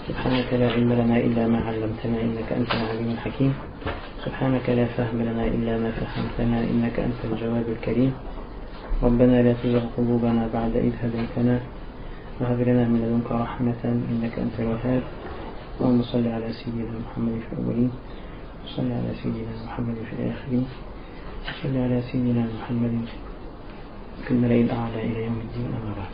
سبحانك لا علم لنا إلا ما علمتنا إنك أنت العليم الحكيم سبحانك لا فهم لنا إلا ما فهمتنا إنك أنت الجواد الكريم ربنا لا تزغ قلوبنا بعد إذ هديتنا وهب لنا من لدنك رحمة إنك أنت الوهاب اللهم صل على سيدنا محمد في الأولين وصل على سيدنا محمد في الآخرين وصل على سيدنا محمد في الملأ الأعلى إلى يوم الدين أما بعد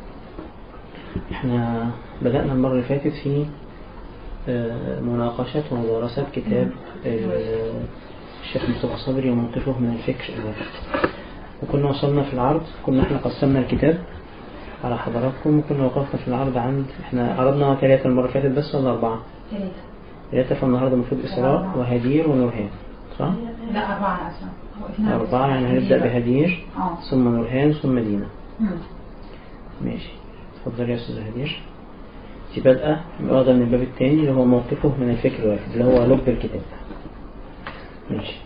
احنا بدأنا المرة اللي فاتت في آه، مناقشة ومدارسة كتاب آه، الشيخ مصطفى صبري وموقفه من الفكر الوافد وكنا وصلنا في العرض كنا احنا قسمنا الكتاب على حضراتكم وكنا وقفنا في العرض عند احنا عرضنا ثلاثة المرة اللي فاتت بس ولا أربعة؟ ثلاثة ثلاثة فالنهاردة المفروض إسراء وهدير ونورهان صح؟ لا أربعة أصلا وقفنا على أربعة يعني هنبدأ بهدير اه ثم نورهان ثم دينا مم. ماشي اتفضل يا أستاذ هدير دي بادئة واخدة من الباب التاني اللي هو موقفه من الفكر الواحد اللي هو لب الكتاب ماشي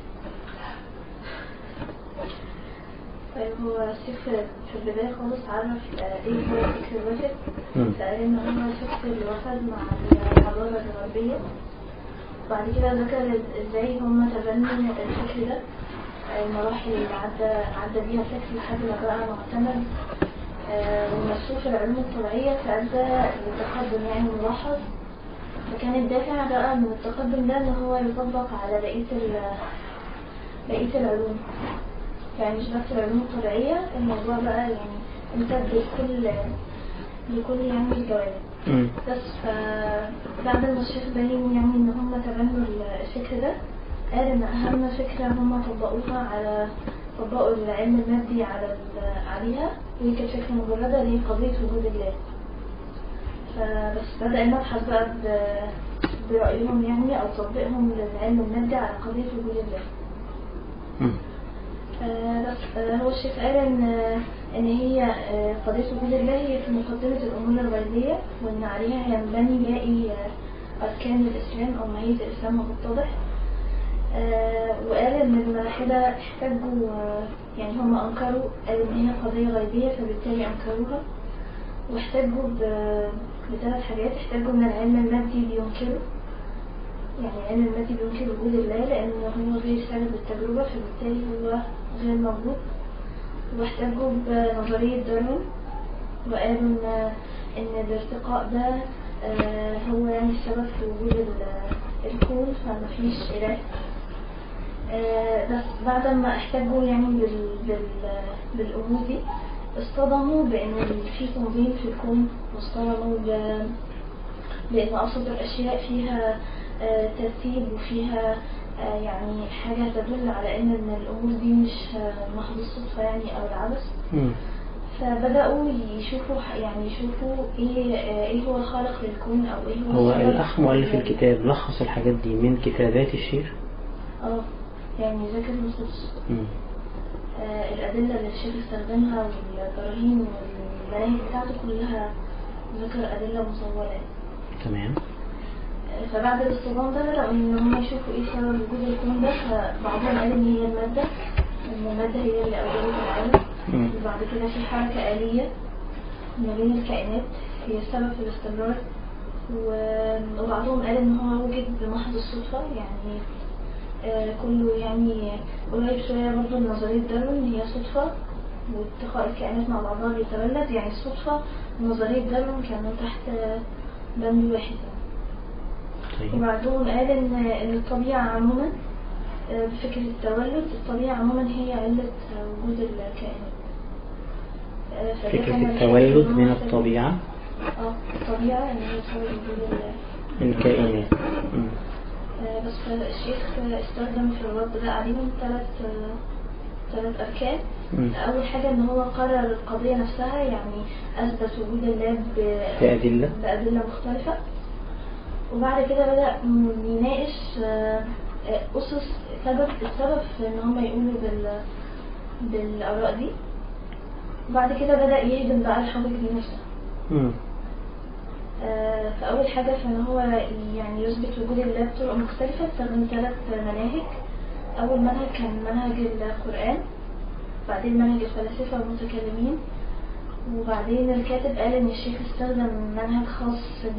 طيب هو الشيخ في البداية خالص عرف آه، ايه هو الفكر الوافد مم. فقال ان هو الفكر الوافد مع الحضارة الغربية بعد كده ذكر ازاي هم تبنوا الفكر ده آه، المراحل اللي عدى عدى بيها الفكر لحد ما بقى معتمد آه، ومشروع في العلوم الطبيعية فأدى لتقدم يعني ملاحظ فكان الدافع بقى من التقدم ده ان هو يطبق على بقية ال- بقية العلوم يعني مش بس العلوم الطبيعية الموضوع بقى يعني امتد لكل لكل يعني الجوانب مم. بس فبعد ما الشيخ بين يعني ان هم تبنوا الفكر ده قال ان اهم فكرة هم طبقوها على طبقوا العلم المادي على ال- عليها وهي كانت فكرة مجردة اللي هي قضية وجود الله فبس بدأ المبحث بقى ب- برأيهم يعني أو تطبيقهم للعلم المادي على قضية وجود الله مم. آه، بس آه، هو الشيخ قال ان ان هي آه، قضيه وجود الله هي في مقدمه الامور الغيبيه وان عليها ينبني باقي آه، اركان الاسلام او ماهيه الاسلام المتضح آه، وقال ان الملاحده احتجوا آه، يعني هم انكروا قالوا ان هي قضيه غيبيه فبالتالي انكروها واحتجوا ب- بثلاث حاجات احتجوا ان العلم المادي بينكره يعني العلم المادي بينكر وجود الله لأن هو غير ثابت بالتجربة فبالتالي هو غير موجود واحتجوا بنظرية داروين وقالوا إن إن الارتقاء ده آه، هو يعني السبب في وجود ال- الكون فمفيش إله آه، بس بعد ما احتجوا يعني بال... بال... بالأمور دي اصطدموا بأن في تنظيم في الكون واصطدموا ب... لأن أبسط الأشياء فيها آه، ترتيب وفيها آه، يعني حاجة تدل على إن إن الأمور دي مش آه، محض الصدفة يعني أو العبث مم. فبدأوا يشوفوا ح- يعني يشوفوا إيه آه، إيه هو الخالق للكون أو إيه هو هو السبب الأخ في مؤلف وجود- الكتاب لخص الحاجات دي من كتابات الشيخ اه يعني ذاكر النصوص مم. آه، الأدلة اللي الشيخ استخدمها والبراهين والمناهج بتاعته كلها ذكر أدلة مصورة تمام آه، فبعد الاصطدام ده بدأوا إن هم يشوفوا إيه سبب وجود الكون ده فبعضهم قال إن هي المادة إن المادة هي اللي أوجدت العالم مم. وبعد كده في حركة آلية ما بين الكائنات هي السبب في الاستمرار و- وبعضهم قال إن هو وجد بمحض الصدفة يعني آه، كله يعني قريب شوية برضه من نظرية داروين هي صدفة والتقاء الكائنات مع بعضها بيتولد يعني الصدفة ونظرية داروين كانوا تحت آه، بند واحد طيب وبعضهم قال إن إن الطبيعة عموما آه، بفكرة التولد الطبيعة عموما هي علة آه، وجود الكائنات آه، فده فكرة كان التولد الحاجة من اللي هم الطبيعة اه الطبيعة إن هي سبب وجود ال- من الكائنات مم. آه، بس الشيخ استخدم في الرد ده عليهم ثلاث ثلاث أركان مم. أول حاجة إن هو قرر القضية نفسها يعني أثبت وجود الله ب- بأدلة بأدلة مختلفة وبعد كده بدأ م- يناقش آه، آه، أسس سبب السبب في إن هم يقولوا بال بالآراء دي وبعد كده بدأ يهدم بقى الحجج دي نفسها مم. آه، فأول حاجة في إن هو يعني يثبت وجود الله بطرق مختلفة استخدم ثلاث مناهج أول منهج كان منهج القرآن بعدين منهج الفلاسفة والمتكلمين وبعدين الكاتب قال إن الشيخ استخدم منهج خاص بيه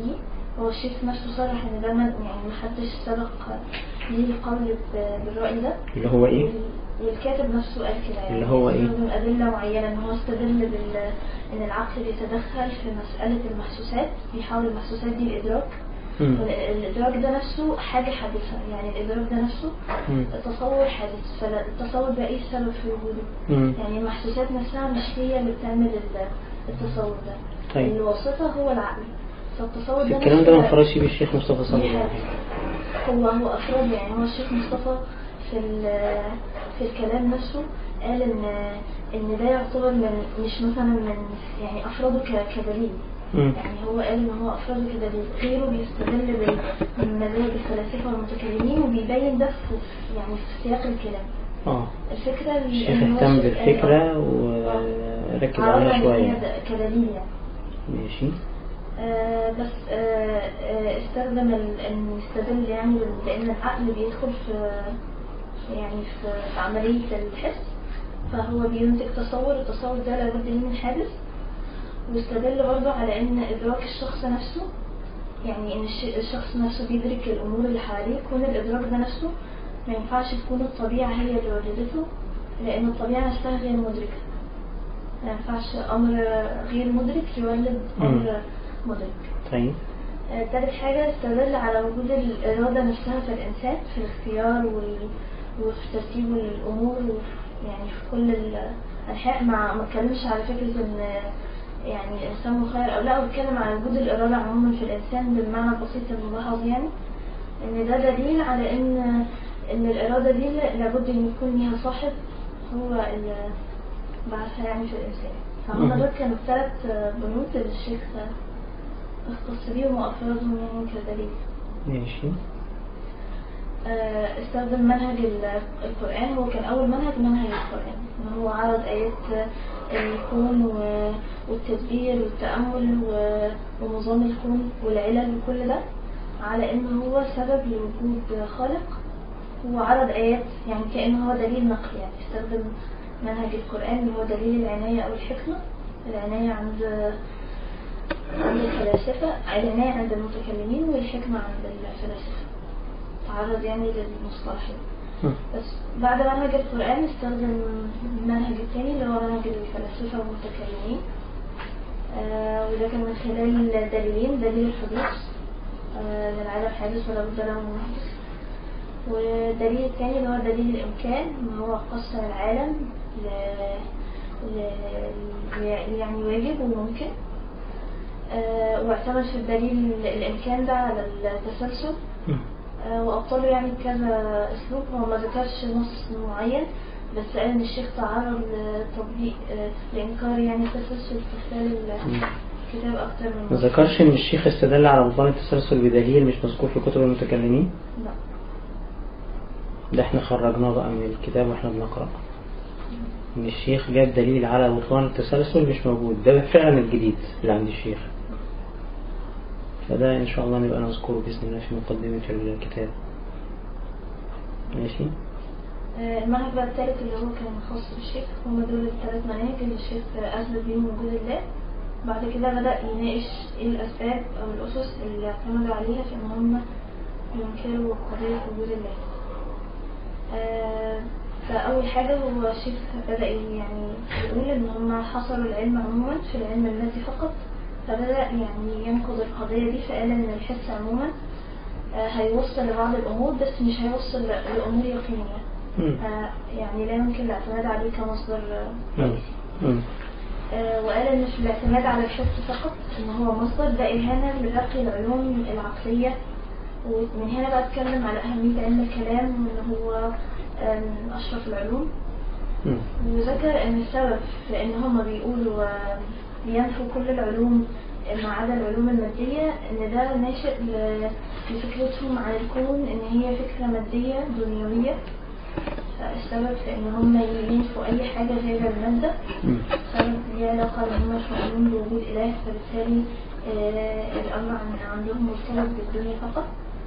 هو الشيخ نفسه صرح ان ده ما يعني محدش سبق ليه القول ب- بالرأي ده اللي هو إيه؟ وال- والكاتب نفسه قال كده يعني اللي هو إيه؟ استخدم أدلة معينة إن هو استدل بال إن العقل بيتدخل في مسألة المحسوسات بيحاول المحسوسات دي الإدراك مم. والإدراك ده نفسه حاجة حادثة يعني الإدراك ده نفسه مم. تصور حادث فالتصور ده إيه السبب في وجوده؟ مم. يعني المحسوسات نفسها مش هي اللي بتعمل ال- التصور ده طيب. اللي وسطها هو العقل فالتصور ده الكلام ده ما نفسه- انفردش بيه الشيخ مصطفى صلى الله عليه وسلم هو هو افراد يعني هو الشيخ مصطفى في ال- في الكلام نفسه قال ان ان ده يعتبر من مش مثلا من يعني افراده ك- كدليل مم. يعني هو قال ان هو افراده كدليل غيره بيستدل بال- بمذاهب الفلاسفه والمتكلمين وبيبين ده في يعني في سياق الكلام اه الفكره اللي الشيخ إن هو اهتم الشيخ قال- بالفكرة آه. وركز عرض عليها إن هي شوية ده كدليل يعني ماشي آه، بس آه، آه، استخدم ال- ان يستدل يعني بال- بان العقل بيدخل في في- يعني في في عملية الحس فهو بينتج تصور التصور ده لابد ليه من حادث واستدل برضه على ان ادراك الشخص نفسه يعني ان الش- الشخص نفسه بيدرك الامور اللي حواليه كون الادراك ده نفسه ما ينفعش تكون الطبيعة هي اللي ولدته لان الطبيعة نفسها غير مدركة ما ينفعش امر غير مدرك يولد امر مدرك طيب آه، تالت حاجة استدل على وجود الإرادة نفسها في الإنسان في الاختيار وال... وفي ترتيب الأمور وفي... يعني في كل الأنحاء مع ما اتكلمش على فكرة إن يعني الإنسان مخير أو لا هو اتكلم على وجود الإرادة عموما في الإنسان بالمعنى البسيط الملاحظ يعني إن ده دليل على إن إن الإرادة دي لابد إن يكون ليها صاحب هو اللي بعثها يعني في الإنسان فهم مهم. دول كانوا الثلاث بنود اللي الشيخ اختص بيهم وأفرادهم يعني كدليل ماشي آه، استخدم منهج ال- القرآن هو كان أول منهج منهج القرآن إن هو عرض آيات الكون و- والتدبير والتأمل و- ونظام الكون والعلل وكل ده على إن هو سبب لوجود خالق وعرض آيات يعني كأنه هو دليل نقل يعني استخدم منهج القرآن اللي هو دليل العناية أو الحكمة العناية عند عند الفلاسفة العناية عند المتكلمين والحكمة عند الفلاسفة تعرض يعني للمصطلحين مم. بس بعد منهج القرآن استخدم المنهج الثاني اللي هو منهج الفلاسفة والمتكلمين آه وده كان من خلال دليلين دليل الحدوث آه ان العالم حادث ولا بد له من محدث والدليل الثاني اللي هو دليل الإمكان ان هو قسم العالم ل... ل... ل... يعني واجب وممكن آه واعتمد في الدليل الإمكان ده على التسلسل مم. آه، وأبطاله يعني بكذا أسلوب هو ما ذكرش نص معين بس قال إن الشيخ تعرض لتطبيق آه، لإنكار يعني التسلسل في خلال مم. الكتاب أكتر من ما مرة. ذكرش ان الشيخ استدل على بطلان التسلسل بدليل مش مذكور في كتب المتكلمين لا ده احنا خرجناه بقى من الكتاب واحنا بنقرأ ان الشيخ جاب دليل على بطلان التسلسل مش موجود ده فعلا الجديد اللي عند الشيخ فده ان شاء الله نبقى نذكره باذن الله في مقدمة الكتاب ماشي آه، المنهج بقى الثالث اللي هو كان خاص بالشيخ هم دول الثلاث مناهج اللي الشيخ أثبت بيهم وجود الله بعد كده بدأ يناقش ايه الأسباب أو الأسس اللي اعتمدوا عليها في إن هم ينكروا قضية وجود الله آه، فأول حاجة هو الشيخ بدأ يعني يقول إن هم حصروا العلم عموما في العلم المادي فقط فبدأ يعني ينقض القضية دي فقال إن الحس عموما آه، هيوصل لبعض الأمور بس مش هيوصل ل- لأمور يقينية مم. آه، يعني لا يمكن الاعتماد عليه كمصدر آه، مم. رئيسي مم. آه، وقال ان في الاعتماد على الحس فقط ان هو مصدر ده اهانه لباقي العلوم العقليه ومن هنا بقى اتكلم على اهميه علم الكلام وان هو آه، من اشرف العلوم مم. وذكر ان السبب في ان هم بيقولوا آه، بينفوا كل العلوم ما عدا العلوم المادية ان ده ناشئ ل- لفكرتهم عن الكون ان هي فكرة مادية دنيوية السبب في ان هم ينفوا اي حاجة غير المادة مم. سبب ليه علاقة ان هم مش مؤمنين بوجود اله فبالتالي آه، الامر عن- عندهم مرتبط بالدنيا فقط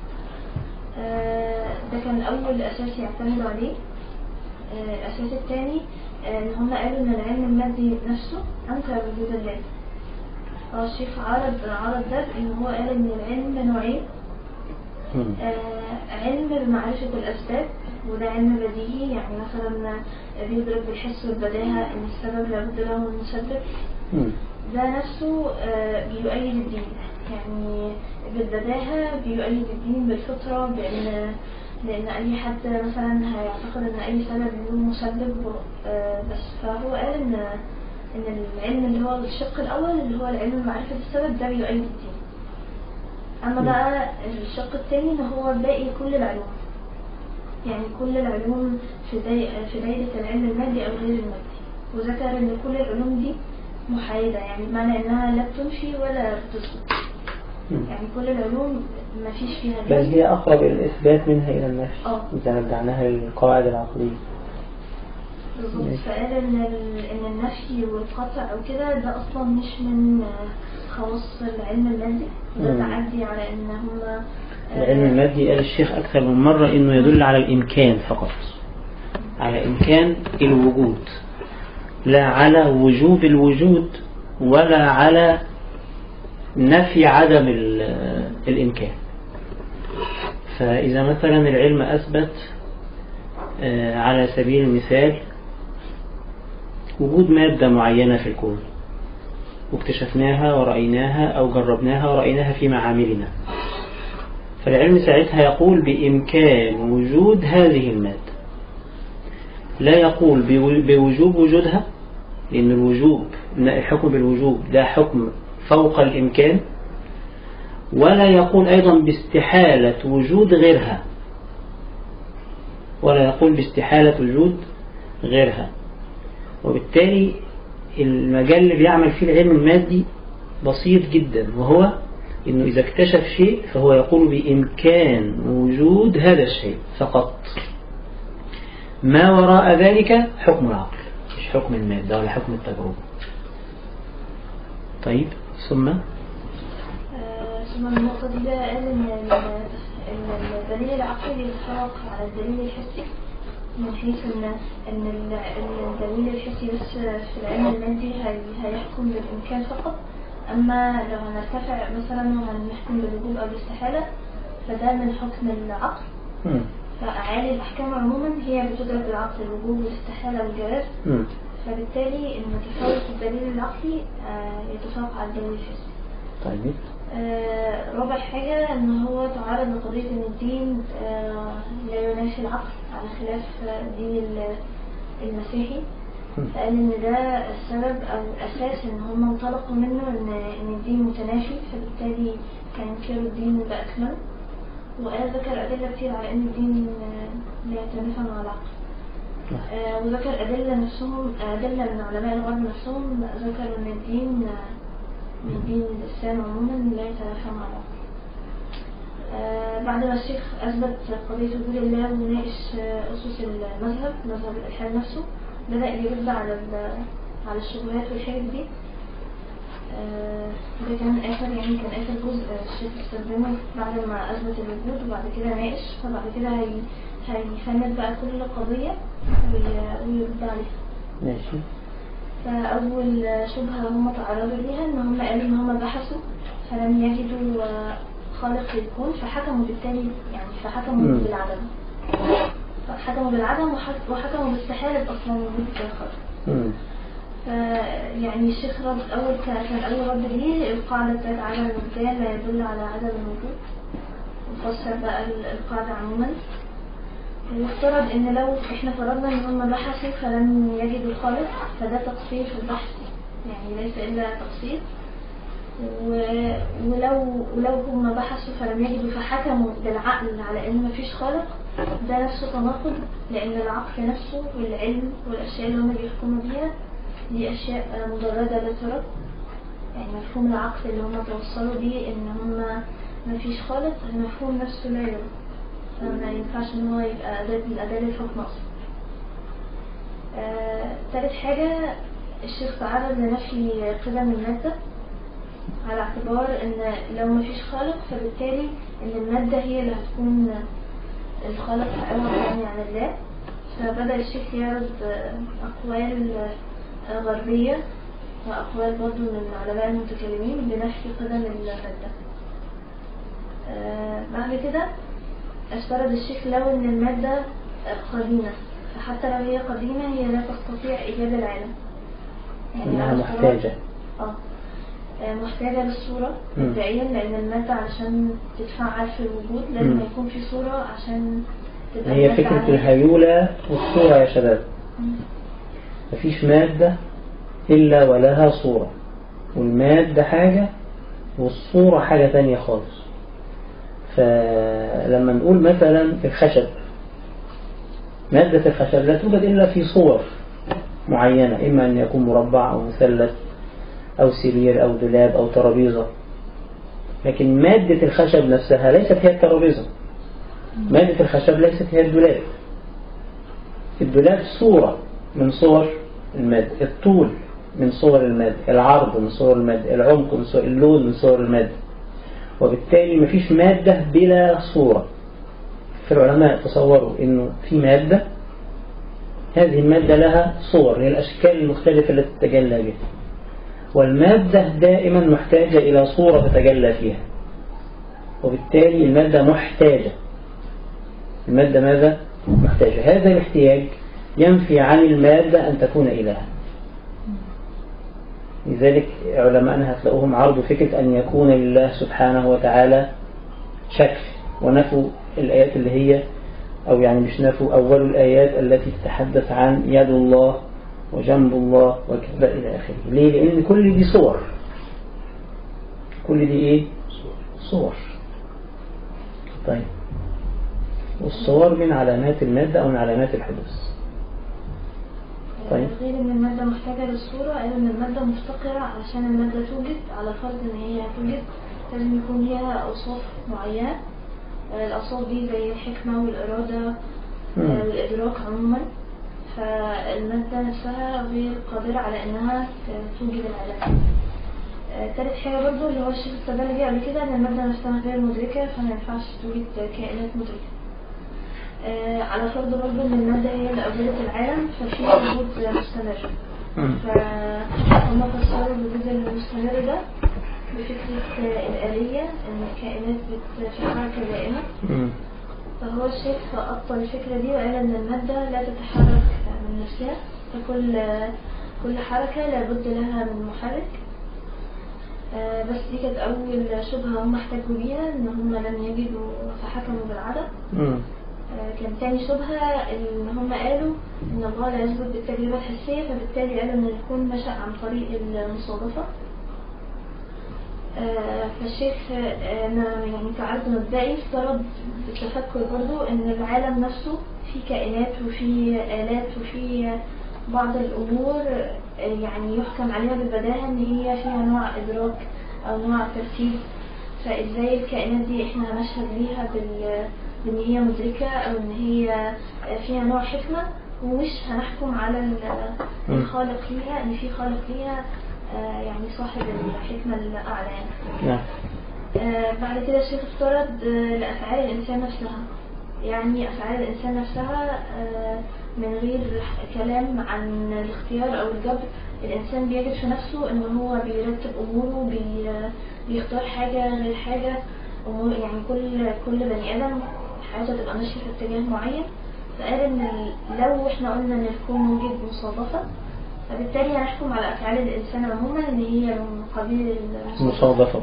آه، ده كان اول اساس يعتمدوا عليه آه، الاساس الثاني ان هم قالوا ان العلم المادي نفسه انكر وجود الله اه الشيخ عرض عرض ده ان هو قال ان العلم نوعين مم. آه علم بمعرفة الأسباب وده علم بديهي يعني مثلا بيدرك بالحس والبداهة ان السبب لابد له من مسبب مم. ده نفسه آه، بيؤيد الدين يعني بالبداهة بيؤيد الدين بالفطرة بأن لأن أي حد مثلا هيعتقد أن أي سبب له مسبب آه، بس فهو قال إن إن العلم اللي هو الشق الأول اللي هو العلم بمعرفة السبب ده بيؤيد الدين أما مم. بقى الشق التاني إن هو باقي كل العلوم يعني كل العلوم في داي... في دايرة العلم المادي أو غير المادي وذكر إن كل العلوم دي محايدة يعني بمعنى إنها لا بتنفي ولا بتثبت مم. يعني كل العلوم ما فيش فيها بل نفي هي أقرب إلى الإثبات منها إلى النفي آه. إذا رجعناها للقواعد العقلية بالظبط ماشي. فقال إن ال- إن النفي والقطع أو كده ده أصلا مش من خواص العلم المادي ده مم. تعدي على إن هما آه، العلم المادي قال الشيخ أكثر من مرة إنه يدل على الإمكان فقط على إمكان الوجود لا على وجوب الوجود ولا على نفي عدم ال- الإمكان فإذا مثلا العلم أثبت آه، على سبيل المثال وجود مادة معينة في الكون واكتشفناها ورأيناها أو جربناها ورأيناها في معاملنا فالعلم ساعتها يقول بإمكان وجود هذه المادة لا يقول بو- بوجوب وجودها لأن الوجوب الحكم بالوجوب ده حكم فوق الإمكان ولا يقول أيضا باستحالة وجود غيرها ولا يقول باستحالة وجود غيرها وبالتالي المجال اللي بيعمل فيه العلم المادي بسيط جدا وهو انه اذا اكتشف شيء فهو يقول بامكان وجود هذا الشيء فقط ما وراء ذلك حكم العقل مش حكم المادة ولا حكم التجربة طيب ثم آه، ثم النقطة دي بقى قال إن ال- إن الدليل العقلي يتفوق على الدليل الحسي من حيث إن إن ال- إن الدليل الحسي بس في العلم المادي هي- هيحكم بالإمكان فقط أما لو هنرتفع مثلا وهنحكم بالوجوب أو الاستحالة فده من حكم العقل مم. فأعالي الأحكام عموما هي بتدرك بالعقل الوجوب والاستحالة والجواز مم. فبالتالي إن تفاوت الدليل العقلي آه، يتفوق على الدليل الحسي طيب آه، رابع حاجة ان هو تعرض لقضية ان الدين آه، لا ينافي العقل على خلاف آه، الدين ال- المسيحي مم. فقال ان ده السبب او الاساس ان هم انطلقوا منه ان ان الدين متنافي فبالتالي كان ينكروا الدين باكمله وقال ذكر ادلة كتير على ان الدين آه، لا يتنافى مع العقل آه، وذكر أدلة نفسهم أدلة من علماء الغرب نفسهم ذكروا أن الدين آه، من دين الإسلام عموما لا يتنافى مع بعض. آه، بعد ما الشيخ أثبت قضية وجود الله وناقش آه، أسس المذهب مذهب الإلحاد نفسه بدأ يرد على ال- على الشبهات والحاجات دي آه، ده كان آخر يعني كان آخر جزء الشيخ استخدمه بعد ما أثبت الوجود وبعد كده ناقش فبعد كده هي هيفند بقى كل قضية وي- ويرد عليها ماشي فأول شبهة هم تعرضوا ليها إن هم قالوا إن هم بحثوا فلم يجدوا آه، خالق للكون فحكموا بالتالي يعني فحكموا مم. بالعدم فحكموا بالعدم وحك- وحكموا باستحالة أصلا وجود خالق مم. ف- يعني الشيخ رد أول كان كان أول رد ليه القاعدة بتاعت عدم الوجدان لا يدل على عدم الوجود وفسر بقى ال- القاعدة عموما وافترض ان لو احنا فرضنا ان هم بحثوا فلم يجدوا خالق فده تقصير في البحث يعني ليس الا تقصير و- ولو ولو هم بحثوا فلم يجدوا فحكموا بالعقل على ان مفيش خالق ده نفسه تناقض لان العقل نفسه والعلم والاشياء اللي هم بيحكموا بيها دي اشياء آه، مجرده لا ترد يعني مفهوم العقل اللي هم توصلوا بيه ان هم مفيش خالق المفهوم نفسه لا يرد فما ينفعش ان هو يبقى أداة من أداة الحكم أصلا آه، تالت حاجة الشيخ تعرض لنفي قدم المادة على اعتبار ان لو مفيش خالق فبالتالي ان المادة هي اللي هتكون الخالق عوض يعني عن الله فبدأ الشيخ يعرض آه، أقوال آه، غربية وأقوال برضو من علماء المتكلمين بنفي قدم المادة آه، بعد كده افترض الشيخ لو ان المادة قديمة فحتى لو هي قديمة هي لا تستطيع إيجاد العالم إنها على محتاجة اه آه، محتاجة للصورة مم. مبدئيا لأن المادة علشان تتفعل في الوجود لازم مم. يكون في صورة عشان تبقى هي المادة فكرة عملية. الهيولة والصورة يا شباب مم. مفيش مادة إلا ولها صورة والمادة حاجة والصورة حاجة تانية خالص فلما نقول مثلا الخشب مادة الخشب لا توجد إلا في صور معينة إما أن يكون مربع أو مثلث أو سرير أو دولاب أو ترابيزة لكن مادة الخشب نفسها ليست هي الترابيزة مادة الخشب ليست هي الدولاب الدولاب صورة من صور المادة الطول من صور المادة العرض من صور المادة العمق من صور اللون من صور المادة وبالتالي مفيش مادة بلا صورة فالعلماء تصوروا انه في مادة هذه المادة لها صور هي الأشكال المختلفة التي تتجلى بها والمادة دائما محتاجة إلى صورة تتجلى فيها وبالتالي المادة محتاجة المادة ماذا؟ محتاجة هذا الاحتياج ينفي عن المادة أن تكون إلها لذلك علماءنا هتلاقوهم عرضوا فكرة أن يكون لله سبحانه وتعالى شكل ونفوا الآيات اللي هي أو يعني مش نفوا أول الآيات التي تتحدث عن يد الله وجنب الله وكذا إلى آخره ليه؟ لأن كل دي صور كل دي إيه؟ صور طيب والصور من علامات المادة أو من علامات الحدوث طيب. غير ان المادة محتاجة للصورة قالوا ان المادة مفتقرة علشان المادة توجد على فرض ان هي توجد لازم يكون ليها اوصاف معينة آه، الاوصاف دي زي الحكمة والارادة آه، مم. والادراك عموما فالمادة نفسها غير قادرة على انها توجد العالم آه، تالت حاجة برضو اللي هو الشيخ استدل بيه قبل كده ان المادة نفسها غير مدركة فما ينفعش توجد كائنات مدركة آه، على فرض برضو ان المادة هي اللي اوجدت العالم ففي وجود مستمر مم. فهم فسروا الوجود المستمر ده بفكرة آه، الآلية ان الكائنات بت- في حركة دائمة مم. فهو الشيخ أبطل الفكرة دي وقال ان المادة لا تتحرك من نفسها فكل كل حركة لابد لها من محرك آه، بس دي كانت أول شبهة هم احتجوا بيها إن هم لم يجدوا فحكموا بالعدم مم. آه، كان تاني شبهة إن هم قالوا إن الله لا يثبت بالتجربة الحسية فبالتالي قالوا إن الكون نشأ عن طريق المصادفة آه، فالشيخ آه، أنا يعني كعرض مبدئي افترض بالتفكر برضو إن العالم نفسه فيه كائنات وفيه آلات وفيه بعض الأمور آه، يعني يحكم عليها بالبداهة إن هي فيها نوع إدراك أو نوع ترتيب فإزاي الكائنات دي إحنا هنشهد ليها بال بإن هي مدركة أو إن هي فيها نوع حكمة ومش هنحكم على ال- مم. الخالق ليها إن في خالق ليها آه، يعني صاحب الحكمة الأعلى يعني. نعم آه، بعد كده الشيخ افترض آه، لأفعال الإنسان نفسها يعني أفعال الإنسان نفسها آه، من غير كلام عن الاختيار أو الجبر الإنسان بيجد في نفسه إن هو بيرتب أموره بي بيختار حاجة غير حاجة أمور يعني كل كل بني آدم حياته تبقى ماشية في اتجاه معين فقال إن ال- لو إحنا قلنا إن الكون وجد مصادفة فبالتالي هنحكم على أفعال الإنسان عموما إن هي من قبيل المصادفة مصادفة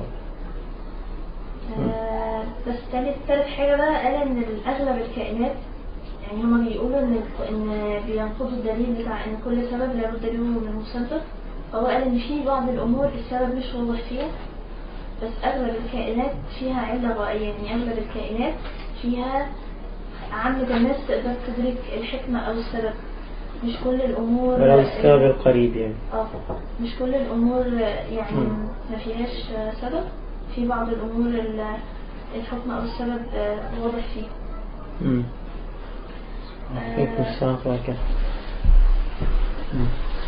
آه، بس تالت تالت حاجة بقى قال إن أغلب الكائنات يعني هما بيقولوا إن إن بينقضوا الدليل بتاع إن كل سبب لابد له من مسبب فهو قال إن في بعض الأمور السبب مش واضح فيها بس أغلب الكائنات فيها علة غائية يعني أغلب الكائنات فيها عامة الناس تقدر تدرك الحكمة أو السبب مش كل الأمور ولو السبب القريب يعني اه مش كل الامور يعني مم. ما فيهاش سبب في بعض الامور ال- الحكم او السبب آه، واضح فيه مم. عليكم السلام ورحمة الله وبركاته مم.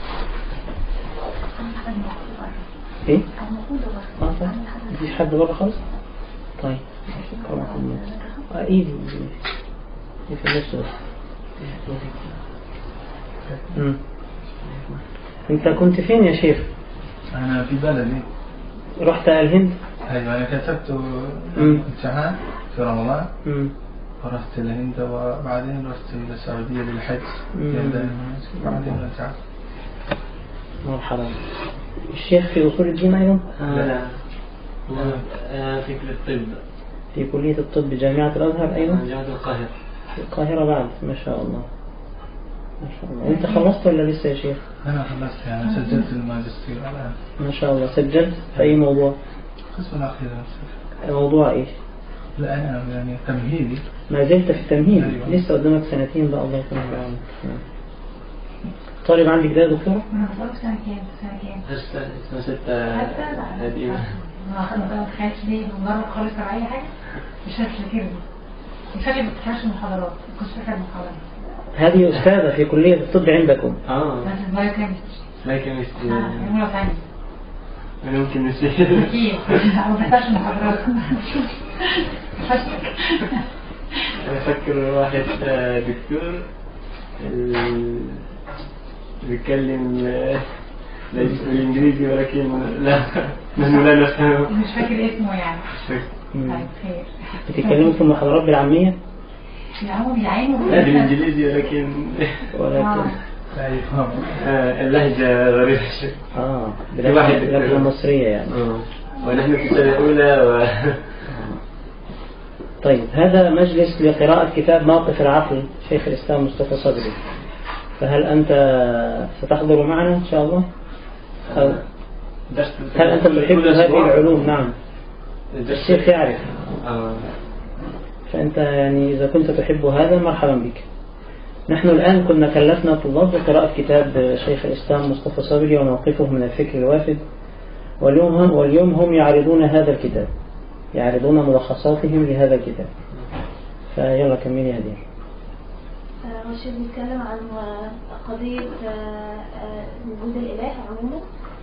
ايه؟ اه طيب مفيش حد بره خالص؟ طيب كرمكم الله اه ايدي ايه في النص بس مم. انت كنت فين يا شيخ؟ أنا في بلدي رحت الهند أيوة أنا كتبت مم. امتحان في رمضان مم. ورحت الهند وبعدين رحت إلى السعودية للحج مم. بعدين رجعت مرحبا الشيخ في أصول الدين أيضا لا لا آه، في كلية الطب في كلية الطب بجامعة الأزهر أيضا جامعة القاهرة في القاهرة بعد ما شاء الله ما شاء الله أنت خلصت ولا لسه يا شيخ أنا خلصت يعني سجلت الماجستير الآن ما شاء الله سجلت في أي موضوع قسم الأخير موضوع إيش لا أنا يعني تمهيدي ما زلت في التمهيد أيوة. لسه قدامك سنتين بقى الله يكون في عونك نعم. طالب عندك ده يا دكتور أنا بقولك سنة كام سنة كام هسه سنة ستة هذه ما ما تخيلش ليه مجرد خالص ولا أي حاجة مش هتفتكرني مش فاكر ما بتفتحش المحاضرات ما كنتش فاكر المحاضرات هذه أستاذة في كلية الطب عندكم اه بس البايو كيمستري ما كيمستري اه يوم ثانية من ممكن نسيت أكيد ما بفتحش المحاضرات فشلك أنا أفكر واحد آه، دكتور ال- بيتكلم آه، لا بالإنجليزي ولكن لا نحن لا نفهمه مش فاكر اسمه يعني مش فاكر. مم. طيب خير بتتكلموا في المحاضرات بالعامية يا عم بيعينوا لا بالإنجليزي ولكن ولكن لا يفهم آه، اللهجة غريبة شوي آه في واحد بلغة بلغة مصرية يعني آه. ونحن في السنة الأولى و... طيب هذا مجلس لقراءة كتاب موقف العقل شيخ الإسلام مصطفى صدري فهل أنت ستحضر معنا إن شاء الله؟ أو درس هل أنت كل- تحب كل هذه أسبوع؟ العلوم؟ نعم درس- الشيخ يعرف آه. فأنت يعني إذا كنت تحب هذا مرحبا بك نحن الآن كنا كلفنا طلاب بقراءة كتاب شيخ الإسلام مصطفى صابري وموقفه من الفكر الوافد واليوم هم, واليوم هم يعرضون هذا الكتاب يعرضون ملخصاتهم لهذا الكتاب فيلا كملي يا هدير آه، هو الشيخ بيتكلم عن آه، قضية آه، آه، وجود الإله عموما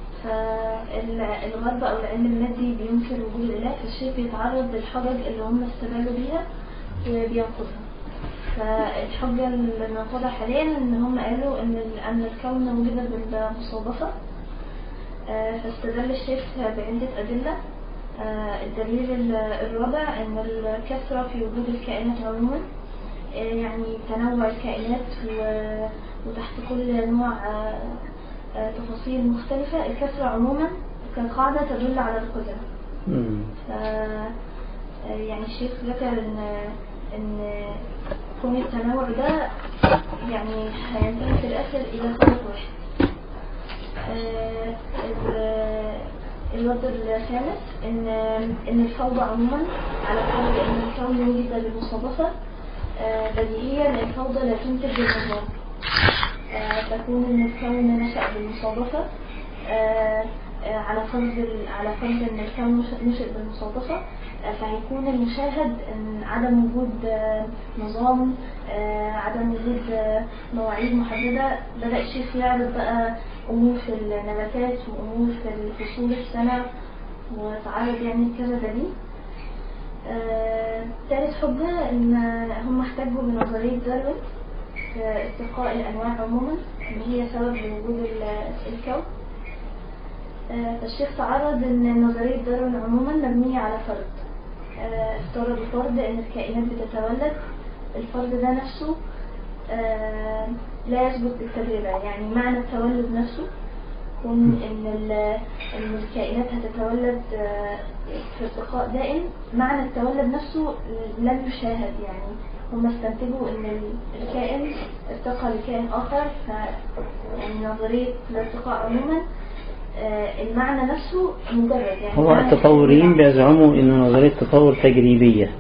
فالغرب أو العلم المادي بينكر وجود الإله فالشيخ بيتعرض للحجج اللي هم استدلوا بيها وبينقضها فالحجة اللي ناخدها حاليا إن هم قالوا إن ال- أن الكون وجد بالمصادفة آه، فاستدل الشيخ بعدة أدلة آه، الدليل ال- الرابع أن الكثرة في وجود الكائنات عموما آه، يعني تنوع الكائنات و- وتحت كل نوع آه، آه، تفاصيل مختلفة الكثرة عموما كقاعدة تدل على القدرة مم. ف آه، يعني الشيخ ذكر ان ان كون التنوع ده يعني هينتهي في الاخر الى خلق واحد آه، ال- الرد الخامس ان ان الفوضى عموما على فرض ان الكون وجد بالمصادفه آه، بديهيا الفوضى لا تنتج النظام آه، تكون ان الكون نشأ بالمصادفه آه، آه، على فرض ال- على فرض ان الكون نشأ- نشأ بالمصادفه آه، فهيكون المشاهد ان عدم وجود آه، نظام آه، عدم وجود آه، مواعيد محدده بدا الشيخ يعرض بقى امور في النباتات وامور في فصول السنه وتعرض يعني كذا دليل آه، تالت حجة إن هم احتجوا بنظرية داروين في استبقاء الأنواع عموما إن هي سبب لوجود ال- الكون آه، فالشيخ تعرض إن نظرية داروين عموما مبنية على فرض آه، افترض فرض إن الكائنات بتتولد الفرض ده نفسه آه، لا يثبت بالتجربة يعني معنى التولد نفسه كون ان ال- ان الكائنات هتتولد آه، في ارتقاء دائم معنى التولد نفسه لم يشاهد يعني هم استنتجوا ان ال- الكائن ارتقى لكائن اخر ف يعني نظريه الارتقاء عموما آه، المعنى نفسه مجرد يعني هو معنى التطوريين الكائن- بيزعموا أن نظرية التطور تجريبية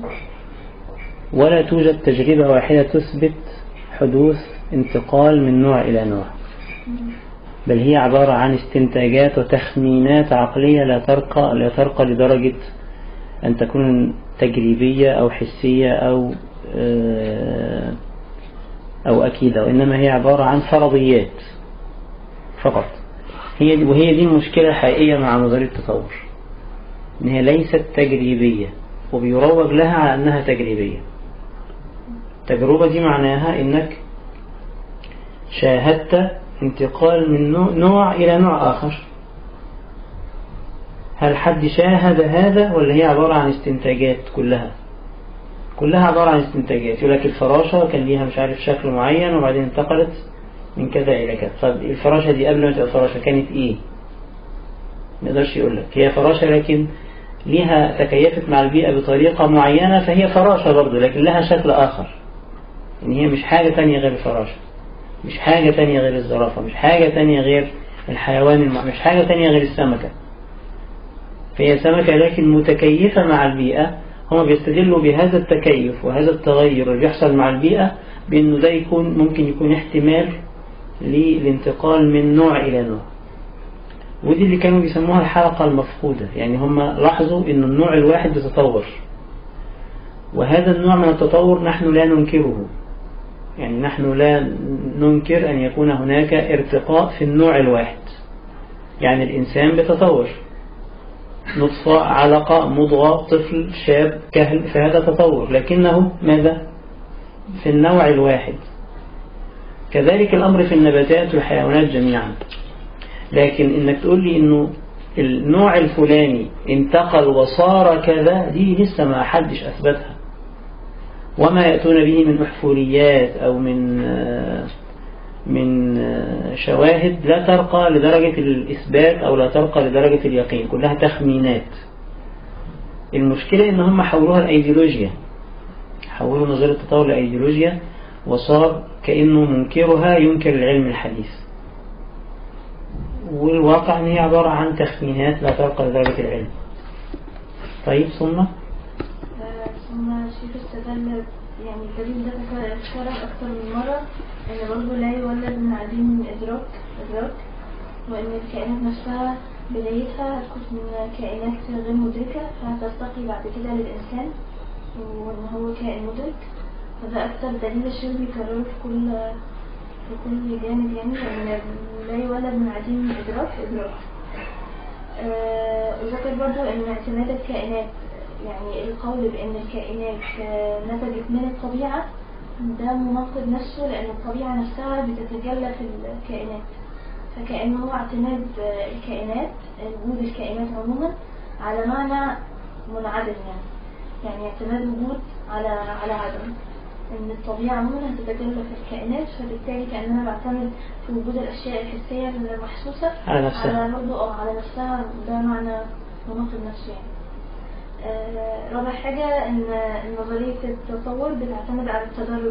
ولا توجد تجربة واحدة تثبت حدوث انتقال من نوع إلى نوع بل هي عبارة عن استنتاجات وتخمينات عقلية لا ترقى لا ترقى لدرجة أن تكون تجريبية أو حسية أو آه، أو أكيدة وإنما هي عبارة عن فرضيات فقط هي دي وهي دي المشكلة الحقيقية مع نظرية التطور إن هي ليست تجريبية وبيروج لها على أنها تجريبية التجربة دي معناها إنك شاهدت انتقال من نوع- نوع إلى نوع آخر هل حد شاهد هذا ولا هي عبارة عن استنتاجات كلها كلها عبارة عن استنتاجات يقول لك الفراشة كان ليها مش عارف شكل معين وبعدين انتقلت من كذا إلى كذا طب الفراشة دي قبل ما تبقى فراشة كانت إيه ما يقدرش يقول لك هي فراشة لكن ليها تكيفت مع البيئة بطريقة معينة فهي فراشة برضه لكن لها شكل آخر إن هي مش حاجة تانية غير الفراشة مش حاجة تانية غير الزرافة مش حاجة تانية غير الحيوان الم... مش حاجة تانية غير السمكة فهي سمكة لكن متكيفة مع البيئة هم بيستدلوا بهذا التكيف وهذا التغير اللي بيحصل مع البيئة بأنه ده يكون ممكن يكون احتمال للانتقال من نوع إلى نوع ودي اللي كانوا بيسموها الحلقة المفقودة يعني هم لاحظوا أن النوع الواحد بيتطور وهذا النوع من التطور نحن لا ننكره يعني نحن لا ننكر أن يكون هناك ارتقاء في النوع الواحد يعني الإنسان بيتطور نطفة علقة مضغة طفل شاب كهل فهذا تطور لكنه ماذا في النوع الواحد كذلك الأمر في النباتات والحيوانات جميعا لكن إنك تقول لي إنه النوع الفلاني انتقل وصار كذا دي لسه ما حدش أثبتها وما يأتون به من أحفوريات أو من من شواهد لا ترقى لدرجة الإثبات أو لا ترقى لدرجة اليقين كلها تخمينات المشكلة إن هم حولوها لأيديولوجيا حولوا نظرية التطور لأيديولوجيا وصار كأنه منكرها ينكر العلم الحديث والواقع أن هي عبارة عن تخمينات لا ترقى لدرجة العلم طيب ثم ثم شيخ استدل يعني الدليل ده اتكرر أكتر من مرة إن برضه لا يولد من عديم إدراك إدراك وإن الكائنات نفسها بدايتها هتكون من كائنات غير مدركة فهترتقي بعد كده للإنسان وإن هو كائن مدرك فده أكتر دليل الشيخ بيكرره في كل في كل جانب يعني إن لا يولد من عديم إدراك إدراك آه وذكر برضه إن اعتماد الكائنات يعني القول بأن الكائنات نتجت من الطبيعة ده مناقض نفسه لأن الطبيعة نفسها بتتجلى في الكائنات فكأنه هو اعتماد الكائنات وجود الكائنات عموما على معنى منعدم يعني يعني اعتماد وجود على على عدم ان الطبيعة عموما هتتجلى في الكائنات فبالتالي كأننا بعتمد في وجود الأشياء الحسية المحسوسة على نفسها على برضه اه على نفسها ده معنى مناقض نفسه يعني آه رابع حاجة ان نظرية التطور بتعتمد على التدرج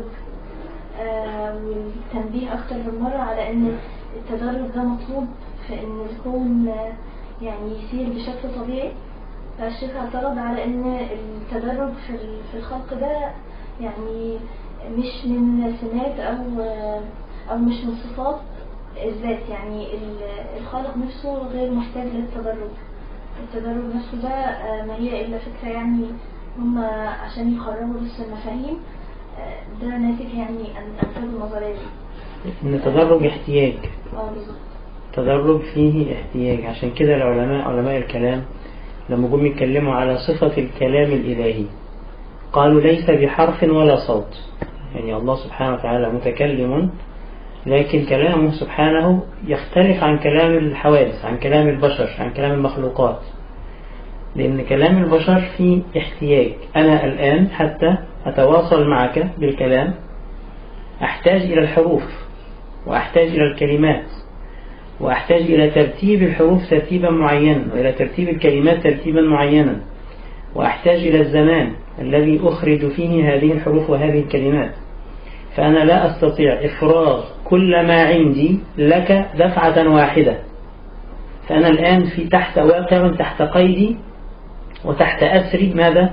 آه والتنبيه اكتر من مرة على ان التدرج ده مطلوب في ان الكون آه يعني يسير بشكل طبيعي فالشيخ اعترض على ان التدرج في في الخلق ده يعني مش من سمات او او مش من صفات الذات يعني الخالق نفسه غير محتاج للتدرج التدرج نفسه ده ما هي إلا فكرة يعني هم عشان يخرجوا بس المفاهيم ده ناتج يعني أن أنتجوا النظرية دي إن التدرج احتياج اه بالظبط التدرج فيه احتياج عشان كده العلماء علماء الكلام لما جم يتكلموا على صفة الكلام الإلهي قالوا ليس بحرف ولا صوت يعني الله سبحانه وتعالى متكلم لكن كلامه سبحانه يختلف عن كلام الحوادث عن كلام البشر عن كلام المخلوقات لأن كلام البشر فيه احتياج أنا الآن حتى أتواصل معك بالكلام أحتاج إلى الحروف وأحتاج إلى الكلمات وأحتاج إلى ترتيب الحروف ترتيبا معينا وإلى ترتيب الكلمات ترتيبا معينا وأحتاج إلى الزمان الذي أخرج فيه هذه الحروف وهذه الكلمات فأنا لا أستطيع إفراغ كل ما عندي لك دفعة واحدة فأنا الآن في تحت واقع تحت قيدي وتحت أسر ماذا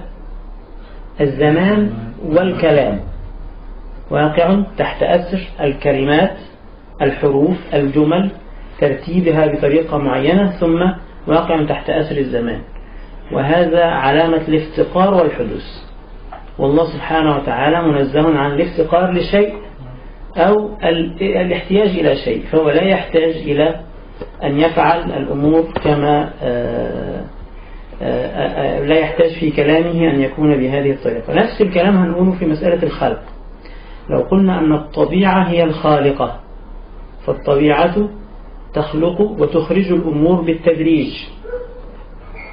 الزمان والكلام واقع تحت أسر الكلمات الحروف الجمل ترتيبها بطريقة معينة ثم واقع تحت أسر الزمان وهذا علامة الافتقار والحدوث والله سبحانه وتعالى منزه عن الافتقار لشيء أو الاحتياج إلى شيء فهو لا يحتاج إلى أن يفعل الأمور كما لا يحتاج في كلامه أن يكون بهذه الطريقة نفس الكلام هنقوله في مسألة الخلق لو قلنا أن الطبيعة هي الخالقة فالطبيعة تخلق وتخرج الأمور بالتدريج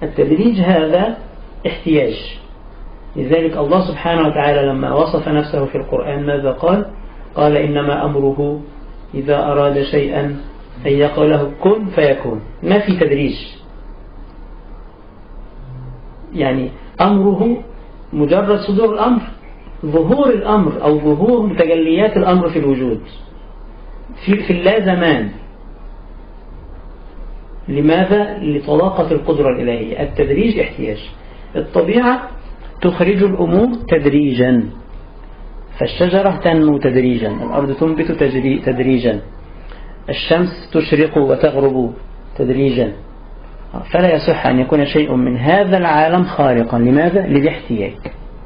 التدريج هذا احتياج لذلك الله سبحانه وتعالى لما وصف نفسه في القرآن ماذا قال قال إنما أمره إذا أراد شيئا أن يقول له كن فيكون ما في تدريج يعني أمره مجرد صدور الأمر ظهور الأمر أو ظهور تجليات الأمر في الوجود في, في اللا زمان لماذا؟ لطلاقة القدرة الإلهية التدريج احتياج الطبيعة تخرج الأمور تدريجا فالشجرة تنمو تدريجا الأرض تنبت تدريجا الشمس تشرق وتغرب تدريجا فلا يصح أن يكون شيء من هذا العالم خارقا لماذا؟ للاحتياج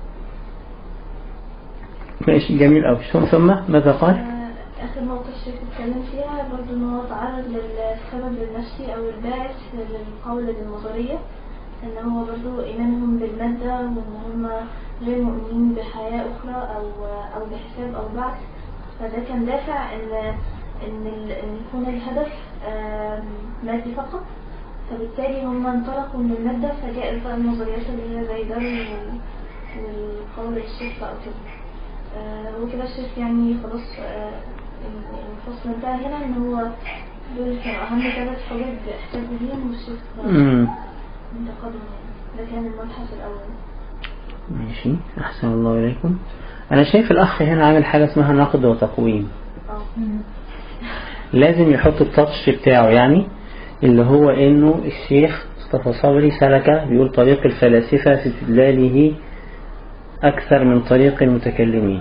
ماشي جميل أوي ثم ماذا قال؟ آه، آخر نقطة الشيخ اتكلم فيها برضه إن هو تعرض للسبب النفسي أو الباعث للقول بالنظرية إن هو برضه إيمانهم بالمادة وإن هم غير مؤمنين بحياة أخرى أو أو بحساب أو بعث فده كان دافع إن إن ال- إن يكون الهدف آم، مادي فقط فبالتالي هم انطلقوا من المادة فجاءت بقى النظريات اللي هي زي ده وال- والقول الشيخ بقى كده آه، وكده الشيخ يعني خلاص آه، الفصل انتهى هنا ان هو دول كانوا اهم ثلاث حجج احتجوا بيهم والشيخ مم. انتقدهم يعني ده كان المبحث الاول ماشي أحسن الله إليكم أنا شايف الأخ هنا عامل حاجة اسمها نقد وتقويم اه لازم يحط التاتش بتاعه يعني اللي هو إنه الشيخ مصطفى صبري سلك بيقول طريق الفلاسفة في استدلاله أكثر من طريق المتكلمين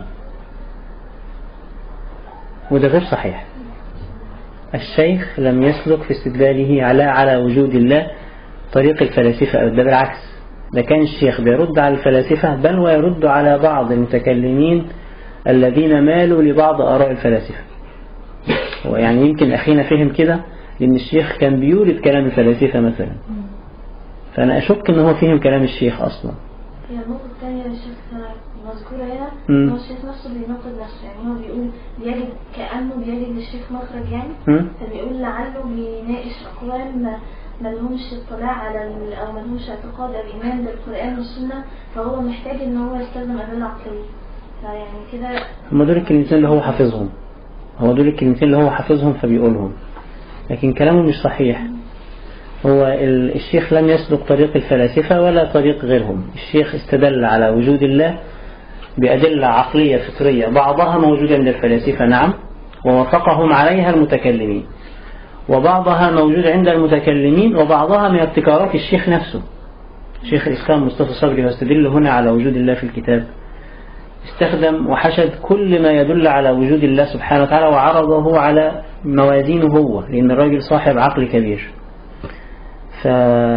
وده غير صحيح الشيخ لم يسلك في استدلاله على على وجود الله طريق الفلاسفة أو ده بالعكس ده كان الشيخ بيرد على الفلاسفة بل ويرد على بعض المتكلمين الذين مالوا لبعض آراء الفلاسفة ويعني يمكن أخينا فهم كده لأن الشيخ كان بيورد كلام الفلاسفة مثلا فأنا أشك أنه هو فهم كلام الشيخ أصلا هي النقطة الثانية اللي الشيخ مذكورة هنا مم. هو الشيخ نفسه بيناقض نفسه يعني هو بيقول بيجد كأنه بيجد للشيخ مخرج يعني مم؟ فبيقول لعله بيناقش أقوام ما ما لهمش اطلاع على ال- أو ما لهمش اعتقاد أو إيمان بالقرآن والسنة فهو محتاج إن هو يستخدم أدلة عقلية فيعني كده هم دول الكلمتين اللي هو حافظهم هو دول الكلمتين اللي هو حافظهم فبيقولهم لكن كلامه مش صحيح هو ال- الشيخ لم يسلك طريق الفلاسفة ولا طريق غيرهم الشيخ استدل على وجود الله بأدلة عقلية فطرية بعضها موجودة من الفلاسفة نعم ووافقهم عليها المتكلمين وبعضها موجود عند المتكلمين وبعضها من ابتكارات الشيخ نفسه شيخ الإسلام مصطفى صبري واستدل هنا على وجود الله في الكتاب استخدم وحشد كل ما يدل على وجود الله سبحانه وتعالى وعرضه على موازينه هو لأن الراجل صاحب عقل كبير ف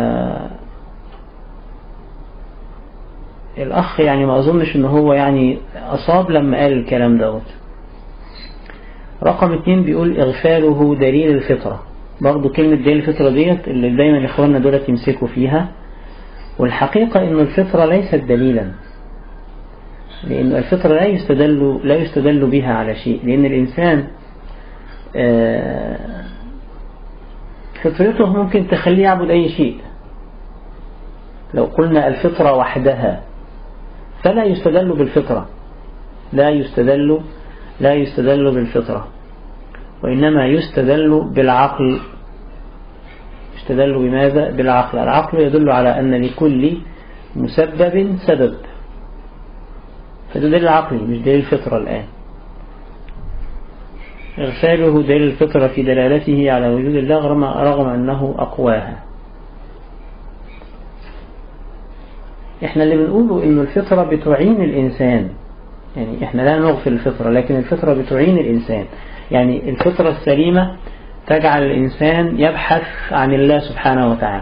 الأخ يعني ما أظنش إن هو يعني أصاب لما قال الكلام دوت رقم اتنين بيقول إغفاله دليل الفطرة برضو كلمة دليل الفطرة ديت اللي دايما إخواننا دولت يمسكوا فيها والحقيقة إن الفطرة ليست دليلا لأن الفطرة لا يستدل لا يستدل بها على شيء لأن الإنسان آه، فطرته ممكن تخليه يعبد أي شيء لو قلنا الفطرة وحدها فلا يستدل بالفطرة لا يستدل لا يستدل بالفطرة وإنما يستدل بالعقل يستدل بماذا؟ بالعقل العقل يدل على أن لكل مسبب سبب فده دليل عقلي مش دليل الفطرة الآن إغفاله دليل الفطرة في دلالته على وجود الله رغم, رغم أنه أقواها إحنا اللي بنقوله إنه الفطرة بتعين الإنسان يعني إحنا لا نغفل الفطرة لكن الفطرة بتعين الإنسان يعني الفطرة السليمة تجعل الإنسان يبحث عن الله سبحانه وتعالى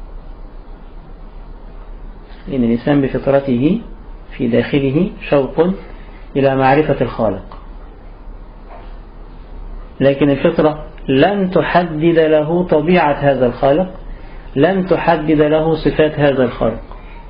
لأن الإنسان بفطرته في داخله شوق إلى معرفة الخالق لكن الفطرة لن تحدد له طبيعة هذا الخالق لن تحدد له صفات هذا الخالق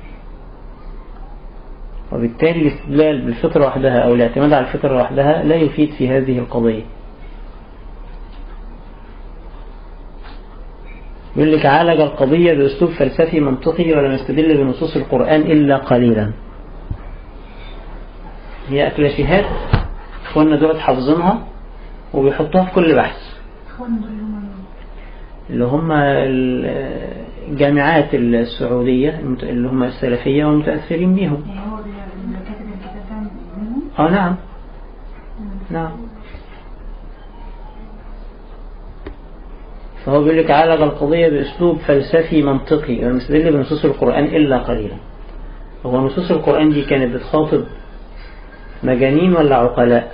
وبالتالي الاستدلال بالفطرة وحدها أو الاعتماد على الفطرة وحدها لا يفيد في هذه القضية يقول لك عالج القضية بأسلوب فلسفي منطقي ولم يستدل بنصوص القرآن إلا قليلا هي أكلاشيهات إخواننا دولت حافظينها وبيحطوها في كل بحث اخوان دول اللي هم اللي هم الجامعات السعودية المت- اللي هم السلفية والمتأثرين بيهم يعني هو اللي اللي كاتب الكتاب ده منهم اه نعم نعم فهو بيقول لك عالج القضية بأسلوب فلسفي منطقي ولم يستدل بنصوص القرآن إلا قليلا هو نصوص القرآن دي كانت بتخاطب مجانين ولا عقلاء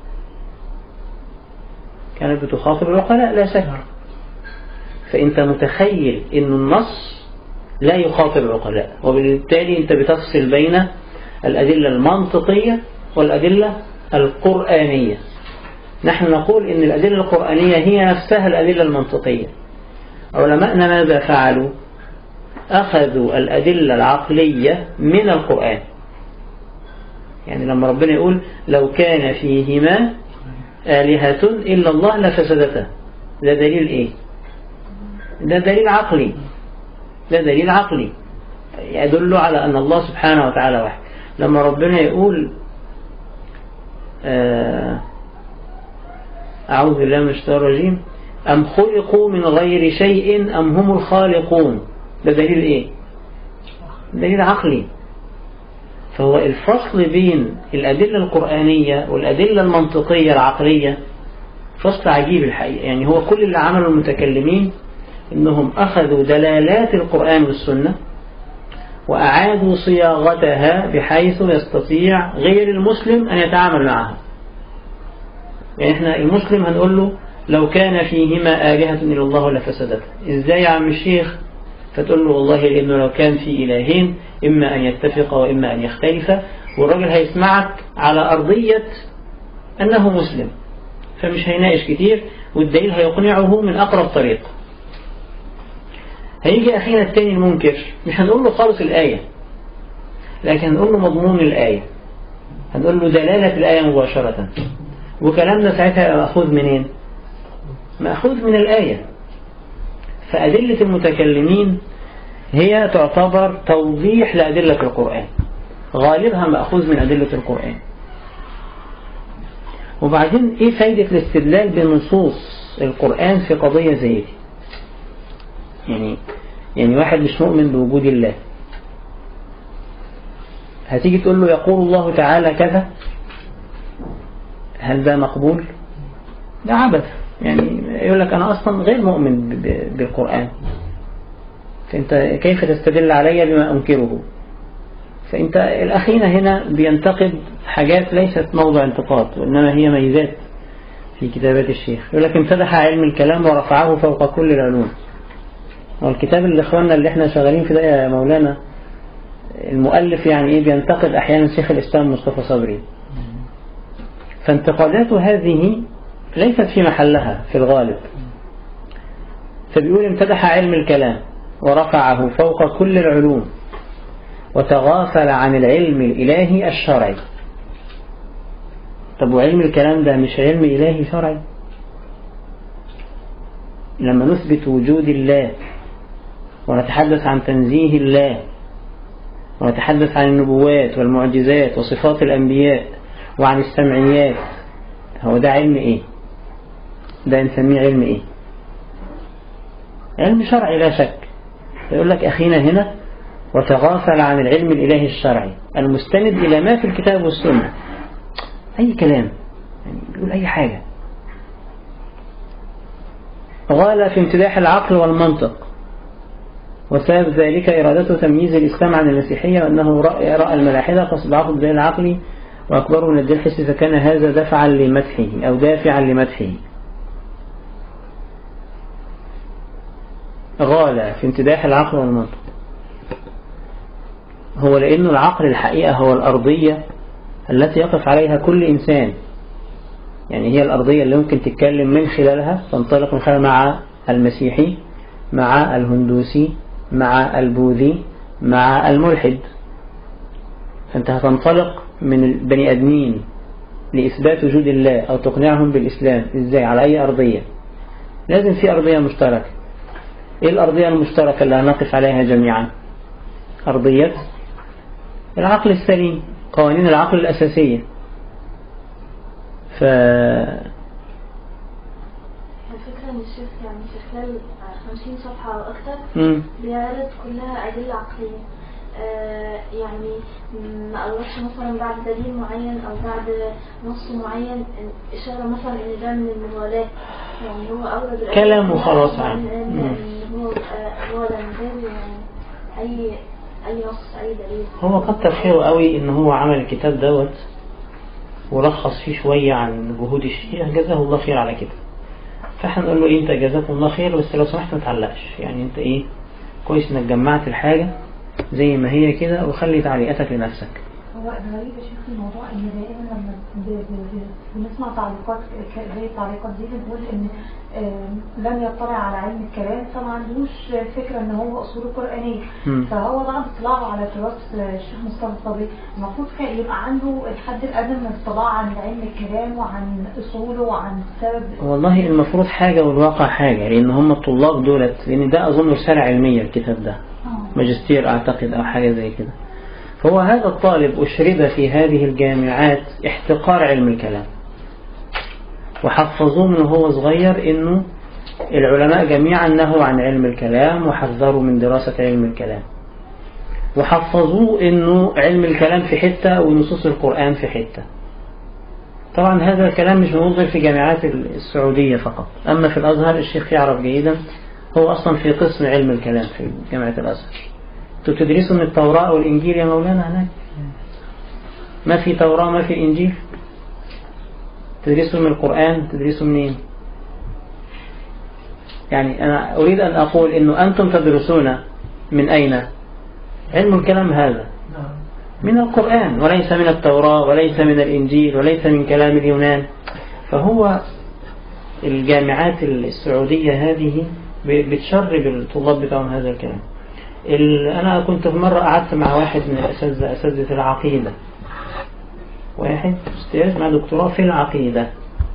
كانت بتخاطب العقلاء لا شك فأنت متخيل أن النص لا يخاطب العقلاء وبالتالي أنت بتفصل بين الأدلة المنطقية والأدلة القرآنية نحن نقول أن الأدلة القرآنية هي نفسها الأدلة المنطقية علماءنا ماذا فعلوا أخذوا الأدلة العقلية من القرآن يعني لما ربنا يقول لو كان فيهما آلهة إلا الله لفسدتا ده دليل إيه ده دليل عقلي ده دليل عقلي يدل على أن الله سبحانه وتعالى واحد لما ربنا يقول آه أعوذ بالله من الشيطان الرجيم أم خلقوا من غير شيء أم هم الخالقون ده دليل إيه دليل عقلي فهو الفصل بين الأدلة القرآنية والأدلة المنطقية العقلية فصل عجيب الحقيقة يعني هو كل اللي عمله المتكلمين إنهم أخذوا دلالات القرآن والسنة وأعادوا صياغتها بحيث يستطيع غير المسلم أن يتعامل معها يعني احنا المسلم هنقول له لو كان فيهما آلهة إلا الله لفسدت إزاي يا عم الشيخ فتقول له والله لأنه لو كان في إلهين إما أن يتفق وإما أن يختلف والراجل هيسمعك على أرضية أنه مسلم فمش هيناقش كتير والدليل هيقنعه من أقرب طريق هيجي أخينا التاني المنكر مش هنقول له خالص الآية لكن هنقول له مضمون الآية هنقول له دلالة الآية مباشرة وكلامنا ساعتها مأخوذ منين مأخوذ من الآية فأدلة المتكلمين هي تعتبر توضيح لأدلة القرآن غالبها مأخوذ من أدلة القرآن وبعدين إيه فايدة الاستدلال بنصوص القرآن في قضية زي دي يعني يعني واحد مش مؤمن بوجود الله هتيجي تقول له يقول الله تعالى كذا هل ده مقبول ده عبث يعني يقول لك أنا أصلا غير مؤمن ب- ب- بالقرآن فأنت كيف تستدل علي بما أنكره فأنت الأخينا هنا بينتقد حاجات ليست موضع انتقاد وإنما هي ميزات في كتابات الشيخ يقول لك امتدح علم الكلام ورفعه فوق كل العلوم والكتاب اللي اخواننا اللي احنا شغالين في ده يا مولانا المؤلف يعني ايه بينتقد احيانا شيخ الاسلام مصطفى صبري فانتقادات هذه ليست في محلها في الغالب فبيقول امتدح علم الكلام ورفعه فوق كل العلوم وتغافل عن العلم الإلهي الشرعي طب وعلم الكلام ده مش علم إلهي شرعي لما نثبت وجود الله ونتحدث عن تنزيه الله ونتحدث عن النبوات والمعجزات وصفات الأنبياء وعن السمعيات هو ده علم إيه ده نسميه علم إيه علم شرعي لا شك يقول لك أخينا هنا وتغافل عن العلم الإلهي الشرعي المستند إلى ما في الكتاب والسنة أي كلام يعني بيقول أي حاجة غال في امتداح العقل والمنطق وسبب ذلك إرادته تمييز الإسلام عن المسيحية وأنه رأى, رأى الملاحدة فاستضعفوا الدليل العقلي وأكبروا من الدين الحسي فكان هذا دفعا لمدحه أو دافعا لمدحه غال في امتداح العقل والمنطق هو لأنه العقل الحقيقة هو الأرضية التي يقف عليها كل إنسان يعني هي الأرضية اللي ممكن تتكلم من خلالها تنطلق من خلالها مع المسيحي مع الهندوسي مع البوذي مع الملحد فأنت هتنطلق من البني أدمين لإثبات وجود الله أو تقنعهم بالإسلام إزاي على أي أرضية لازم في أرضية مشتركة إيه الأرضية المشتركة اللي هنقف عليها جميعا أرضية العقل السليم قوانين العقل الأساسية ف الفكرة إن الشيخ يعني في خلال 50 صفحة أو أكتر مم. بيعرض كلها أدلة عقلية آه، يعني ما قالكش مثلا بعد دليل معين أو بعد نص معين إن- إشارة مثلا إن ده من الموالاة يعني هو أولى بالأدلة كلام كلها وخلاص عن عام. إن مم. إن هو آه، هو ده من غير يعني أي أي نص أي دليل هو كتر خيره قوي إن هو عمل الكتاب دوت ولخص فيه شوية عن جهود الشيعة جزاه الله خير على كده فاحنا نقول له إيه أنت جزاكم الله خير بس لو سمحت ما تعلقش يعني أنت إيه كويس إنك جمعت الحاجة زي ما هي كده وخلي تعليقاتك لنفسك هو الغريب يا شيخ في الموضوع ان دائما لما ب- ب- ب- بنسمع تعليقات ك- زي التعليقات دي بنقول ان آم، لم يطلع على علم الكلام فما عندوش فكره ان هو اصوله قرانيه مم. فهو بعد اطلاعه على تراث الشيخ مصطفى الصبي المفروض كان يبقى عنده الحد الادنى من الاطلاع عن علم الكلام وعن اصوله وعن سبب والله المفروض حاجة والواقع حاجة لأن هم الطلاب دولت لأن ده أظن رسالة علمية الكتاب ده آه. ماجستير أعتقد أو حاجة زي كده فهو هذا الطالب أشرب في هذه الجامعات احتقار علم الكلام وحفظوه من هو صغير إنه العلماء جميعا نهوا عن علم الكلام وحذروا من دراسة علم الكلام وحفظوه إنه علم الكلام في حتة ونصوص القرآن في حتة طبعا هذا الكلام مش موجود غير في جامعات السعودية فقط أما في الأزهر الشيخ يعرف جيدا هو أصلا في قسم علم الكلام في جامعة الأزهر انتوا بتدرسوا من التوراة والإنجيل يا مولانا هناك ما في توراة ما في إنجيل تدرسوا من القرآن تدرسوا منين يعني أنا أريد أن أقول إنه أنتم تدرسون من أين علم الكلام هذا نعم من القرآن وليس من التوراة وليس من الإنجيل وليس من كلام اليونان فهو الجامعات السعودية هذه بتشرب الطلاب بتاعهم هذا الكلام ال- أنا كنت في مرة قعدت مع واحد من الأساتذة أساتذة العقيدة واحد أستاذ مع دكتوراه في العقيدة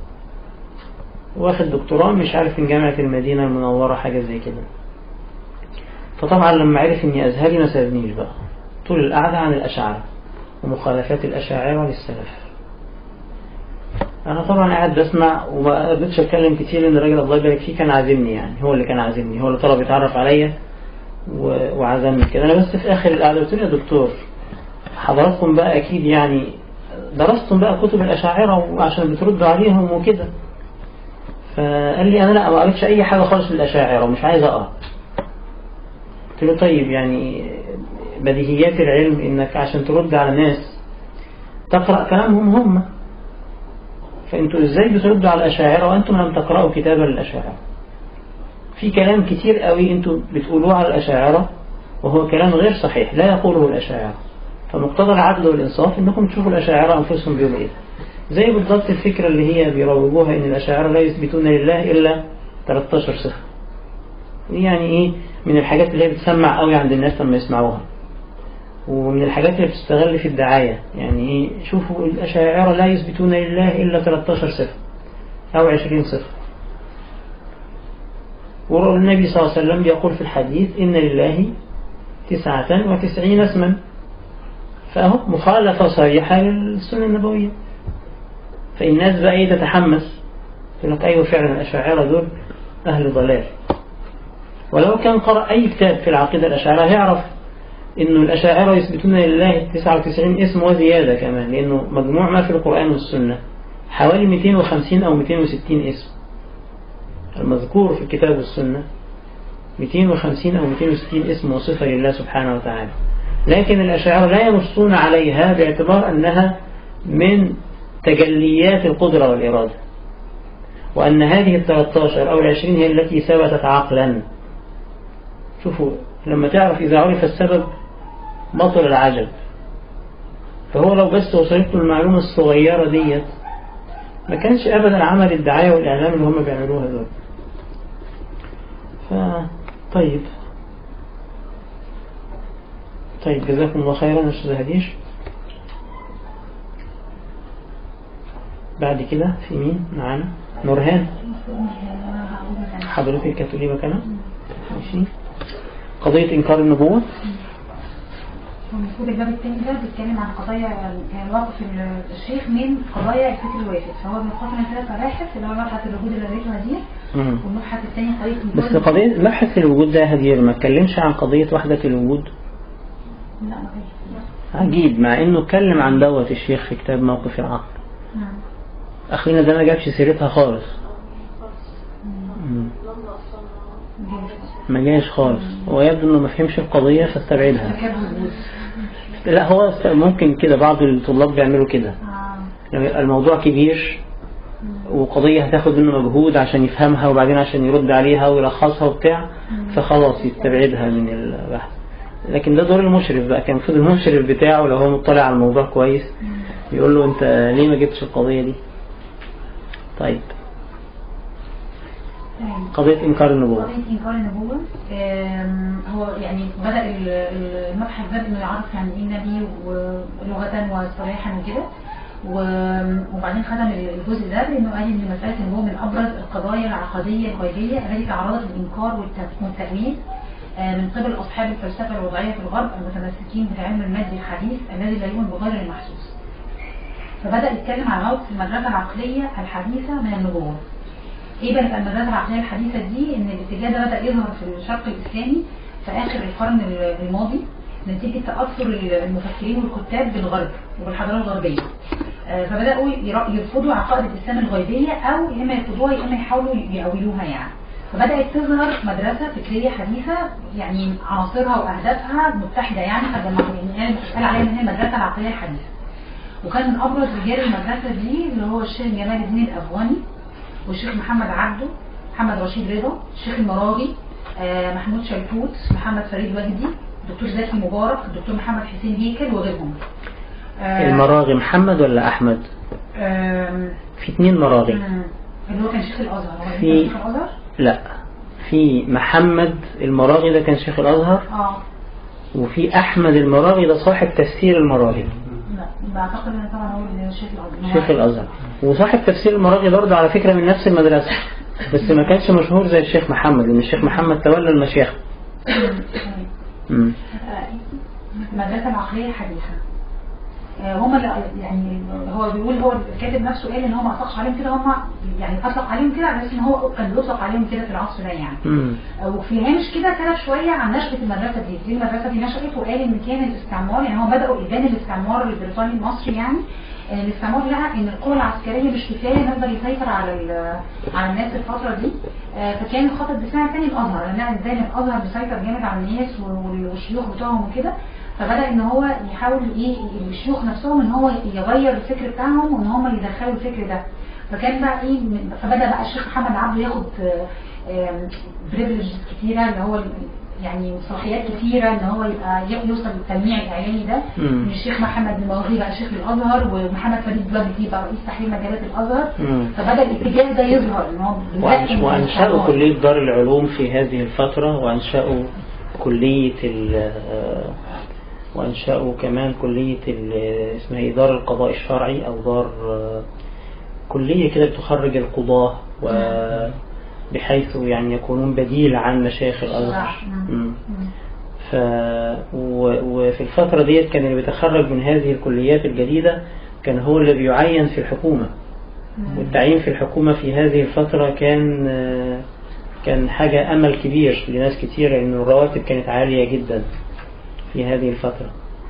واخد دكتوراه مش عارف من جامعة المدينة المنورة حاجة زي كده فطبعا لما عرف إني أزهري ما سابنيش بقى طول القعدة عن الأشاعرة ومخالفات الأشاعرة للسلف أنا طبعا قاعد بسمع وما قدرتش أتكلم كتير لأن الراجل الله يبارك فيه كان عازمني يعني هو اللي كان عازمني هو اللي طلب يتعرف عليا و- وعزمني كده أنا بس في آخر القعدة قلت له يا دكتور حضراتكم بقى أكيد يعني درستم بقى كتب الأشاعرة وعشان بتردوا عليهم وكده فقال لي أنا لا ما قريتش أي حاجة خالص للأشاعرة ومش عايز أقرأ قلت له طيب يعني بديهيات العلم إنك عشان ترد على ناس تقرأ كلامهم هم فأنتوا إزاي بتردوا على الأشاعرة وأنتم لم تقرأوا كتابا للأشاعرة في كلام كتير قوي أنتوا بتقولوه على الأشاعرة وهو كلام غير صحيح لا يقوله الأشاعرة فمقتضى العدل والإنصاف إنكم تشوفوا الأشاعرة أنفسهم بيقولوا إيه زي بالضبط الفكرة اللي هي بيروجوها إن الأشاعرة لا يثبتون لله إلا 13 صفة دي يعني إيه من الحاجات اللي هي بتسمع قوي عند الناس لما يسمعوها ومن الحاجات اللي بتستغل في الدعاية يعني إيه شوفوا الأشاعرة لا يثبتون لله إلا 13 صفة أو 20 صفة والنبي صلى الله عليه وسلم يقول في الحديث إن لله تسعة وتسعين اسما فأهو مخالفة صريحة للسنة النبوية فالناس بقى إيه تتحمس يقول لك أيوة فعلا الأشاعرة دول أهل ضلال ولو كان قرأ أي كتاب في العقيدة الأشاعرة هيعرف إنه الأشاعرة يثبتون لله 99 اسم وزيادة كمان لأنه مجموع ما في القرآن والسنة حوالي 250 أو 260 اسم المذكور في الكتاب والسنة 250 أو 260 اسم وصفة لله سبحانه وتعالى لكن الأشاعرة لا ينصون عليها باعتبار أنها من تجليات القدرة والإرادة وأن هذه الثلاثة أو العشرين هي التي ثبتت عقلا شوفوا لما تعرف إذا عرف السبب بطل العجب فهو لو بس وصلت له المعلومة الصغيرة ديت ما كانش أبدا عمل الدعاية والإعلام اللي هم بيعملوها دول ف... طيب طيب جزاكم الله خيرا يا أستاذ هديش بعد كده في مين معانا نورهان حضرتك هتقولي مكانها ماشي قضية إنكار النبوة المفروض الباب التاني ده بيتكلم عن قضايا يعني موقف ال- الشيخ من قضايا الفكر الوافد فهو بينقسم من ثلاث مباحث اللي هو مبحث الوجود اللي قريتها دي مم. والمبحث الثاني قضيه بس الوجود. قضية مبحث الوجود ده هدير ما اتكلمش عن قضية وحدة الوجود لا ما كانش عجيب مع انه اتكلم عن دوت الشيخ في كتاب موقف العقل نعم اخينا ده ما جابش سيرتها خالص مم. ما جاش خالص ويبدو انه ما فهمش القضية فاستبعدها فكان وجود لا هو است- ممكن كده بعض الطلاب بيعملوا كده آه. لما يبقى الموضوع كبير وقضية هتاخد منه مجهود عشان يفهمها وبعدين عشان يرد عليها ويلخصها وبتاع فخلاص يستبعدها من البحث لكن ده دور المشرف بقى كان المفروض المشرف بتاعه لو هو مطلع على الموضوع كويس يقول له انت ليه ما جبتش القضية دي طيب تمام. قضية إنكار النبوة قضية إنكار النبوة آم، هو يعني بدأ ال- ال- المبحث ده بإنه يعرف يعني إيه نبي ولغة واصطلاحا وكده و- وبعدين ختم الجزء ده بإنه قال إن مسألة النبوة من أبرز القضايا العقدية الغيبية التي تعرضت للإنكار والت- والتأويل آه، من قبل أصحاب الفلسفة الوضعية في الغرب المتمسكين بالعلم المادي الحديث الذي لا يؤمن بغير المحسوس فبدأ يتكلم عن موقف المدرسة العقلية الحديثة من النبوة ايه بقى المدرسة العقلية الحديثة دي ان الاتجاه ده بدأ يظهر في الشرق الاسلامي في اخر القرن الماضي نتيجة تأثر المفكرين والكتاب بالغرب وبالحضارة الغربية آه، فبدأوا ير- يرفضوا عقائد الإسلام الغيبية أو يا إما يرفضوها يا إما يحاولوا يأولوها يعني فبدأت تظهر مدرسة فكرية حديثة يعني عناصرها وأهدافها متحدة يعني فجمعوا يعني قال عليها إن هي المدرسة العقلية الحديثة وكان من أبرز رجال المدرسة دي اللي هو الشيخ جمال الدين الأفغاني والشيخ محمد عبده محمد رشيد رضا الشيخ المراغي آه، محمود شلتوت محمد فريد وجدي الدكتور زكي مبارك الدكتور محمد حسين هيكل وغيرهم آه، المراغي محمد ولا أحمد آم، في اتنين مراغي مم، اللي هو كان شيخ الازهر هو في- شيخ الازهر لا في محمد المراغي ده كان شيخ الأزهر اه وفي أحمد المراغي ده صاحب تفسير المراغي لا بعتقد ان طبعا هو اللي شيخ الازهر شيخ الأزهر وصاحب تفسير المراغي برضه على فكرة من نفس المدرسة بس ما كانش مشهور زي الشيخ محمد لأن الشيخ محمد تولى المشيخة مم. المدرسة العقلية الحديثة آه، هم اللي يعني هو بيقول هو الكاتب نفسه قال ان هو ما اطلقش عليهم كده هم يعني اطلق عليهم كده على اساس ان هو كان بيطلق عليهم كده في العصر ده يعني مم. وفي الهامش كده كتب شوية عن نشأة المدرسة دي دي المدرسة دي نشأت وقال إن كان الاستعمار يعني هو بدأوا إبان الاستعمار البريطاني المصري يعني إن الاستعمار لقى إن القوة العسكرية مش كفاية نقدر يسيطر على ال- على الناس الفترة دي آه، فكان الخط الدفاعي الثاني الأزهر لأن ازاي الأزهر مسيطر جامد على الناس وال- والشيوخ بتوعهم وكده فبدأ إن هو يحاول إيه الشيوخ نفسهم إن هو يغير الفكر بتاعهم وإن هم يدخلوا الفكر ده فكان بقى ايه من- فبدا بقى الشيخ محمد عبده ياخد بريفليج كتيره اللي هو يعني صلاحيات كتيره ان هو يبقى ي- يوصل للتلميع الاعلامي ده مم. من الشيخ محمد المواغي بقى شيخ الازهر ومحمد فريد وجدي بقى رئيس تحرير مجلات الازهر مم. فبدا الاتجاه ده يظهر ان هو وأنش- دلوقتي وأنشأوا الاستعمار. كلية دار العلوم في هذه الفترة وأنشأوا كلية ال وأنشأوا كمان كلية ال اسمها إيه دار القضاء الشرعي أو دار كلية كده بتخرج القضاة و بحيث يعني يكونون بديل عن مشايخ الأزهر مم. مم. مم. ف... و... وفي الفترة ديت كان اللي بيتخرج من هذه الكليات الجديدة كان هو اللي بيعين في الحكومة والتعيين في الحكومة في هذه الفترة كان كان حاجة أمل كبير لناس كتير لأن الرواتب كانت عالية جدا في هذه الفترة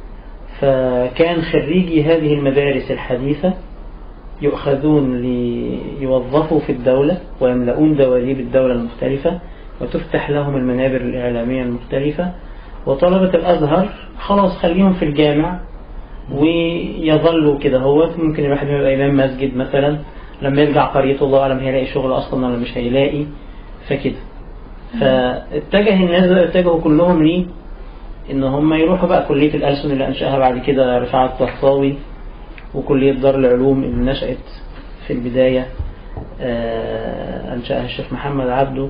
فكان خريجي هذه المدارس الحديثة يؤخذون ليوظفوا في الدولة ويملؤون دواليب الدولة المختلفة وتفتح لهم المنابر الإعلامية المختلفة وطلبة الأزهر خلاص خليهم في الجامع ويظلوا كده هو ممكن الواحد يبقى إمام مسجد مثلا لما يرجع قريته الله أعلم هيلاقي شغل أصلا ولا مش هيلاقي فكده فاتجه الناس بقى اتجهوا كلهم ليه إن هم يروحوا بقى كلية الألسن اللي أنشأها بعد كده رفاعة الطهطاوي وكلية دار العلوم اللي نشأت في البداية آه، أنشأها الشيخ محمد عبده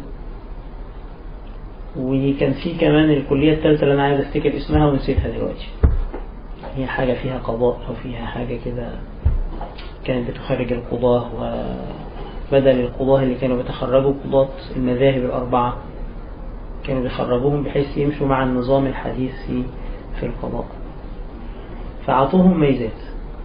وكان في كمان الكلية الثالثة اللي أنا عايز أفتكر اسمها ونسيتها دلوقتي هي حاجة فيها قضاء أو فيها حاجة كده كانت بتخرج القضاة وبدل القضاة اللي كانوا بيتخرجوا قضاة المذاهب الأربعة كانوا بيخرجوهم بحيث يمشوا مع النظام الحديث في في القضاء فأعطوهم ميزات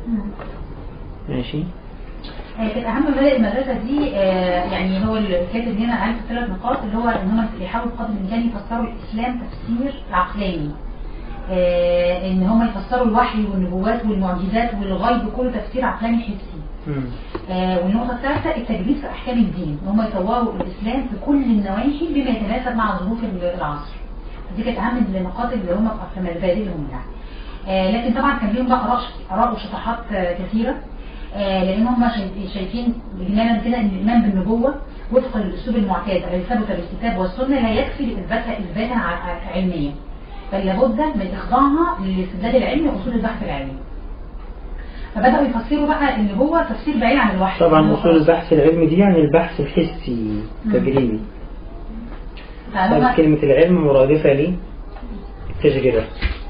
ماشي كانت اهم مبادئ المدرسه دي آه، يعني هو الكاتب هنا قال في ثلاث نقاط اللي هو ان هم يحاولوا بقدر الامكان يفسروا الاسلام تفسير عقلاني آه، ان هم يفسروا الوحي والنبوات والمعجزات والغيب كله تفسير عقلاني حسي مم. آه، والنقطة الثالثة التجديد في أحكام الدين إن هم يطوروا الإسلام في كل النواحي بما يتناسب مع ظروف العصر دي كانت أهم النقاط اللي هم في مبادئهم يعني آه، لكن طبعا كان ليهم بقى آراء آراء وشطحات آه، كثيرة آه، لأن هم شايف- شايفين إجمالا كده إن الإيمان بالنبوة وفقا للأسلوب المعتاد الذي ثبت بالكتاب والسنة لا يكفي لإثباتها إثباتا ع- علميا بل لابد من إخضاعها للاستدلال العلمي وأصول البحث العلمي فبدأوا يفسروا بقى النبوة تفسير بعيد عن الوحي طبعا أصول البحث العلمي دي يعني البحث الحسي التجريبي فهم- طيب كلمة العلم مرادفة للتجربة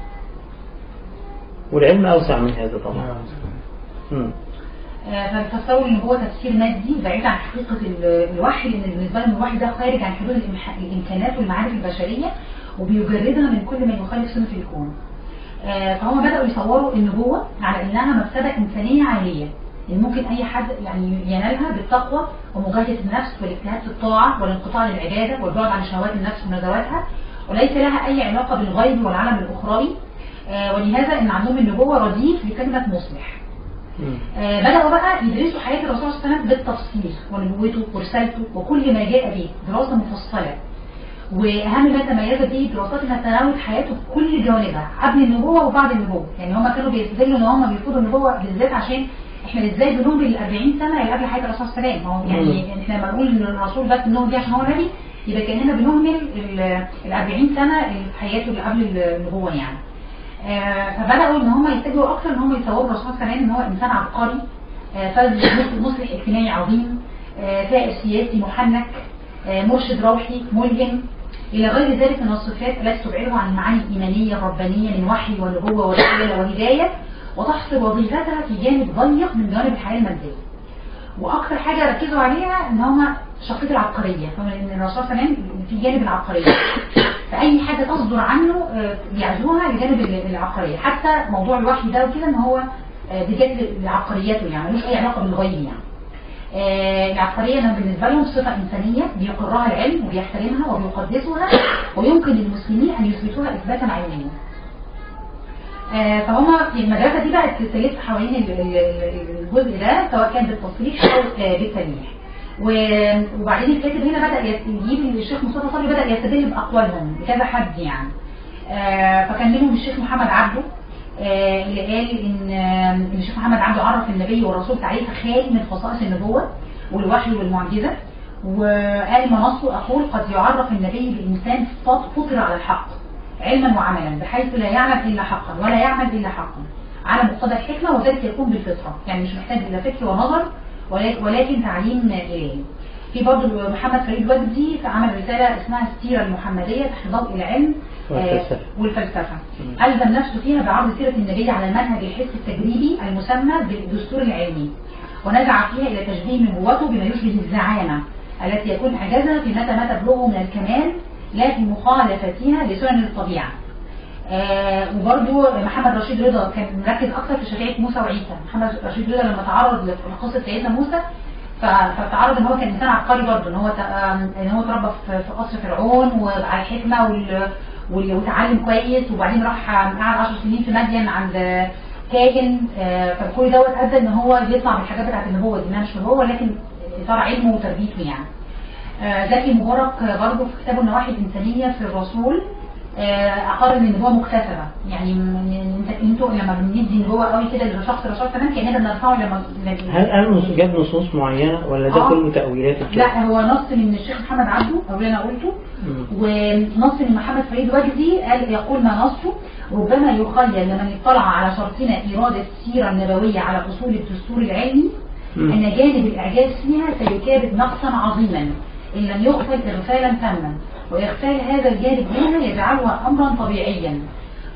والعلم أوسع من هذا طبعا مم. آه، فبيفسروا النبوة تفسير مادي بعيد عن حقيقة ال- الوحي لأن بالنسبة لهم الوحي ده خارج عن حدود الإمح- الإمكانات والمعارف البشرية وبيجردها من كل ما يخالف سنة الكون آه، فهم بدأوا يصوروا النبوة على إنها مرتبة إنسانية عالية إن ممكن أي حد يعني ينالها بالتقوى ومجاهدة النفس والاجتهاد في الطاعة والانقطاع للعبادة والبعد عن شهوات النفس ونزواتها وليس لها أي علاقة بالغيب والعالم الأخروي آه، ولهذا إن عندهم النبوة رديف لكلمة مصلح مم. آه، بدأوا بقى يدرسوا حياة الرسول صلى الله عليه وسلم بالتفصيل ونبوته ورسالته وكل ما جاء به دراسة مفصلة وأهم ما تميز به دراسات انها تناولت حياته بكل جوانبها قبل النبوة وبعد النبوة يعني هم كانوا بيستدلوا ان هم بيرفضوا النبوة بالذات عشان احنا ازاي بنهمل ال 40 سنة اللي قبل حياة الرسول صلى الله عليه وسلم هو يعني احنا لما نقول ان الرسول بس النبوة دي عشان هو نبي يبقى كأننا بنهمل ال 40 سنة اللي في حياته اللي قبل النبوة يعني آه، فبدأوا ان هم يتجهوا اكتر ان هم يصوروا الرسول صلى الله عليه وسلم ان هو انسان عبقري آه، فذ مصلح اجتماعي عظيم آه، ثائر سياسي محنك آه، مرشد روحي ملهم إلى غير ذلك من الصفات التي تبعده عن المعاني الإيمانية الربانية من وحي ونبوة ورسالة وهداية وتحصر وظيفتها في جانب ضيق من جوانب الحياة المادية وأكثر حاجة ركزوا عليها إن هما شخصية العبقرية فإن الرسول صلى الله عليه وسلم في جانب العبقرية فأي حاجة تصدر عنه آه، بيعزوها لجانب العبقرية حتى موضوع الوحي ده وكده إن هو آه، بجانب لعبقريته يعني ملوش أي علاقة بالغيب يعني آه، العبقرية إنها بالنسبة لهم صفة إنسانية بيقرها العلم وبيحترمها وبيقدسها ويمكن للمسلمين أن يثبتوها إثباتا علميا. آه، فهم في المدرسة دي بقى تلف حوالين ال- ال- ال- الجزء ده سواء كان بالتصريح أو آه، بالتلميح. و- وبعدين الكاتب هنا بدأ يت- يجيب الشيخ مصطفى صبري بدأ يستدل بأقوالهم بكذا حد يعني. آه، فكان منهم الشيخ محمد عبده آه، اللي قال ان آه، ان الشيخ محمد عبده عرف النبي والرسول تعريف خالي من خصائص النبوه والوحي والمعجزه وقال ما نصه اقول قد يعرف النبي بانسان فط- فطر على الحق علما وعملا بحيث لا يعلم الا حقا ولا يعمل الا حقا على مقتضى الحكمه وذلك يكون بالفطره يعني مش محتاج الى فكر ونظر ولك- ولكن تعليم الهي في برضه محمد فريد وجدي عمل رساله اسمها السيره المحمديه تحت ضوء العلم آه، والفلسفة. والفلسفة ألزم نفسه فيها بعرض سيرة النبي على المنهج الحس التجريبي المسمى بالدستور العلمي ونزع فيها إلى تشبيه نبوته بما يشبه الزعامة التي يكون إعجازها في متى ما تبلغه من الكمال لا في مخالفتها لسنن الطبيعة آه وبرضو محمد رشيد رضا كان مركز أكثر في شريعة موسى وعيسى محمد رشيد رضا لما تعرض لقصة سيدنا موسى ف- فتعرض ان هو كان انسان عبقري برضه ان هو ت- آم، ان هو اتربى في في قصر فرعون وعلى الحكمه وال وال- وتعلم كويس وبعدين راح آم، قعد 10 سنين في مدين عند كاهن آه، فكل دوت ادى ان هو يطلع بالحاجات بتاعت النبوه دي انها مش نبوه لكن اثار علمه وتربيته يعني آه، زكي مبارك آه، برضه في كتابه النواحي الإنسانية في الرسول آه، أقر إن النبوة مكتسبة يعني م- انت انتوا لما بندي النبوة قوي كده لشخص الرسول كمان كأننا بنرفعه لما هل هل نص- جاب نصوص معينة ولا ده آه. كله تأويلات الكتاب؟ لا هو نص من الشيخ محمد عبده او اللي انا قلته مم. ونص من محمد فريد وجدي قال يقول ما نصه ربما يخيل لمن اطلع على شرطنا إيراد السيرة النبوية على أصول الدستور العلمي مم. أن جانب الإعجاز فيها سيكابد نقصا عظيما إن لم يغفل إغفالا تاما وإغفال هذا الجانب منها يجعلها أمرا طبيعيا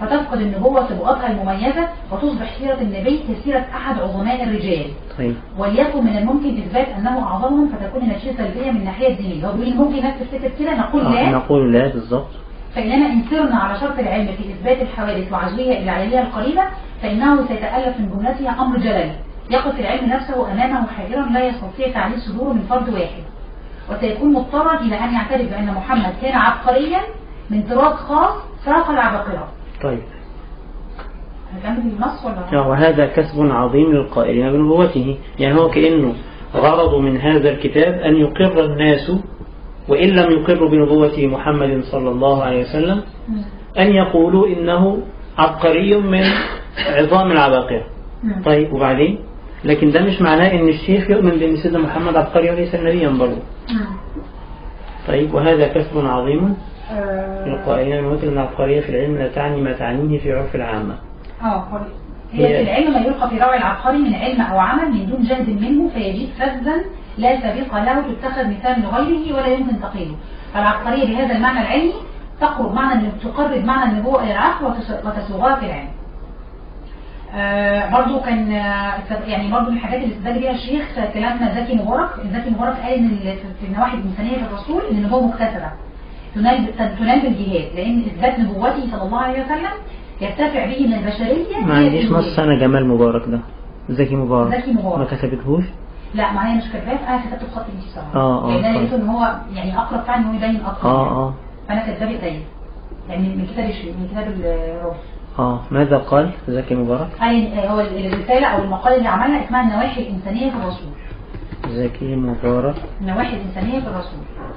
فتفقد النبوة طبقاتها المميزة وتصبح سيرة النبي كسيرة أحد عظماء الرجال طيب وليكن من الممكن إثبات أنه أعظمهم فتكون النتيجة سلبية من الناحية الدينية هو بيقول ممكن الناس تفتكر كده نقول آه، لا نقول لا بالضبط فإننا إن سرنا على شرط العلم في إثبات الحوادث وعزوها إلى العلية القريبة فإنه سيتألف من جملتها أمر جلل يقف العلم نفسه أمامه حائرا لا يستطيع تعليل صدوره من فرد واحد وسيكون مضطرا إلى أن يعترف بأن محمد كان عبقريا من طراز خاص ساق العباقرة طيب هنكمل النص ولا آه، وهذا كسب عظيم للقائلين بنبوته يعني هو كأنه غرض من هذا الكتاب أن يقر الناس وإن لم يقروا بنبوة محمد صلى الله عليه وسلم مم. أن يقولوا إنه عبقري من عظام العباقرة مم. طيب وبعدين لكن ده مش معناه ان الشيخ يؤمن بان سيدنا محمد عبقري وليس نبيا برضه مم. طيب وهذا كسب عظيم آه، للقائلين بمثل ان العبقرية في العلم لا تعني ما تعنيه في عرف العامة اه هو- هي هي- في العلم ما يلقى في روع العبقري من علم او عمل من دون جهد منه فيجيب فذا لا سبيق له تتخذ مثال لغيره ولا يمكن تقييده فالعبقرية بهذا المعنى العلمي تقرب معنى تقرب معنى النبوة الى العقل وتس- وتسوغها في العلم آه برضو كان آه، يعني برضو من الحاجات اللي استدل بيها الشيخ كلام زكي مبارك زكي مبارك قال ان ال- في النواحي الانسانيه في الرسول ان النبوه مكتسبه تنال تنال بالجهاد لان اثبات نبوته صلى الله عليه وسلم يرتفع به من البشريه ما إلى عنديش الألوهية. نص انا جمال مبارك ده زكي مبارك زكي مبارك. ما كتبتهوش لا ما هي مش كاتباه انا كتبت بخط ايدي الصراحه آه، آه، لان انا طيب. لقيته ان هو يعني اقرب فعلا ان هو يبين اكتر اه اه فانا كاتباه بايديا يعني من كتاب الش- من كتاب الروح اه ماذا قال زكي مبارك قال هو الرساله او المقاله اللي عملها اسمها النواحي الانسانيه في الرسول زكي مبارك النواحي الإنسانية في الرسول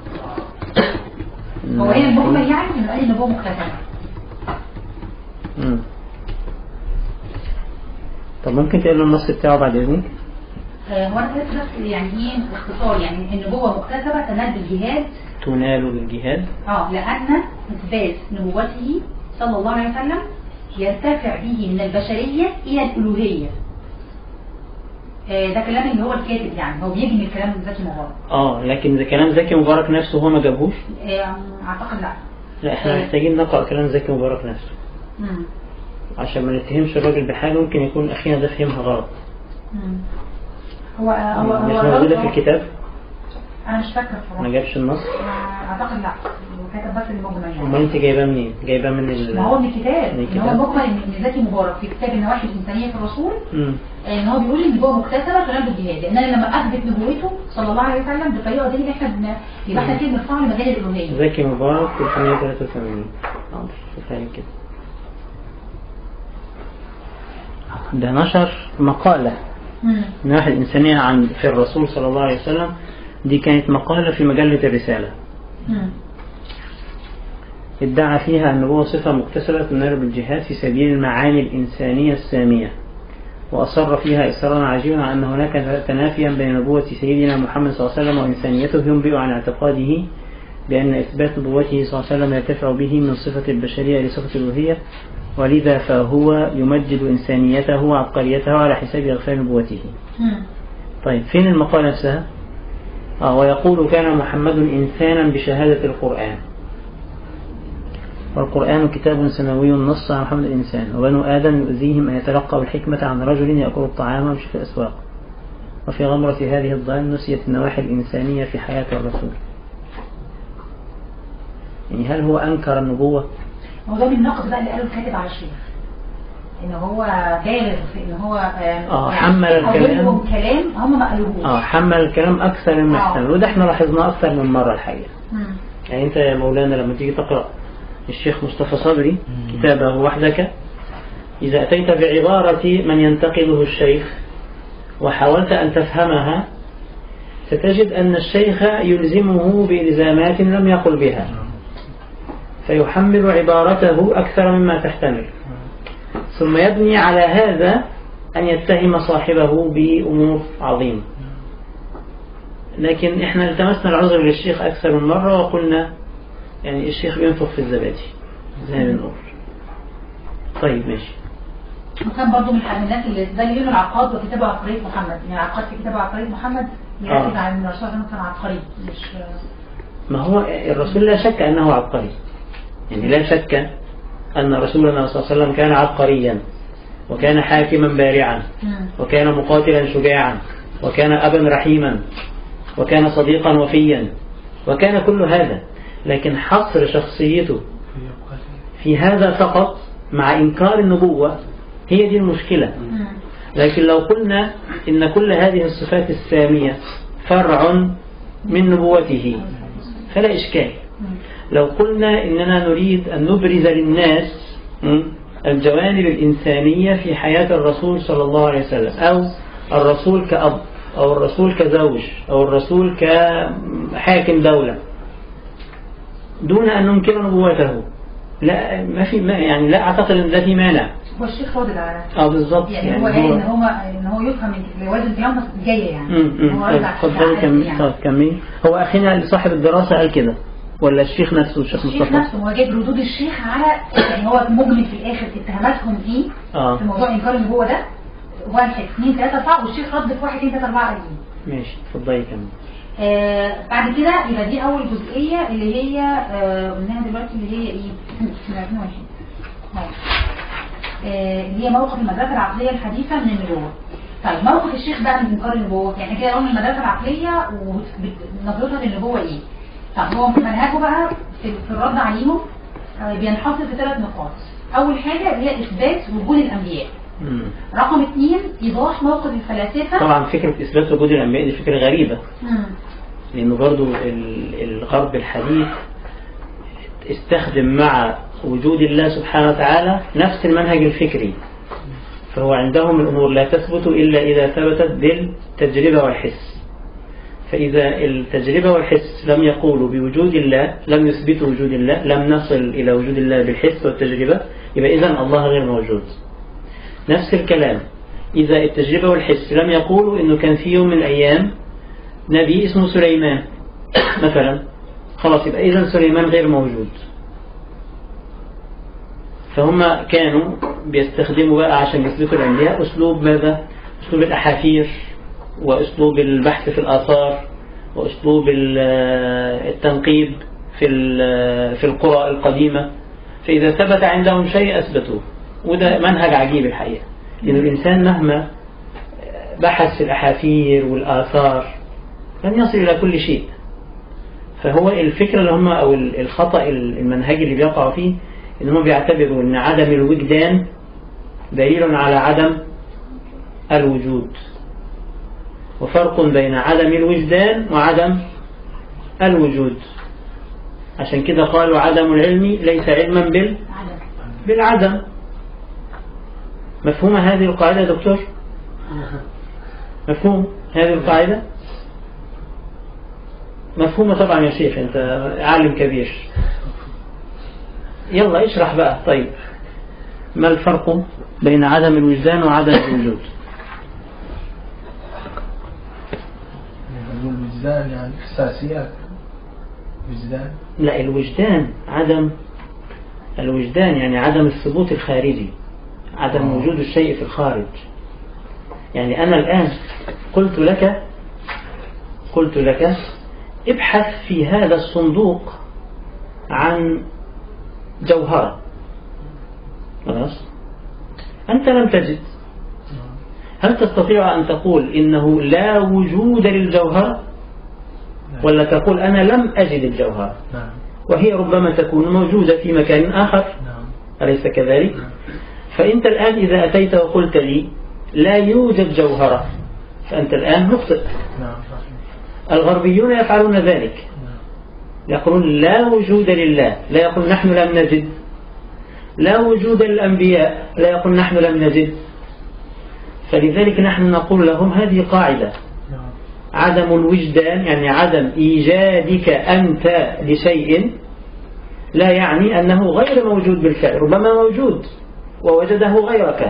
هو هنا المجمل يعني إنه قال النبوة مكتسبة مم. طب ممكن تقول النص بتاعه بعد اذنك آه، هو أنا كاتب بس يعني إيه باختصار يعني النبوة مكتسبة تنال بالجهاد تنال بالجهاد اه لأن إثبات نبوته صلى الله عليه وسلم يرتفع به من البشرية إلى الألوهية آه، ده كلام اللي هو الكاتب يعني هو بيجمل كلام زكي مبارك اه لكن ده كلام زكي مبارك نفسه هو ما جابهوش آه، أعتقد لا لا احنا محتاجين نقرأ كلام زكي مبارك نفسه مم. عشان ما نتهمش الراجل بحاله ممكن يكون اخينا ده فهمها غلط مم. هو هو هو مش موجودة في هو- الكتاب أنا مش فاكرة ما بصراحة جابش النص آه، أعتقد لا هو كاتب بس المجمل يعني امال انت جايباه منين جايباه من ال ما هو من الكتاب من ان هو الكتاب. مجمل ان إن زكي مبارك في كتاب النواحي الانسانيه في الرسول مم. ان هو بيقول ان النبوه مكتسبه تنال بالجهاد لان انا لما اثبت نبوته صلى الله عليه وسلم بالطريقه دي اللي احنا بن... يبقى احنا كده بنرفعه لمجال الالوهيه زكي مبارك 383 حاضر شوفها لي كده ده نشر مقالة مم. من الناحية الإنسانية عن في الرسول صلى الله عليه وسلم دي كانت مقالة في مجلة الرسالة مم. ادعى فيها النبوة صفة مكتسبة تنال بالجهاد في سبيل المعاني الإنسانية السامية وأصر فيها إصرارا عجيبا على أن هناك تنافيا بين نبوة سيدنا محمد صلى الله عليه وسلم وإنسانيته ينبئ عن اعتقاده بأن إثبات نبوته صلى الله عليه وسلم يرتفع به من صفة البشرية إلى صفة الألوهية ولذا فهو يمجد إنسانيته وعبقريته على حساب إغفال نبوته مم. طيب فين المقالة نفسها آه ويقول كان محمد إنسانا بشهادة القرآن والقرآن كتاب سماوي نص على محمد الإنسان وبنو آدم يؤذيهم أن يتلقوا الحكمة عن رجل يأكل الطعام ويمشي في الأسواق وفي غمرة هذه الضال نسيت النواحي الإنسانية في حياة الرسول يعني هل هو أنكر النبوة هو ده من النقد بقى اللي قاله الكاتب على الشيخ ان هو بالغ في ان هو آم، آه، يعني حمل الكلام. قولهم كلام هم ما قالوهوش آه حمل الكلام أكثر مما آه. احتمل وده احنا لاحظناه أكثر من مرة الحقيقة مم. يعني أنت يا مولانا لما تيجي تقرأ الشيخ مصطفى صبري كتابه وحدك إذا أتيت بعبارة من ينتقده الشيخ وحاولت أن تفهمها ستجد أن الشيخ يلزمه بإلزامات لم يقل بها فيحمل عبارته أكثر مما تحتمل ثم يبني على هذا أن يتهم صاحبه بأمور عظيمة لكن احنا التمسنا العذر للشيخ أكثر من مرة وقلنا يعني الشيخ بينفخ في الزبادي زي ما بنقول طيب ماشي وكان برضو من الناس اللي دليلوا العقاد وكتابه عبقرية محمد يعني العقاد في كتابه عبقرية محمد يركز آه. على ان الرسول صلى الله عليه وسلم كان عبقري مش ما هو الرسول لا شك أنه عبقري يعني لا شك أن رسولنا صلى الله عليه وسلم كان عبقريا وكان حاكما بارعا مم. وكان مقاتلا شجاعا وكان أبا رحيما وكان صديقا وفيا وكان كل هذا لكن حصر شخصيته في هذا فقط مع إنكار النبوة هي دي المشكلة مم. لكن لو قلنا إن كل هذه الصفات السامية فرع من نبوته فلا إشكال لو قلنا إننا نريد أن نبرز للناس م، الجوانب الإنسانية في حياة الرسول صلى الله عليه وسلم أو الرسول كأب أو الرسول كزوج أو الرسول كحاكم دولة دون أن ننكر نبوته لا ما في ما يعني لا أعتقد أن ده في مانع هو الشيخ راضي على اه بالظبط يعني هو قال ان هو ان هو يفهم من جواز القيامه الجايه يعني امم هو راضي على اتفضلي كمل يعني. طيب كمل هو اخينا اللي صاحب الدراسه قال كده ولا الشيخ نفسه الشيخ الشيخ مصطفى نفسه هو جايب ردود الشيخ على يعني هو مجمل في الاخر اتهاماتهم ايه اه في موضوع انكار النبوه ده واحد اثنين ثلاثه اربعه والشيخ رد في واحد اثنين ثلاثه اربعه قايلين ماشي اتفضلي كمل آه بعد كده يبقى دي اول جزئيه اللي هي آه قلناها دلوقتي اللي هي ايه؟ بسم الله الرحمن الرحيم. طيب. آه اللي هي موقف المدرسه العقليه الحديثه من النبوه. طيب موقف الشيخ بقى من انكار النبوه يعني كده قلنا المدرسه العقليه ونظرتها للنبوه ايه؟ طب هو منهجه بقى في في الرد عليهم آه بينحصر في ثلاث نقاط. اول حاجه اللي هي اثبات وجود الانبياء. مم. رقم اثنين ايضاح موقف الفلاسفه طبعا فكره اثبات وجود الانبياء دي فكره غريبه مم. لانه برضو ال- الغرب الحديث استخدم مع وجود الله سبحانه وتعالى نفس المنهج الفكري فهو عندهم الأمور لا تثبت إلا إذا ثبتت بالتجربة والحس فإذا التجربة والحس لم يقولوا بوجود الله لم يثبتوا وجود الله لم نصل إلى وجود الله بالحس والتجربة يبقى إذن الله غير موجود نفس الكلام إذا التجربة والحس لم يقولوا إنه كان في يوم من الأيام نبي اسمه سليمان مثلا خلاص يبقى إذا سليمان غير موجود فهم كانوا بيستخدموا بقى عشان يثبتوا الأنبياء أسلوب ماذا؟ أسلوب الأحافير وأسلوب البحث في الآثار وأسلوب ال- التنقيب في ال- في القرى القديمة فإذا ثبت عندهم شيء أثبتوه وده منهج عجيب الحقيقة لأن الإنسان مهما بحث في الأحافير والآثار لن يصل إلى كل شيء فهو الفكرة اللي هم أو الخطأ المنهجي اللي بيقعوا فيه إن هم بيعتبروا إن عدم الوجدان دليل على عدم الوجود وفرق بين عدم الوجدان وعدم الوجود عشان كده قالوا عدم العلم ليس علما بال عدم بالعدم مفهومة هذه القاعدة يا دكتور مفهوم هذه القاعدة مفهومة طبعا يا شيخ انت عالم كبير يلا اشرح بقى طيب ما الفرق بين عدم الوجدان وعدم الوجود يعني الوجدان يعني إحساسيات وجدان لا الوجدان عدم الوجدان يعني عدم الثبوت الخارجي عدم آه. وجود الشيء في الخارج يعني أنا الآن قلت لك قلت لك ابحث في هذا الصندوق عن جوهرة خلاص أنت لم تجد هل تستطيع أن تقول إنه لا وجود للجوهرة ولا تقول أنا لم أجد الجوهرة نعم وهي ربما تكون موجودة في مكان آخر نعم أليس كذلك؟ نعم. فأنت الآن إذا أتيت وقلت لي لا يوجد جوهرة فأنت الآن مخطئ نعم صحيح الغربيون يفعلون ذلك نعم يقولون لا وجود لله لا يقول نحن لم نجد لا وجود للأنبياء لا يقول نحن لم نجد فلذلك نحن نقول لهم هذه قاعدة نعم عدم الوجدان يعني عدم إيجادك أنت لشيء لا يعني أنه غير موجود بالفعل ربما موجود ووجده غيرك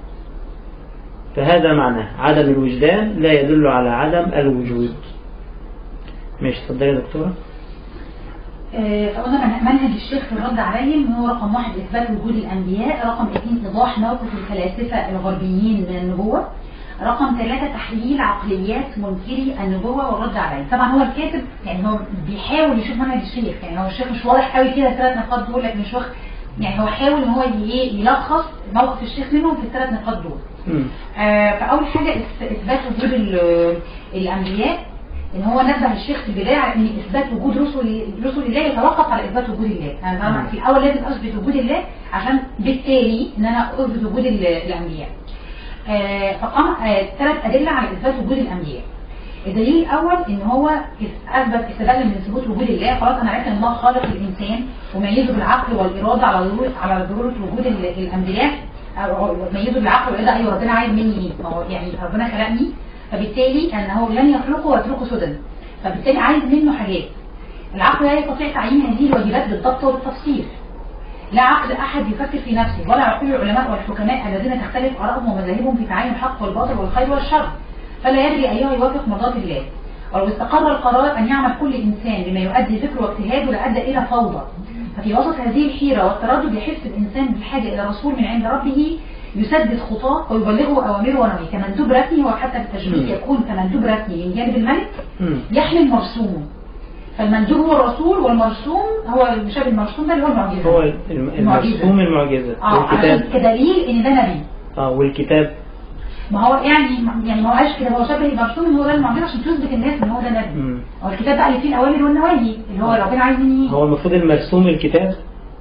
فهذا معناه عدم الوجدان لا يدل على عدم الوجود ماشي تفضلي يا دكتورة آه، فقلنا من- منهج الشيخ في الرد عليهم هو رقم واحد إثبات وجود الأنبياء رقم اثنين إيضاح موقف الفلاسفة الغربيين من النبوة رقم ثلاثة تحليل عقليات منكري النبوة والرد عليه طبعا هو الكاتب يعني هو بيحاول يشوف منهج الشيخ يعني هو الشيخ مش واضح قوي كده الثلاث نقاط دول لكن مش واخد يعني هو حاول ان هو ي- ايه يلخص موقف الشيخ منهم في الثلاث نقاط دول مم. آه، فاول حاجه إث- اثبات وجود ال- الانبياء ان هو نبه الشيخ في البدايه على ان اثبات وجود رسل رسل الله يتوقف على اثبات وجود الله يعني أنا في الاول لازم اثبت وجود الله عشان بالتالي ان انا اثبت وجود ال- الانبياء آه، فقام ثلاث ادله على اثبات وجود الانبياء الدليل الاول ان هو اثبت استدل من ثبوت وجود الله خلاص انا عرفت ان الله خالق الانسان وميزه بالعقل والاراده على ضروره على ضروره وجود ال- الانبياء أو ميزه بالعقل والاراده ايوه ربنا عايز مني ايه ما هو يعني ربنا خلقني فبالتالي انه لن يخلقه ويتركه سدى فبالتالي عايز منه حاجات العقل لا يستطيع تعيين هذه الواجبات بالضبط وبالتفصيل لا عقل احد يفكر في نفسه ولا عقول العلماء والحكماء الذين تختلف ارائهم ومذاهبهم في تعيين الحق والباطل والخير والشر فلا يدري ايها يوافق مرضات الله ولو استقر القرار ان يعمل كل انسان بما يؤدي ذكره واجتهاده لادى الى فوضى ففي وسط هذه الحيره والتردد يحس الانسان بالحاجه الى رسول من عند ربه يسدد خطاه ويبلغه اوامره ونهيه كمندوب رسمي هو حتى بالتشبيه مم. يكون كمندوب رسمي من جانب الملك مم. يحمل مرسومه فالمندوب هو الرسول والمرسوم هو شبه المرسوم ده اللي هو المعجزه هو الم- المرسوم المعجزة اه عشان والكتاب كدليل ان ده نبي اه والكتاب ما هو يعني يعني ما هو قالش كده هو شبه المرسوم ان هو ده المعجزه عشان تثبت الناس ان هو ده نبي مم. هو الكتاب بقى اللي فيه الاوامر والنواهي اللي هو ربنا عايز مني ايه هو المفروض المرسوم الكتاب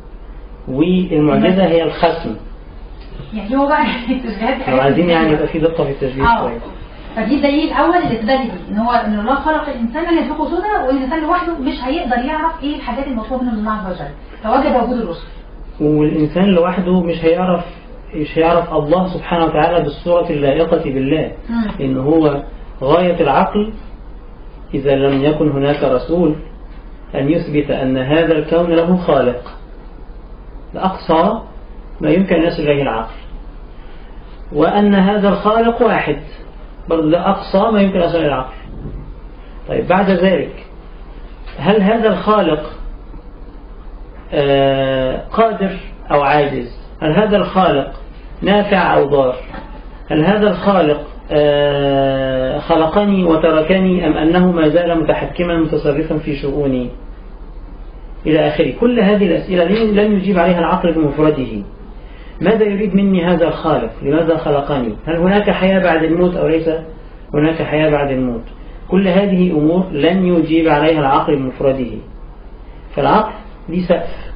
والمعجزة هي الختم يعني هو بقى التشبيهات دي لو حاجات عايزين يعني كتير. يبقى في دقة في التشبيه اه شوية فدي الدليل الاول اللي اثبت دي ان هو ان الله خلق الانسان لا يسبقه سدى والانسان لوحده مش هيقدر يعرف ايه الحاجات المطلوبه منه من الله عز وجل فوجد وجود الرسل والإنسان لوحده مش هيعرف مش هيعرف الله سبحانه وتعالى بالصورة اللائقة بالله مم. إن هو غاية العقل إذا لم يكن هناك رسول أن يثبت أن هذا الكون له خالق لأقصى ما يمكن أن يصل إليه العقل وأن هذا الخالق واحد برضه ده أقصى ما يمكن أن يصل إليه العقل طيب بعد ذلك هل هذا الخالق آه، قادر أو عاجز هل هذا الخالق نافع أو ضار هل هذا الخالق آه، خلقني وتركني أم أنه ما زال متحكما متصرفا في شؤوني إلى آخره كل هذه الأسئلة لن لن يجيب عليها العقل بمفرده ماذا يريد مني هذا الخالق لماذا خلقني هل هناك حياة بعد الموت أو ليس هناك حياة بعد الموت كل هذه أمور لن يجيب عليها العقل بمفرده فالعقل ليه سقف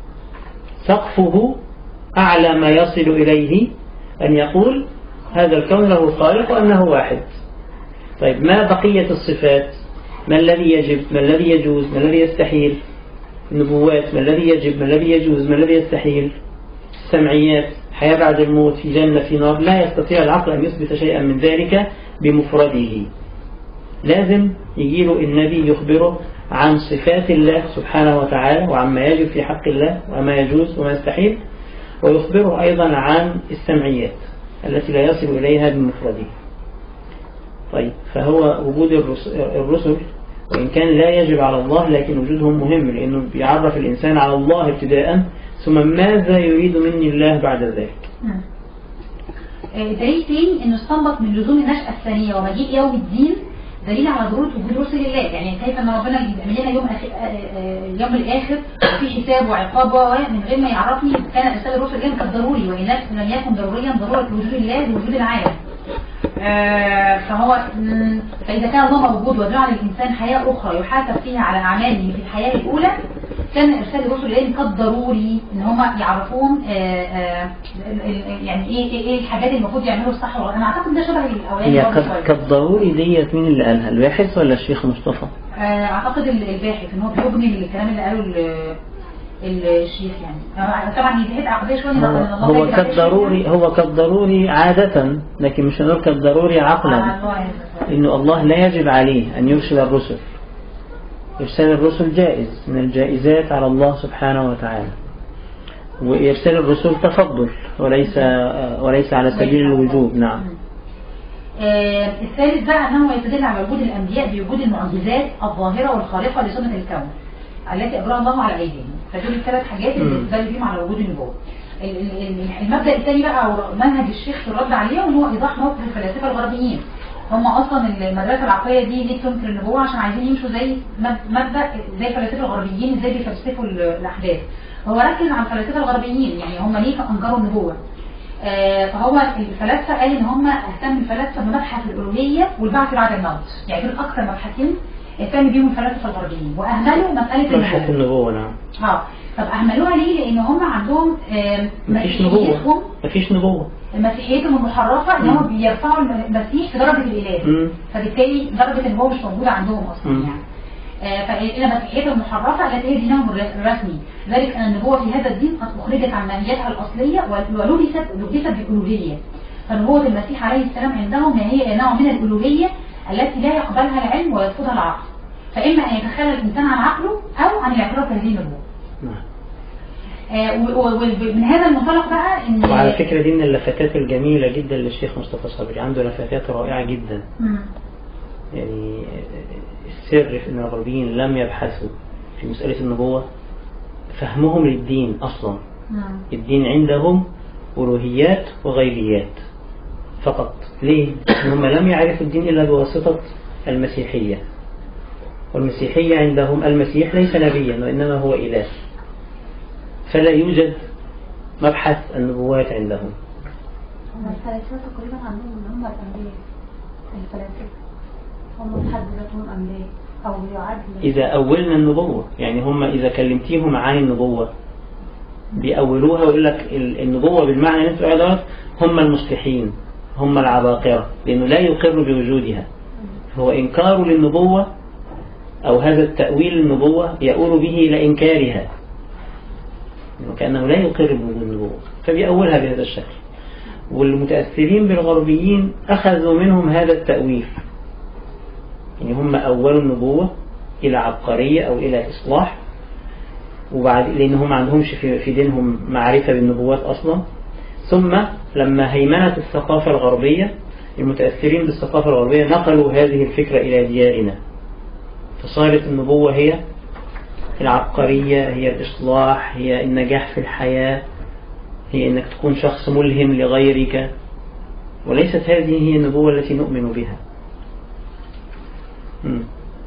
سقفه أعلى ما يصل إليه أن يقول هذا الكون له خالق وأنه واحد طيب ما بقية الصفات ما الذي يجب ما الذي يجوز ما الذي يستحيل النبوات ما الذي يجب ما الذي يجوز ما الذي يستحيل السمعيات حياة بعد الموت في جنة في نار لا يستطيع العقل أن يثبت شيئا من ذلك بمفرده لازم يجيله النبي يخبره عن صفات الله سبحانه وتعالى وعما يجب في حق الله وما يجوز وما يستحيل ويخبره أيضا عن السمعيات التي لا يصل إليها بمفرده طيب فهو وجود الرس- الرسل وإن كان لا يجب على الله لكن وجودهم مهم لأنه بيعرف الإنسان على الله ابتداء ثم ماذا يريد مني الله بعد ذلك مم. آه، دليل تاني انه استنبط من لزوم النشأة الثانية ومجيء يوم الدين دليل على ضرورة وجود رسل الله يعني كيف ان ربنا يعمل لنا يوم أخ... آه، آه، اليوم الاخر وفي حساب وعقاب و- من غير ما يعرفني كان ارسال الرسل جاي كان ضروري وان لم يكن ضروريا ضرورة وجود الله لوجود العالم آه، فهو مم، فإذا كان الله موجود وجعل الإنسان حياة أخرى يحاسب فيها على أعماله في الحياة الأولى كان إرسال الرسل إليهم قد ضروري إن هم يعرفون آه، آه، ال- ال- يعني إيه إيه إيه الحاجات اللي المفروض يعملوا الصح والغلط أنا أعتقد ده شبه الأولاني هي برضه قد شوية. كالضروري ديت مين اللي قالها الباحث ولا الشيخ مصطفى آه، أعتقد ال- الباحث إن هو بيبني الكلام اللي قاله ال- الشيخ يعني آه، طبعا هي دي عقدية شوية إن هو, الله هو يجعل الشيء كالضروري هو كالضروري عادة لكن مش هنقول كالضروري آه، عقلا الله يجزاك. إنه الله لا يجب عليه أن يرسل الرسل إرسال الرسل جائز من الجائزات على الله سبحانه وتعالى وإرسال الرسل تفضل وليس وليس على سبيل الوجوب نعم آه، الثالث بقى انه يستدل على وجود الانبياء بوجود المعجزات الظاهره والخارقه لسنه الكون التي اجراها الله على ايديهم فدول الثلاث حاجات اللي مم. استدل بيهم على وجود النبوه ال- ال- ال- المبدا الثاني بقى او منهج الشيخ في الرد عليهم هو ايضاح موقف الفلاسفه الغربيين هم اصلا المدرسه العقليه دي ليه تنكر النبوه عشان عايزين يمشوا زي مب- مبدا زي الفلاسفه الغربيين ازاي بيفلسفوا ال- الاحداث هو ركز على الفلاسفه الغربيين يعني هم ليه انكروا النبوه آه، فهو الفلاسفه قال ان هم اهتم الفلاسفه بمبحث الالوهيه والبعث بعد الموت يعني دول اكثر مبحثين اهتم بيهم الفلاسفه الغربيين واهملوا مساله مبحث النبوه النبوة نعم اه طب اهملوها ليه لان هم عندهم آه، مفيش مسيحيتهم نبوة مفيش نبوة مسيحيتهم المحرفه ان هم بيرفعوا المسيح في درجه الاله مم. فبالتالي درجه النبوه مش موجوده عندهم اصلا مم. يعني آه، فإلى مسيحيتهم المحرفة التي هي دينهم الر- الرسمي ذلك أن النبوة في هذا الدين قد أخرجت عن ماهيتها الأصلية ول- ولبست لبست بالألوهية فنبوة المسيح عليه السلام عندهم هي نوع من الألوهية التي لا يقبلها العلم ويرفضها العقل فإما أن يتخلى الإنسان عن عقله أو عن الاعتراف بهذه النبوة نعم آه، و- و- ومن هذا المنطلق بقى ان وعلى فكرة دي من اللفتات الجميلة جدا للشيخ مصطفى صبري عنده لفتات رائعة جدا مم. يعني السر في ان الغربيين لم يبحثوا في مسألة النبوة فهمهم للدين اصلا مم. الدين عندهم ألوهيات وغيبيات فقط ليه؟ إن هم لم يعرفوا الدين إلا بواسطة المسيحية والمسيحية عندهم المسيح ليس نبيا وإنما هو إله فلا يوجد مبحث النبوات عندهم هم الفلاسفة تقريبا عندهم ان هم الانبياء الفلاسفة هم بحد ذاتهم انبياء او يعد إذا أولنا النبوة يعني هم إذا كلمتيهم عن النبوة بيأولوها ويقول لك ال- النبوة بالمعنى اللي انتوا قاعدين هم المصلحين هم العباقرة لأنه لا يقر بوجودها هو إنكار للنبوة أو هذا التأويل للنبوة يؤول به إلى إنكارها وكأنه لا يقر بوجود النبوة فبيأولها بهذا الشكل والمتأثرين بالغربيين أخذوا منهم هذا التأويل يعني هم أولوا النبوة إلى عبقرية أو إلى إصلاح وبعد لأن هم ما عندهمش في في دينهم معرفة بالنبوات أصلا ثم لما هيمنت الثقافة الغربية المتأثرين بالثقافة الغربية نقلوا هذه الفكرة إلى ديارنا فصارت النبوة هي العبقرية هي الإصلاح هي النجاح في الحياة هي أنك تكون شخص ملهم لغيرك وليست هذه هي النبوة التي نؤمن بها مم.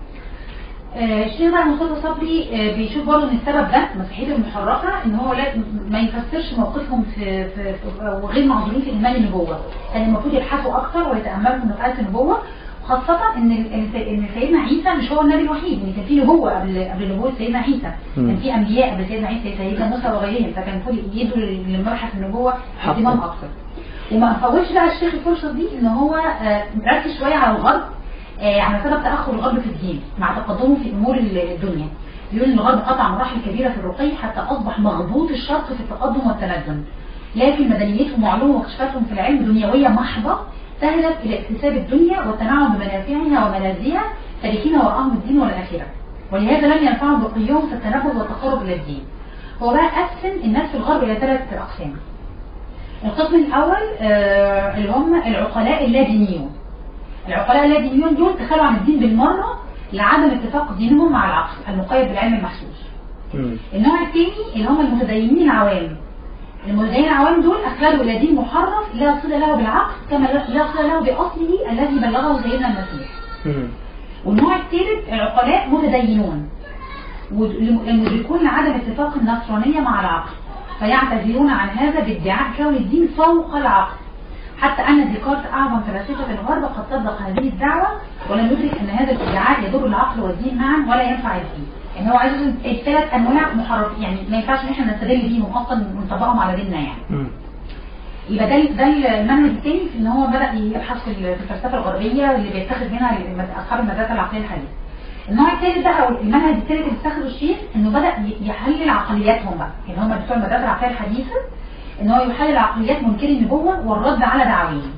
آه، الشيخ بقى مصطفى صبري آه، بيشوف برضه ان السبب ده مسيحية المحرفة ان هو لا ما يفسرش موقفهم في, في, في وغير معذورين في ايمان النبوة كان المفروض يبحثوا اكتر ويتاملوا في مسألة النبوة خاصة ان ال- ان سي- إن سيدنا عيسى مش هو النبي الوحيد يعني كان في نبوة قبل قبل نبوة سيدنا عيسى مم. كان في انبياء قبل سيدنا عيسى سيدنا موسى وغيرهم فكان المفروض يدوا لمبحث النبوة حقا. اهتمام اكتر وما فوتش بقى الشيخ الفرصة دي ان هو آه، ركز شوية على الغرب آه، على سبب تأخر الغرب في الدين مع تقدمه في أمور ال- الدنيا بيقول إن الغرب قطع مراحل كبيرة في الرقي حتى أصبح مغبوط الشرق في التقدم والتمدن لكن مدنيتهم وعلوم واكتشافاتهم في العلم دنيوية محضة تهدف إلى اكتساب الدنيا والتنعم بمنافعها وملاذها تاركين وراءهم الدين والآخرة ولهذا لم ينفعهم رقيهم في التنفذ والتقرب إلى الدين هو بقى قسم الناس في الغرب إلى ثلاث أقسام القسم الأول آه، اللي هم العقلاء اللادينيون العقلاء اللادينيون دول تخلوا عن الدين بالمرة لعدم اتفاق دينهم مع العقل المقيد بالعلم المحسوس مم. النوع الثاني اللي هم المتدينين العوام المتدينين العوام دول أخلوا إلى دين محرف لا صلة له بالعقل كما لا صلة له بأصله الذي بلغه سيدنا المسيح مم. والنوع الثالث العقلاء متدينون المدركون لعدم اتفاق النصرانية مع العقل فيعتذرون عن هذا بادعاء كون الدين فوق العقل حتى أن ديكارت أعظم فلاسفة الغرب قد صدق هذه الدعوة ولم يدرك أن هذا الادعاء يضر العقل والدين معا ولا ينفع الدين يعني هو عايز يقول الثلاث أنواع محرف يعني ما ينفعش إن احنا نستدل بيهم أصلا ونطبقهم على ديننا يعني مم. يبقى ده ده المنهج الثاني في ان هو بدا يبحث في في الفلسفه الغربيه اللي بيتخذ منها المد- اصحاب المدرسه العقليه الحديثه. النوع الثالث بقى او المنهج الثالث اللي اتخذه الشيخ انه بدا ي- يحلل عقلياتهم بقى يعني هم بتوع المدرسه العقليه الحديثه ان هو يحلل عقليات منكري النبوه والرد على دعاويهم.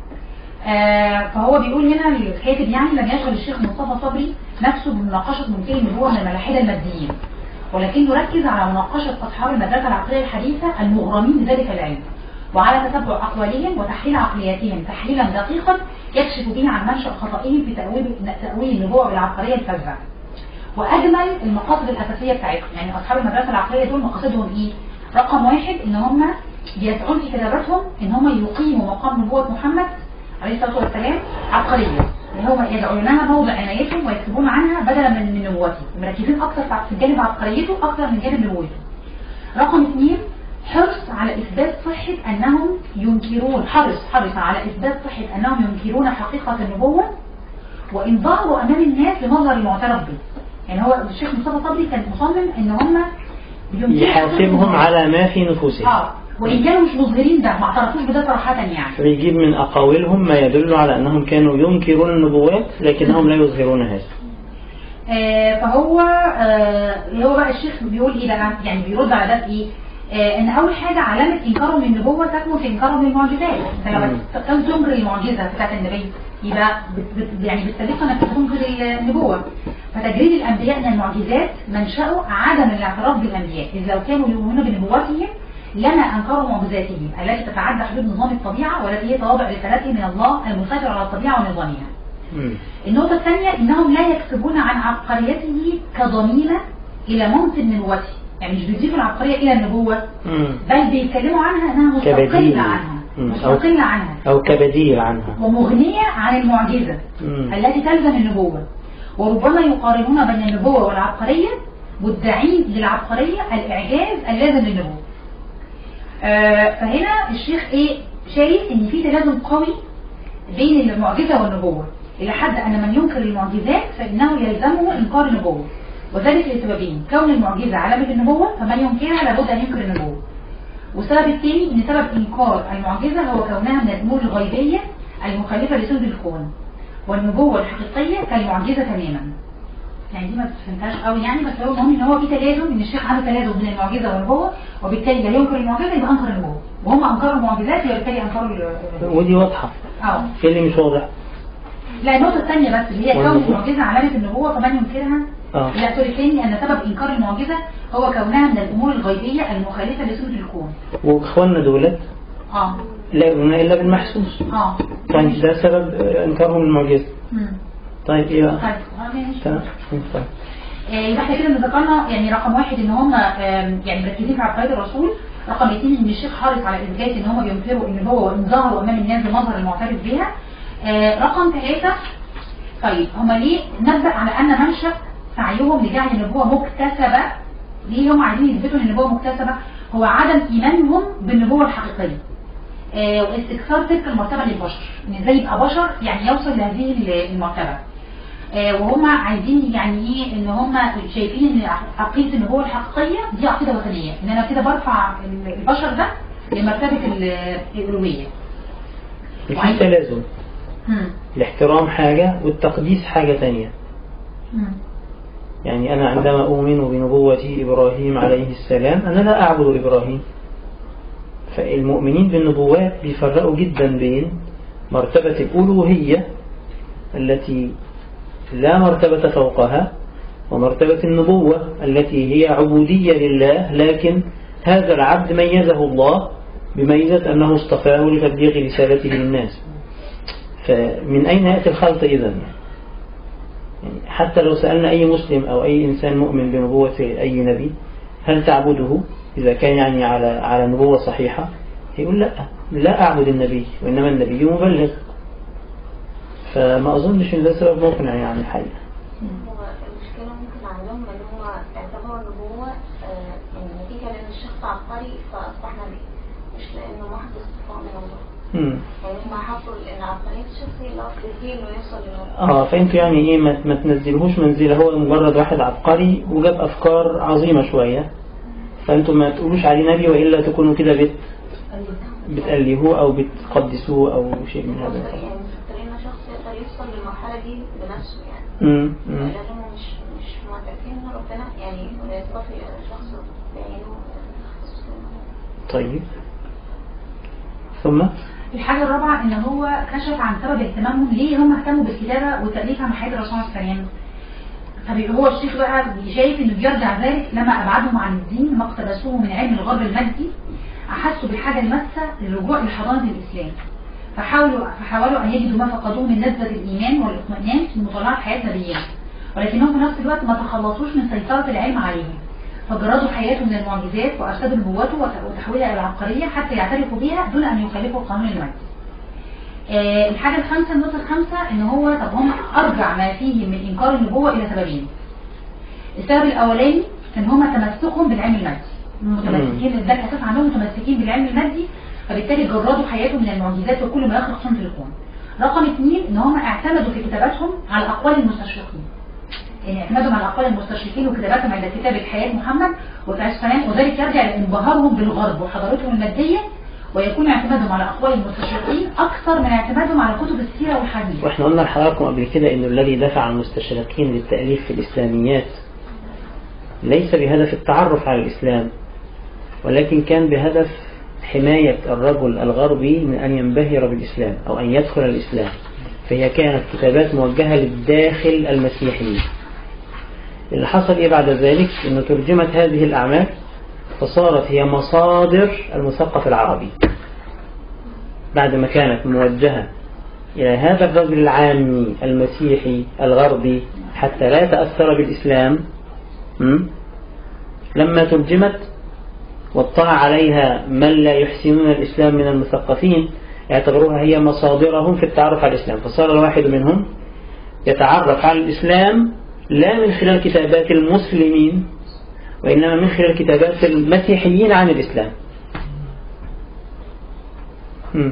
آه فهو بيقول هنا الكاتب يعني لم يشغل الشيخ مصطفى صبري نفسه بمناقشه منكري النبوه من الملاحده الماديين ولكنه ركز على مناقشه اصحاب المدرسه العقليه الحديثه المغرمين بذلك العلم وعلى تتبع أقوالهم وتحليل عقلياتهم تحليلا دقيقا يكشف به عن منشأ خطئهم في تأويل تأويل النبوة بالعبقرية الفذة. وأجمل المقاصد الأساسية بتاعتهم، يعني أصحاب المدرسة العقلية دول مقاصدهم إيه؟ رقم واحد إن هم بيسعون في كتاباتهم إن هم يقيموا مقام نبوة محمد عليه الصلاة والسلام عبقرية. اللي هم يدعونها موضع عنايتهم ويكتبون عنها بدلا من من نبوته، مركزين أكثر في جانب عبقريته أكثر من جانب نبوته. رقم اثنين حرص على إثبات صحة أنهم ينكرون حرص حرص على إثبات صحة أنهم ينكرون حقيقة النبوة وإن ظهروا أمام الناس لمظهر المعترف به يعني هو الشيخ مصطفى صبري كان مصمم إن هم ينكروا حقيقة يحاسبهم النبوة. على ما في نفوسهم اه وإن كانوا مش مظهرين ده ما اعترفوش بده صراحة يعني فيجيب من أقاويلهم ما يدل على أنهم كانوا ينكرون النبوات لكنهم لا يظهرون هذا آه، فهو آه، اللي هو بقى الشيخ بيقول ايه بقى يعني بيرد على ده بايه آه، ان اول حاجه علامه انكارهم للنبوه تكمن في انكارهم للمعجزات انت لما مم. كان تنكر المعجزه بتاعت النبي يبقى بت بت يعني بالسابقه انك تنكر النبوه فتجريد الانبياء من المعجزات منشاه عدم الاعتراف بالانبياء اذ لو كانوا يؤمنون بنبوتهم لما انكروا معجزاتهم التي تتعدى حدود نظام الطبيعه والتي هي طوابع رسالته من الله المسيطر على الطبيعه ونظامها مم. النقطة الثانية إنهم لا يكتبون عن عبقريته كضميمة إلى منصب نبوته يعني مش بيضيفوا العبقرية إلى النبوة مم. بل بيتكلموا عنها إنها كبديل. مستقلة عنها مم. مستقلة عنها أو كبديل عنها ومغنية عن المعجزة مم. التي تلزم النبوة وربما يقارنون بين النبوة والعبقرية مدعين للعبقرية الإعجاز اللازم للنبوة آه، فهنا الشيخ إيه شايف إن في تلازم قوي بين المعجزة والنبوة إلى حد أن من ينكر المعجزات فإنه يلزمه إنكار النبوة وذلك لسببين كون المعجزة علامة النبوة فمن ينكرها لابد أن ينكر النبوة والسبب الثاني ان سبب انكار المعجزة هو كونها من الامور الغيبية المخالفة لسنة الكون والنبوة الحقيقية كالمعجزة تماما يعني دي ما فهمتهاش قوي يعني بس هو المهم ان هو في تلازم ان الشيخ عنده تلازم بين المعجزة والنبوة وبالتالي لا ينكر المعجزة يبقى انكر النبوة وهم انكروا المعجزات وبالتالي انكروا ال- ودي واضحة اه ايه اللي مش واضح لا النقطة الثانية بس اللي هي كون والنبوة؟ المعجزة علامة النبوة فمن ينكرها اه لا سوري الثاني ان سبب انكار المعجزة هو كونها من الامور الغيبية المخالفة لسنة الكون واخواننا دولت اه لا يؤمنون الا بالمحسوس اه طيب ده سبب آه، انكارهم للمعجزة مم. طيب ايه بقى؟ طيب آه، ماشي. تمام طيب آه، يبقى احنا كده ذكرنا يعني رقم واحد ان هم آم، يعني مركزين في عقيده الرسول رقم اثنين ان الشيخ حرص على اثبات ان هم بينكروا النبوه وان ظهروا امام الناس بمظهر المعترف بها آه، رقم ثلاثه طيب هم ليه نبدا على ان منشا سعيهم لجعل النبوه مكتسبه ليه هم عايزين يثبتوا ان النبوه مكتسبه هو عدم ايمانهم بالنبوه الحقيقيه آه، واستكثار تلك المرتبه للبشر ان ازاي يبقى بشر يعني يوصل لهذه المرتبه آه، وهم عايزين يعني ايه ان هم شايفين ان عقيده النبوه الحقيقيه دي عقيده وثنيه ان انا كده برفع البشر ده لمرتبه ال- الالوهيه في تلازم مم. الاحترام حاجة والتقديس حاجة تانية مم. يعني أنا عندما أؤمن بنبوة إبراهيم عليه السلام أنا لا أعبد إبراهيم فالمؤمنين بالنبوات بيفرقوا جدا بين مرتبة الألوهية التي لا مرتبة فوقها ومرتبة النبوة التي هي عبودية لله لكن هذا العبد ميزه الله بميزة أنه اصطفاه لتبليغ رسالته للناس فمن أين يأتي الخلط إذن يعني حتى لو سألنا أي مسلم أو أي إنسان مؤمن بنبوة أي نبي هل تعبده إذا كان يعني على على نبوة صحيحة يقول لا لا أعبد النبي وإنما النبي مبلغ فما أظنش إن ده سبب مقنع يعني الحقيقة هو المشكلة ممكن عندهم ان هو اعتبروا النبوة آه، ان نتيجة لان الشخص عبقري فاصبح نبي مش لانه محض استفاء من الله مم. يعني هم حطوا ان عبقرية الشخص هي اللي بتديه انه يوصل للنبوة اه فانتوا يعني ايه ما, ما تنزلهوش منزله هو مجرد واحد عبقري وجاب افكار عظيمه شويه فانتوا ما تقولوش عليه نبي والا تكونوا كده بت بتألهوه او بتقدسوه او شيء من هذا القبيل. يعني مفكرين ان شخص يقدر يوصل للمرحلة دي بنفسه يعني مم. مم. لانهم مش مش معترفين ان ربنا يعني يصطفي شخص بعينه طيب ثم الحاجة الرابعة ان هو كشف عن سبب اهتمامهم ليه هم اهتموا بالكتابة والتأليف عن حياة الرسول صلى الله عليه وسلم طب هو الشيخ بقى شايف انه بيرجع ذلك لما ابعدهم عن الدين ما اقتبسوه من علم الغرب المادي احسوا بالحاجة الماسة للرجوع لحضانة الاسلام فحاولوا فحاولوا ان يجدوا ما فقدوه من نسبة الايمان والاطمئنان في مطالعة حياة نبيهم ولكنهم في نفس الوقت ما تخلصوش من سيطرة العلم عليهم فجردوا حياته من المعجزات وارشدوا نبوته وت- وتحويلها الى العبقرية حتى يعترفوا بها دون ان يخالفوا القانون المادي آه، الحاجة الخامسة النقطة الخامسة ان هو طب هم ارجع ما فيه من انكار النبوة الى سببين السبب الاولاني كان هم تمسكهم بالعلم المادي متمسكين ده الاساس عندهم متمسكين بالعلم المادي فبالتالي جردوا حياتهم من المعجزات وكل ما يخلق سنة الكون رقم اثنين ان هم اعتمدوا في كتاباتهم على اقوال المستشرقين يعني اعتمادهم على اقوال المستشرقين وكتاباتهم عند كتابة حياة محمد وعليه السلام وذلك يرجع لانبهارهم بالغرب وحضارتهم المادية ويكون اعتمادهم على اقوال المستشرقين اكثر من اعتمادهم على كتب السيرة والحديث واحنا قلنا لحضراتكم قبل كده انه الذي دفع المستشرقين للتأليف في الإسلاميات ليس بهدف التعرف على الإسلام ولكن كان بهدف حماية الرجل الغربي من أن ينبهر بالإسلام أو أن يدخل الإسلام فهي كانت كتابات موجهة للداخل المسيحي اللي حصل إيه بعد ذلك أنه ترجمت هذه الأعمال فصارت هي مصادر المثقف العربي بعد ما كانت موجهة إلى هذا الرجل العامي المسيحي الغربي حتى لا يتأثر بالإسلام م? لما ترجمت واطلع عليها من لا يحسنون الإسلام من المثقفين اعتبروها هي مصادرهم في التعرف على الإسلام فصار الواحد منهم يتعرف على الإسلام لا من خلال كتابات المسلمين وإنما من خلال كتابات المسيحيين عن الإسلام م.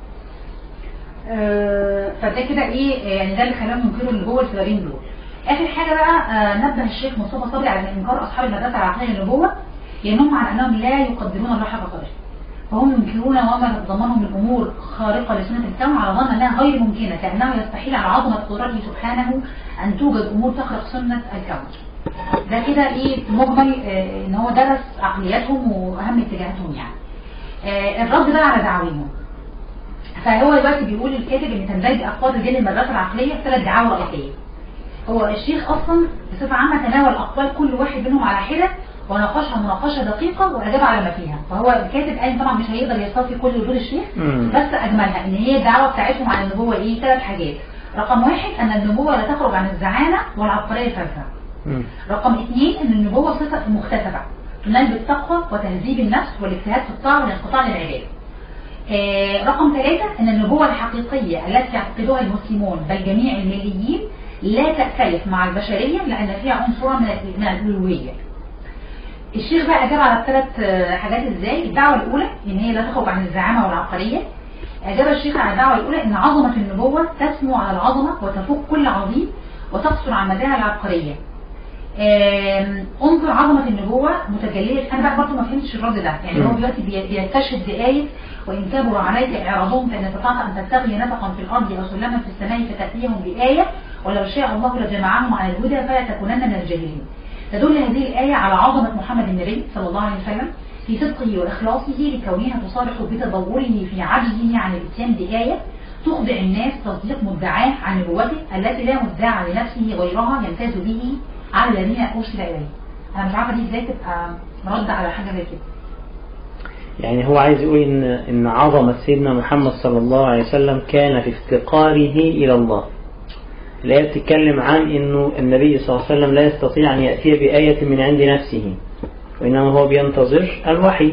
آه، فده كده ايه يعني ده اللي خلاهم ينكروا اللي هو الفلارين دول اخر حاجه بقى آه، نبه الشيخ مصطفى صبري على انكار اصحاب المدرسه العقليه للنبوه لانهم على انهم لا يقدرون الله حق قدره فهم ينكرون وما تتضمنه من امور خارقه لسنه الكون على ظن انها غير ممكنه كانه يستحيل على عظمه قدرته سبحانه ان توجد امور تخرق سنه الكون ده كده ايه مجمل آه، ان هو درس عقلياتهم واهم اتجاهاتهم يعني آه، الرد بقى على دعاويهم فهو دلوقتي بيقول الكاتب ان تندرج اقوال رجال المدرسه العقليه في ثلاث دعاوى رئيسيه هو الشيخ اصلا بصفه عامه تناول اقوال كل واحد منهم على حده وناقشها مناقشه دقيقه واجاب على ما فيها فهو الكاتب قال طبعا مش هيقدر يستوفي كل ردود الشيخ مم. بس اجملها ان هي الدعوه بتاعتهم عن النبوه ايه ثلاث حاجات رقم واحد ان النبوه لا تخرج عن الزعامه والعبقريه الفلسفه م. رقم اثنين ان النبوة صفة مكتسبة تنال بالتقوى وتهذيب النفس والاجتهاد في الطاعة والانقطاع للعبادة آه، رقم ثلاثة ان النبوة الحقيقية التي يعتقدها المسلمون بل جميع المليين لا تختلف مع البشرية لان فيها عنصرا من ال- من الألوهية الشيخ بقى أجاب على الثلاث آه، حاجات ازاي الدعوة الأولى ان هي لا تخرج عن الزعامة والعبقرية أجاب الشيخ على الدعوة الأولى ان عظمة النبوة تسمو على العظمة وتفوق كل عظيم وتقصر عن مداها العبقرية آم، انظر عظمة النبوة متجلية انا بقى برضه ما فهمتش الرد ده يعني هو مم. دلوقتي بي- بيستشهد بآية وإن كبر عليك إعراضهم فإن استطعت أن تبتغي نفقا في الأرض أو سلما في السماء فتأتيهم بآية ولو شاء الله لجمعهم على الهدى فلا تكونن من الجاهلين تدل هذه الآية على عظمة محمد النبي صلى الله عليه وسلم في صدقه وإخلاصه لكونها تصالح بتدوره في عجزه عن الإتيان بآية تخضع الناس تصديق مدعاه عن نبوته التي لا مدعى لنفسه غيرها يمتاز به على الذين أرسل إليه أنا مش عارفة دي إزاي تبقى مرد على حاجة زي كده يعني هو عايز يقول إن, إن عظمة سيدنا محمد صلى الله عليه وسلم كان في افتقاره إلى الله الآية بتتكلم عن إنه النبي صلى الله عليه وسلم لا يستطيع أن يأتي بآية من عند نفسه وإنما هو بينتظر الوحي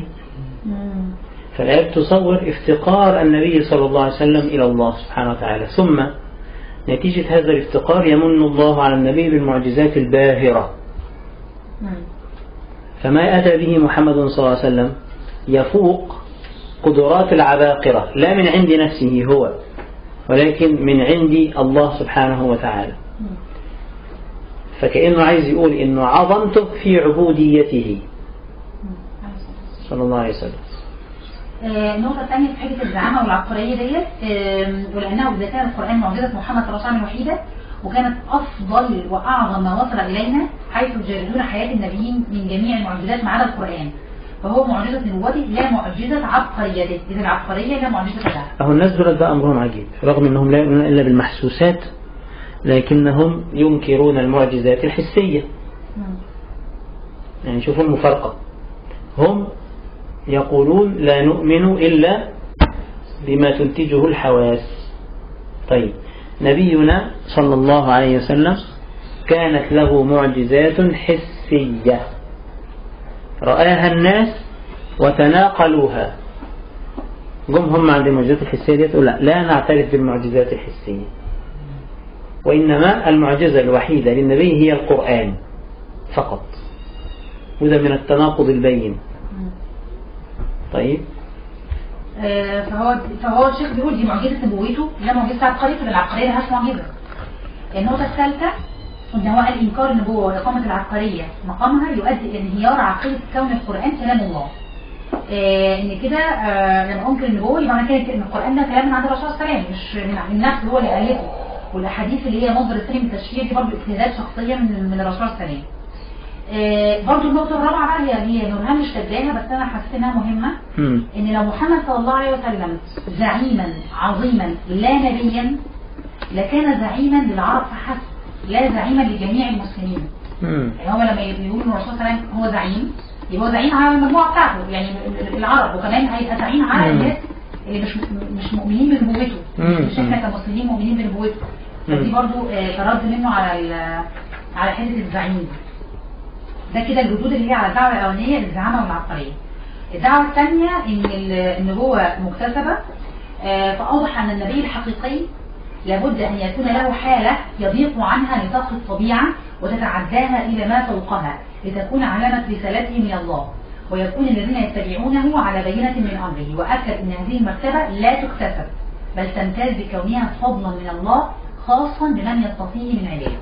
فالآية تصور افتقار النبي صلى الله عليه وسلم إلى الله سبحانه وتعالى ثم نتيجة هذا الافتقار يمن الله على النبي بالمعجزات الباهرة فما أتى به محمد صلى الله عليه وسلم يفوق قدرات العباقرة لا من عند نفسه هو ولكن من عند الله سبحانه وتعالى فكأنه عايز يقول إنه عظمته في عبوديته صلى الله عليه وسلم آه، النقطة الثانية في حتة الزعامة والعبقرية ديت آم، ولأنه إذا كان القرآن معجزة محمد صلى الله عليه وسلم الوحيدة وكانت أفضل وأعظم ما وصل إلينا حيث يجردون حياة النبيين من جميع المعجزات ما عدا القرآن فهو معجزة نبوته لا معجزة عبقريته إذا العبقرية لا معجزة لها أهو الناس دول بقى أمرهم عجيب رغم أنهم لا يؤمنون إلا بالمحسوسات لكنهم ينكرون المعجزات الحسية يعني شوفوا المفارقة هم يقولون لا نؤمن إلا بما تنتجه الحواس طيب نبينا صلى الله عليه وسلم كانت له معجزات حسية رآها الناس وتناقلوها جم هم عند المعجزات الحسية دي تقول لا لا نعترف بالمعجزات الحسية وإنما المعجزة الوحيدة للنبي هي القرآن فقط وده من التناقض البين طيب آه، فهو فهو الشيخ بيقول دي معجزة نبوته لا معجزة عبقرية في العبقرية ملهاش معجزة النقطة الثالثة ان هو قال انكار النبوة واقامة العبقرية مقامها يؤدي الى انهيار عقيدة كون القرآن كلام الله آه، ان كده آه، لما انكر النبوة يبقى معنى كده ان القرآن ده كلام من عند الرسول صلى الله عليه وسلم مش من من نفسه هو اللي ألفه والاحاديث اللي هي مصدر الثاني من التشريع دي برضه اجتهادات شخصية من من الرسول صلى الله عليه وسلم آه، برضه النقطة الرابعة بقى هي هي نورهان مش كاتباها بس انا حسيت انها مهمة مم. ان لو محمد صلى الله عليه وسلم زعيما عظيما لا نبيا لكان زعيما للعرب فحسب لا زعيما لجميع المسلمين مم. يعني هو لما يقولوا ان الرسول صلى الله عليه وسلم هو زعيم يبقى هو زعيم على المجموعه بتاعته يعني العرب وكمان هيبقى زعيم على مم. الناس اللي مش مش مؤمنين بنبوته مم. مش احنا كمسلمين مؤمنين بنبوته فدي مم. برضو آه، ترد منه على ال- على حته الزعيم دي. ده كده الردود اللي هي على الدعوه الاولانيه الزعامه والعبقريه الدعوه الثانيه ان ال- النبوه مكتسبه آه، فاوضح ان النبي الحقيقي لابد ان يكون له حاله يضيق عنها نطاق الطبيعه وتتعداها الى ما فوقها لتكون علامه رسالته من الله ويكون الذين يتبعونه على بينه من امره واكد ان هذه المرتبه لا تكتسب بل تمتاز بكونها فضلا من الله خاصا بمن يستطيع من عباده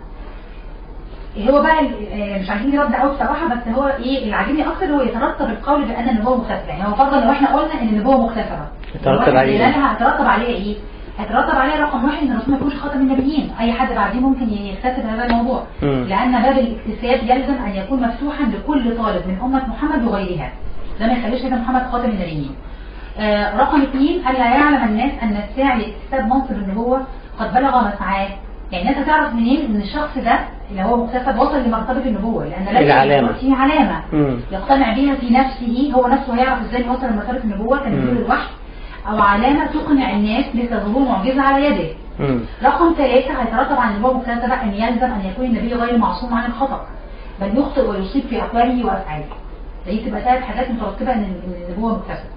هو بقى ال- آه، مش عايزين نرد قوي بصراحه بس هو ايه اللي عاجبني اكتر هو يترتب القول بان النبوه مكتسبه يعني هو فرضا لو احنا قلنا ان النبوه مكتسبه يترتب الواحد عليه إيه؟ دلالها هيترتب عليه ايه؟ هيترتب عليه رقم واحد ان الرسول ما يكونش خاتم النبيين اي حد بعديه ممكن يكتسب هذا الموضوع مم. لان باب الاكتساب يلزم ان يكون مفتوحا لكل طالب من امه محمد وغيرها ده ما يخليش سيدنا محمد خاتم النبيين آه رقم اثنين الا يعلم الناس ان الساعي لاكتساب منصب النبوه قد بلغ مسعاه يعني الناس هتعرف منين ان الشخص ده اللي هو مكتسب وصل لمرتبه النبوه لان لازم العلامة. يكون فيه علامه مم. يقتنع بها في نفسه هو نفسه هيعرف ازاي يوصل لمرتبه النبوه كنزول مم. الوحي او علامه تقنع الناس مثل ظهور معجزه على يده مم. رقم ثلاثة هيترتب عن النبوة مكتسبة أن يلزم أن يكون النبي غير معصوم عن الخطأ بل يخطئ ويصيب في أقواله وأفعاله دي تبقى ثلاث حاجات مترتبة أن إن النبوة مكتسبة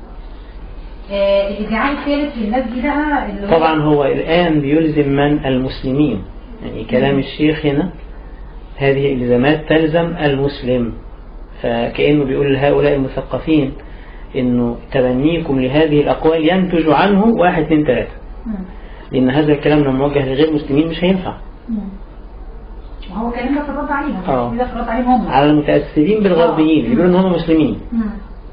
آه الادعاء الثالث في الناس دي بقى اللي هو طبعا هو الآن بيلزم من المسلمين يعني كلام الشيخ هنا هذه الإلزامات تلزم المسلم فكأنه بيقول لهؤلاء المثقفين إنه تبنيكم لهذه الأقوال ينتج عنه واحد اثنين ثلاثة مم. لأن هذا الكلام لما موجه لغير المسلمين مش هينفع مم. وهو كلام ده في الرد عليهم آه. ده في الرد عليهم هم على المتأثرين بالغربيين اللي بيقولوا إن هم مسلمين مم.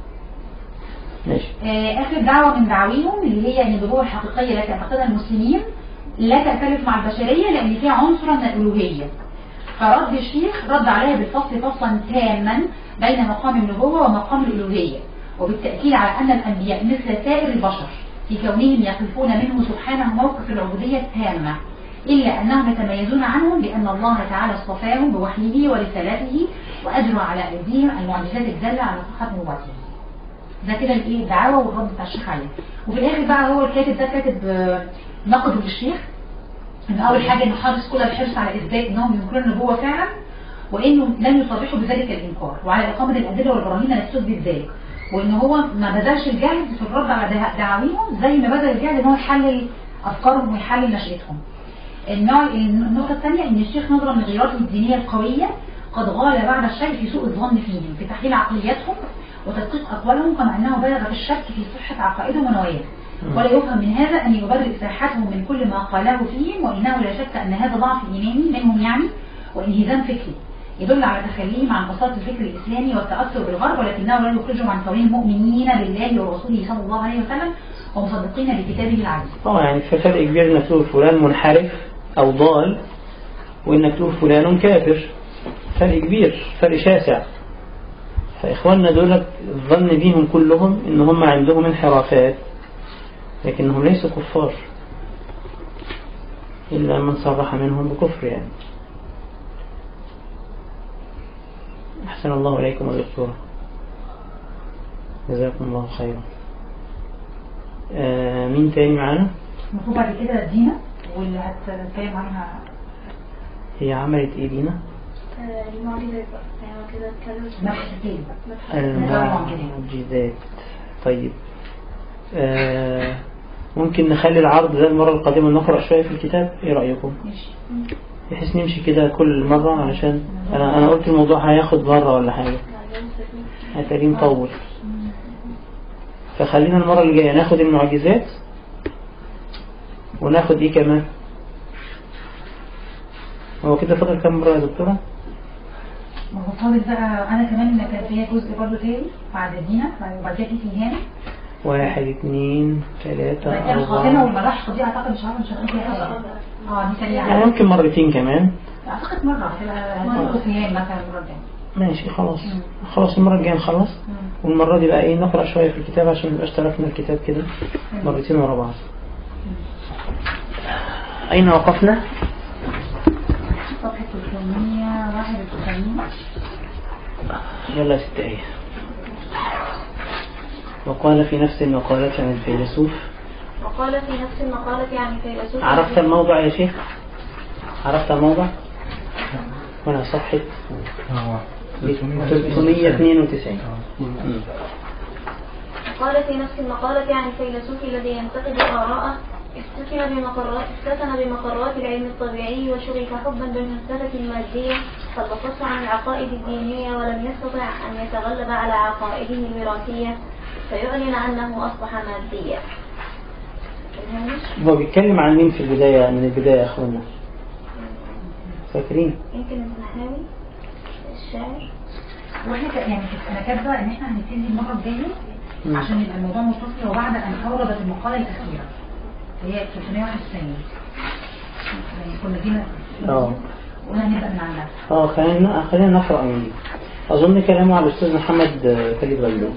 ماشي آه، آخر دعوة من دعاويهم اللي هي أن النبوة الحقيقية التي يعتقدها المسلمين لا تختلف مع البشرية لأن فيها عنصر من الألوهية فرد الشيخ رد عليها بالفصل فصلا تاما بين مقام النبوة ومقام الألوهية وبالتأكيد على أن الأنبياء مثل سائر البشر في كونهم يقفون منه سبحانه موقف العبودية التامة إلا أنهم يتميزون عنهم بأن الله تعالى اصطفاهم بوحيه ورسالته وأجرى على أيديهم المعجزات الدالة على صحة نبوته ده كده الايه الدعوه والرد بتاع الشيخ عليه وفي الاخر بقى هو الكاتب ده كاتب آه، نقد للشيخ ان اول حاجه انه حرص كل الحرص على اثبات انهم ينكرون النبوه فعلا وانه لم يصرحوا بذلك الانكار وعلى اقامه الادله والبراهين التي تثبت ذلك وان هو ما بذلش الجهد في الرد على دعا- دعاويهم زي ما بذل الجهد ان هو يحلل افكارهم ويحلل نشأتهم النوع النقطة الثانية ان الشيخ نظرا لغيراتهم الدينية القوية قد غال بعد الشيء في سوء الظن فيهم في تحليل عقلياتهم وتدقيق اقوالهم كما انه بالغ في الشك في صحة عقائدهم ونواياهم ولا يفهم من هذا ان يبرئ ساحتهم من كل ما قاله فيهم وانه لا شك ان هذا ضعف ايماني منهم يعني وانهزام فكري يدل على تخليهم عن بساطة الفكر الإسلامي والتأثر بالغرب ولكنه لا يخرجهم عن كونهم مؤمنين بالله ورسوله صلى الله عليه وسلم ومصدقين بكتابه العزيز. اه يعني في فرق كبير انك تقول فلان منحرف او ضال وانك تقول فلان كافر فرق كبير فرق شاسع فاخواننا دول الظن بيهم كلهم ان هم عندهم انحرافات لكنهم ليسوا كفار الا من صرح منهم بكفر يعني احسن الله اليكم يا دكتور جزاكم الله خيرا آه مين تاني معانا المفروض بعد كده دينا واللي هتتكلم عنها هي عملت ايه دينا آه، المعجزات بقى يعني هو كده اتكلم مبحثين بقى المعجزات طيب آه ممكن نخلي العرض ده المرة القادمة نقرأ شوية في الكتاب ايه رأيكم ماشي بحيث نمشي كده كل مرة علشان انا انا قلت الموضوع هياخد مرة ولا حاجة بعدين سكن هتلاقيه مطول فخلينا المرة اللي جاية ناخد المعجزات وناخد ايه كمان هو كده فاضل كام مرة يا دكتورة؟ ما هو فاضل بقى انا كمان كان فيها جزء برضه تاني بعد دينا وبعد كده في هاني واحد اتنين تلاتة بعد كده الخاتمه أربعة والملاحظه دي اعتقد مش عارفه مش هتكون فيها حاجه اه دي يعني سريعه ممكن مرتين كمان اعتقد مره هتبقى هتبقى في هاني مثلا المره الجايه ماشي خلاص خلاص المرة الجاية نخلص والمرة دي بقى ايه نقرأ شوية في الكتاب عشان نبقاش تركنا الكتاب كده مرتين ورا بعض أين وقفنا؟ صفحه 381 يلا يا ست ايه وقال في نفس المقالة عن الفيلسوف وقال في نفس المقالة عن الفيلسوف عرفت الموضع يا شيخ؟ عرفت الموضع؟ هنا صفحة اه 392 قال في نفس المقالة عن الفيلسوف الذي ينتقد آراءه افتتن بمقرات افتتن بمقرات العلم الطبيعي وشغف حبا بالفلسفة المادية فالبصص عن العقائد الدينية ولم يستطع أن يتغلب على عقائده الوراثية فيعلن أنه أصبح ماديا. الهامش هو بيتكلم عن مين في البداية من البداية يا أخوانا؟ فاكرين؟ يمكن النحاوي الشاعر واحنا ك- يعني كنت انا كاتبه ان احنا هنبتدي المره الجايه مم. عشان يبقى الموضوع متصل وبعد ان اوردت المقاله الاخيره اللي هي 391 يعني كنا جينا اه قلنا هنبدا من عندها اه خلينا خلينا نقرأ من دي أظن كلامه على الأستاذ محمد آه، خالد غلول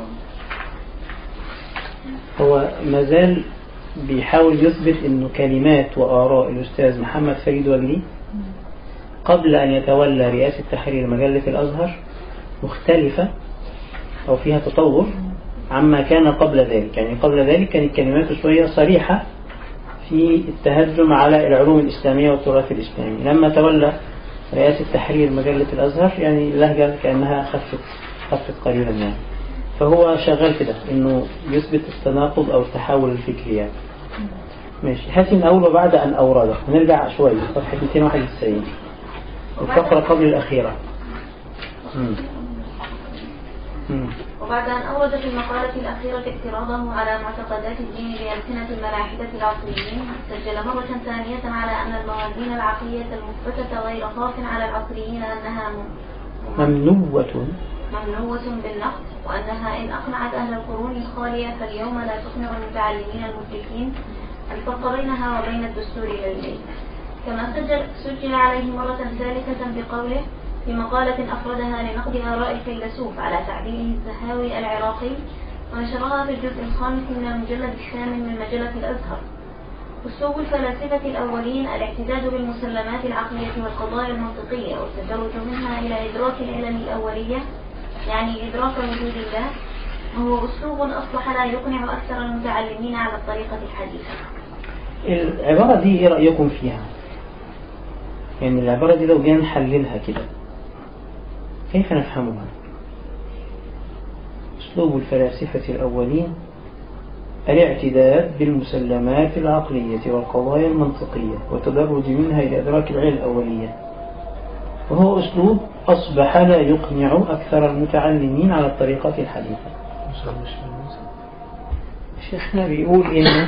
هو مازال بيحاول يثبت انه كلمات وآراء الأستاذ محمد فريد وجدي قبل أن يتولى رئاسة تحرير مجلة الأزهر مختلفة أو فيها تطور عما كان قبل ذلك يعني قبل ذلك كانت كلماته شوية صريحة في التهجم على العلوم الإسلامية والتراث الإسلامي لما تولى رئاسة تحرير مجلة الأزهر يعني اللهجة كأنها خفت خفت قليلا يعني فهو شغال كده انه يثبت التناقض او التحول الفكري يعني ماشي هاتي من اول وبعد ان اورده نرجع شوية صفحة 291 الفقرة قبل الأخيرة مم. مم. وبعد أن أورد في المقالة الأخيرة اعتراضه على معتقدات الدين بألسنة الملاحدة العصريين سجل مرة ثانية على أن الموازين العقلية المثبتة غير خاف على العصريين أنها م- ممنوة ممنوعة بالنقد وأنها إن أقنعت أهل القرون الخالية فاليوم لا تقنع المتعلمين المدركين الفرق بينها وبين الدستور العلمي كما سجل, سجل عليه مرة ثالثة بقوله في مقالة أفردها لنقد آراء الفيلسوف على تعديله الزهاوي العراقي ونشرها في الجزء الخامس من المجلد الثامن من مجلة الأزهر أسلوب الفلاسفة الأولين الاعتداد بالمسلمات العقلية والقضايا المنطقية والتدرج منها إلى إدراك العلم الأولية يعني إدراك وجود الله وهو أسلوب أصبح لا يقنع أكثر المتعلمين على الطريقة الحديثة العبارة دي ايه رأيكم فيها يعني العبارة دي لو جينا نحللها كده كيف نفهمها أسلوب الفلاسفة الأولين الاعتداد بالمسلمات العقلية والقضايا المنطقية والتدرج منها إلى إدراك العلم الأولية وهو أسلوب أصبح لا يقنع أكثر المتعلمين على الطريقة الحديثة شيخنا بيقول إن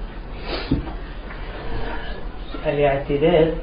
الاعتداد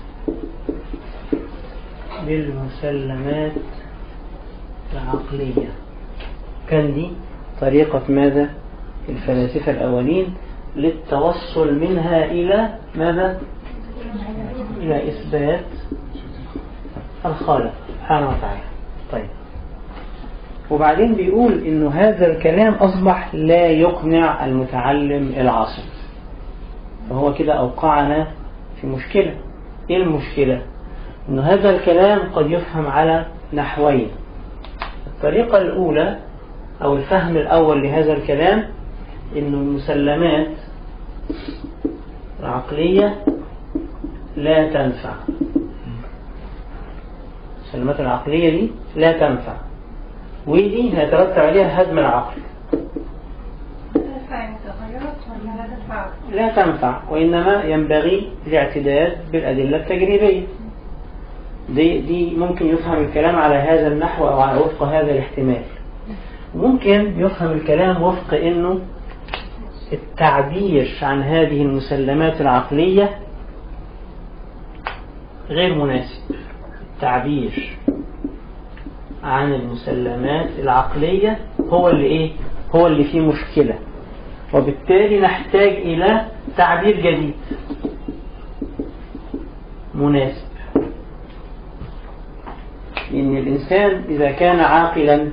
بالمسلمات العقلية كان دي طريقة ماذا الفلاسفة الأولين للتوصل منها إلى ماذا إلى إثبات الخالق سبحانه وتعالى طيب وبعدين بيقول إنه هذا الكلام أصبح لا يقنع المتعلم العاصم فهو كده أوقعنا في مشكلة إيه المشكلة؟ إنه هذا الكلام قد يفهم على نحوين الطريقة الأولى أو الفهم الأول لهذا الكلام إنه المسلمات العقلية لا تنفع المسلمات العقلية دي لا تنفع ودي هيترتب عليها هدم العقل لا تنفع وإنما ينبغي الاعتداد بالأدلة التجريبية دي, دي ممكن يفهم الكلام على هذا النحو أو على وفق هذا الاحتمال ممكن يفهم الكلام وفق انه التعبير عن هذه المسلمات العقلية غير مناسب التعبير عن المسلمات العقلية هو اللي ايه هو اللي فيه مشكلة وبالتالي نحتاج إلى تعبير جديد مناسب إن الإنسان إذا كان عاقلا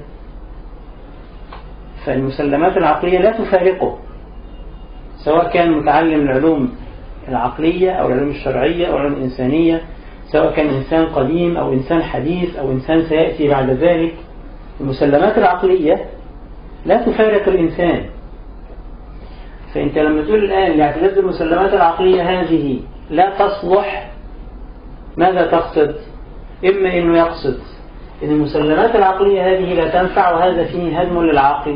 فالمسلمات العقلية لا تفارقه سواء كان متعلم العلوم العقلية أو العلوم الشرعية أو العلوم الإنسانية سواء كان إنسان قديم أو إنسان حديث أو إنسان سيأتي بعد ذلك المسلمات العقلية لا تفارق الإنسان فأنت لما تقول الآن لاعتداد المسلمات العقلية هذه لا تصلح ماذا تقصد إما أنه يقصد أن المسلمات العقلية هذه لا تنفع وهذا فيه هدم للعقل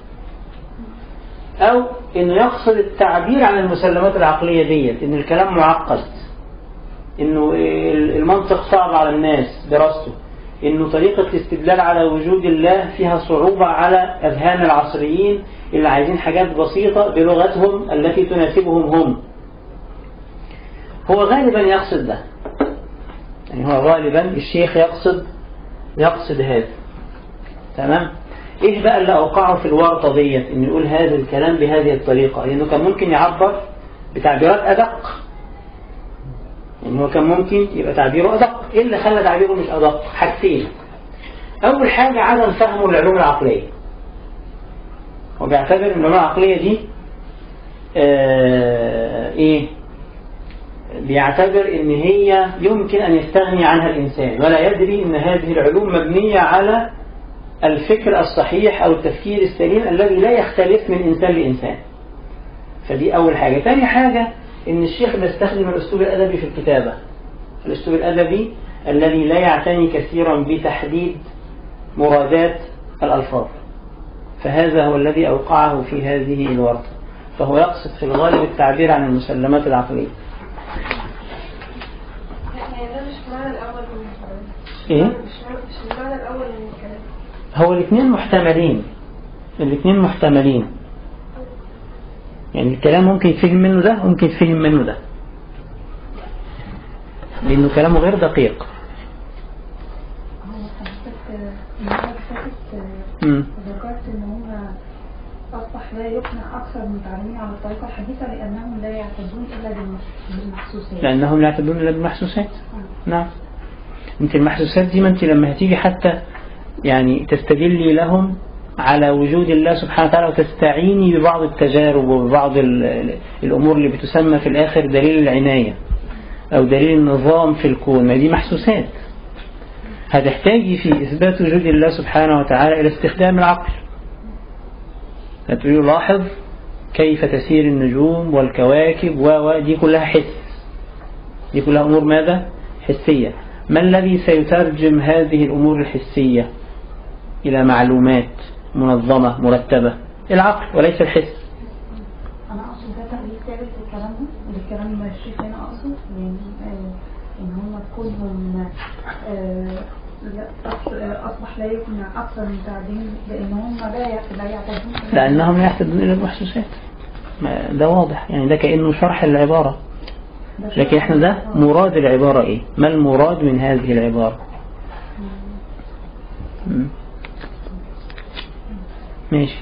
أو أنه يقصد التعبير عن المسلمات العقلية ديت أن الكلام معقد أنه المنطق صعب على الناس دراسته أنه طريقة الاستدلال على وجود الله فيها صعوبة على أذهان العصريين اللي عايزين حاجات بسيطة بلغتهم التي تناسبهم هم هو غالبا يقصد ده يعني هو غالبا الشيخ يقصد يقصد هذا تمام ايه بقى اللي اوقعه في الورطة ديت انه يقول هذا الكلام بهذه الطريقة لانه كان ممكن يعبر بتعبيرات ادق يعني هو كان ممكن يبقى تعبيره ادق ايه اللي خلى تعبيره مش ادق حاجتين اول حاجة عدم فهمه للعلوم العقلية هو بيعتبر ان العلوم العقلية دي آه ايه بيعتبر ان هي يمكن ان يستغني عنها الانسان ولا يدري ان هذه العلوم مبنية على الفكر الصحيح او التفكير السليم الذي لا يختلف من انسان لانسان فدي اول حاجة تاني حاجة ان الشيخ بيستخدم الاسلوب الادبي في الكتابة الاسلوب الادبي الذي لا يعتني كثيرا بتحديد مرادات الالفاظ فهذا هو الذي اوقعه في هذه الورطة فهو يقصد في الغالب التعبير عن المسلمات العقلية يعني ده مش معنى الأول من الكلام ايه مش معنى مش المعنى الأول من الكلام هو الاثنين محتملين الاثنين محتملين يعني الكلام ممكن يتفهم منه ده وممكن يتفهم منه ده لأنه كلامه غير دقيق هو حضرتك المرة اللي فاتت مم. ذكرت ان هم اصبح لا يقنع اكثر المتعلمين على الطريقة الحديثة لانهم لا يعتدون الا بالمح- بالمحسوسات لأنهم لا يعتبرون إلا بالمحسوسات نعم انت المحسوسات دي ما انت لما هتيجي حتى يعني تستدلي لهم على وجود الله سبحانه وتعالى وتستعيني ببعض التجارب وببعض ال- ال- الأمور اللي بتسمى في الآخر دليل العناية أو دليل النظام في الكون ما دي محسوسات هتحتاجي في إثبات وجود الله سبحانه وتعالى إلى استخدام العقل هتقولي لاحظ كيف تسير النجوم والكواكب و و دي كلها حس دي كلها أمور ماذا؟ حسية ما الذي سيترجم هذه الأمور الحسية إلى معلومات منظمة مرتبة العقل وليس الحس انا اقصد ده تغيير ثابت لكلامهم لكلام الشيخ هنا اقصد يعني آه، ان هم كلهم آه، لا- أص- آه، اصبح لا يقنع اكثر المتعلمين لان هم لا يعت- لا يعتدون إلا لأنهم لا يحتاجون إلى المحسوسات ما- ده واضح يعني ده كأنه شرح العبارة ده شيء- لكن احنا ده مراد العبارة ايه ما المراد من هذه العبارة مم. ماشي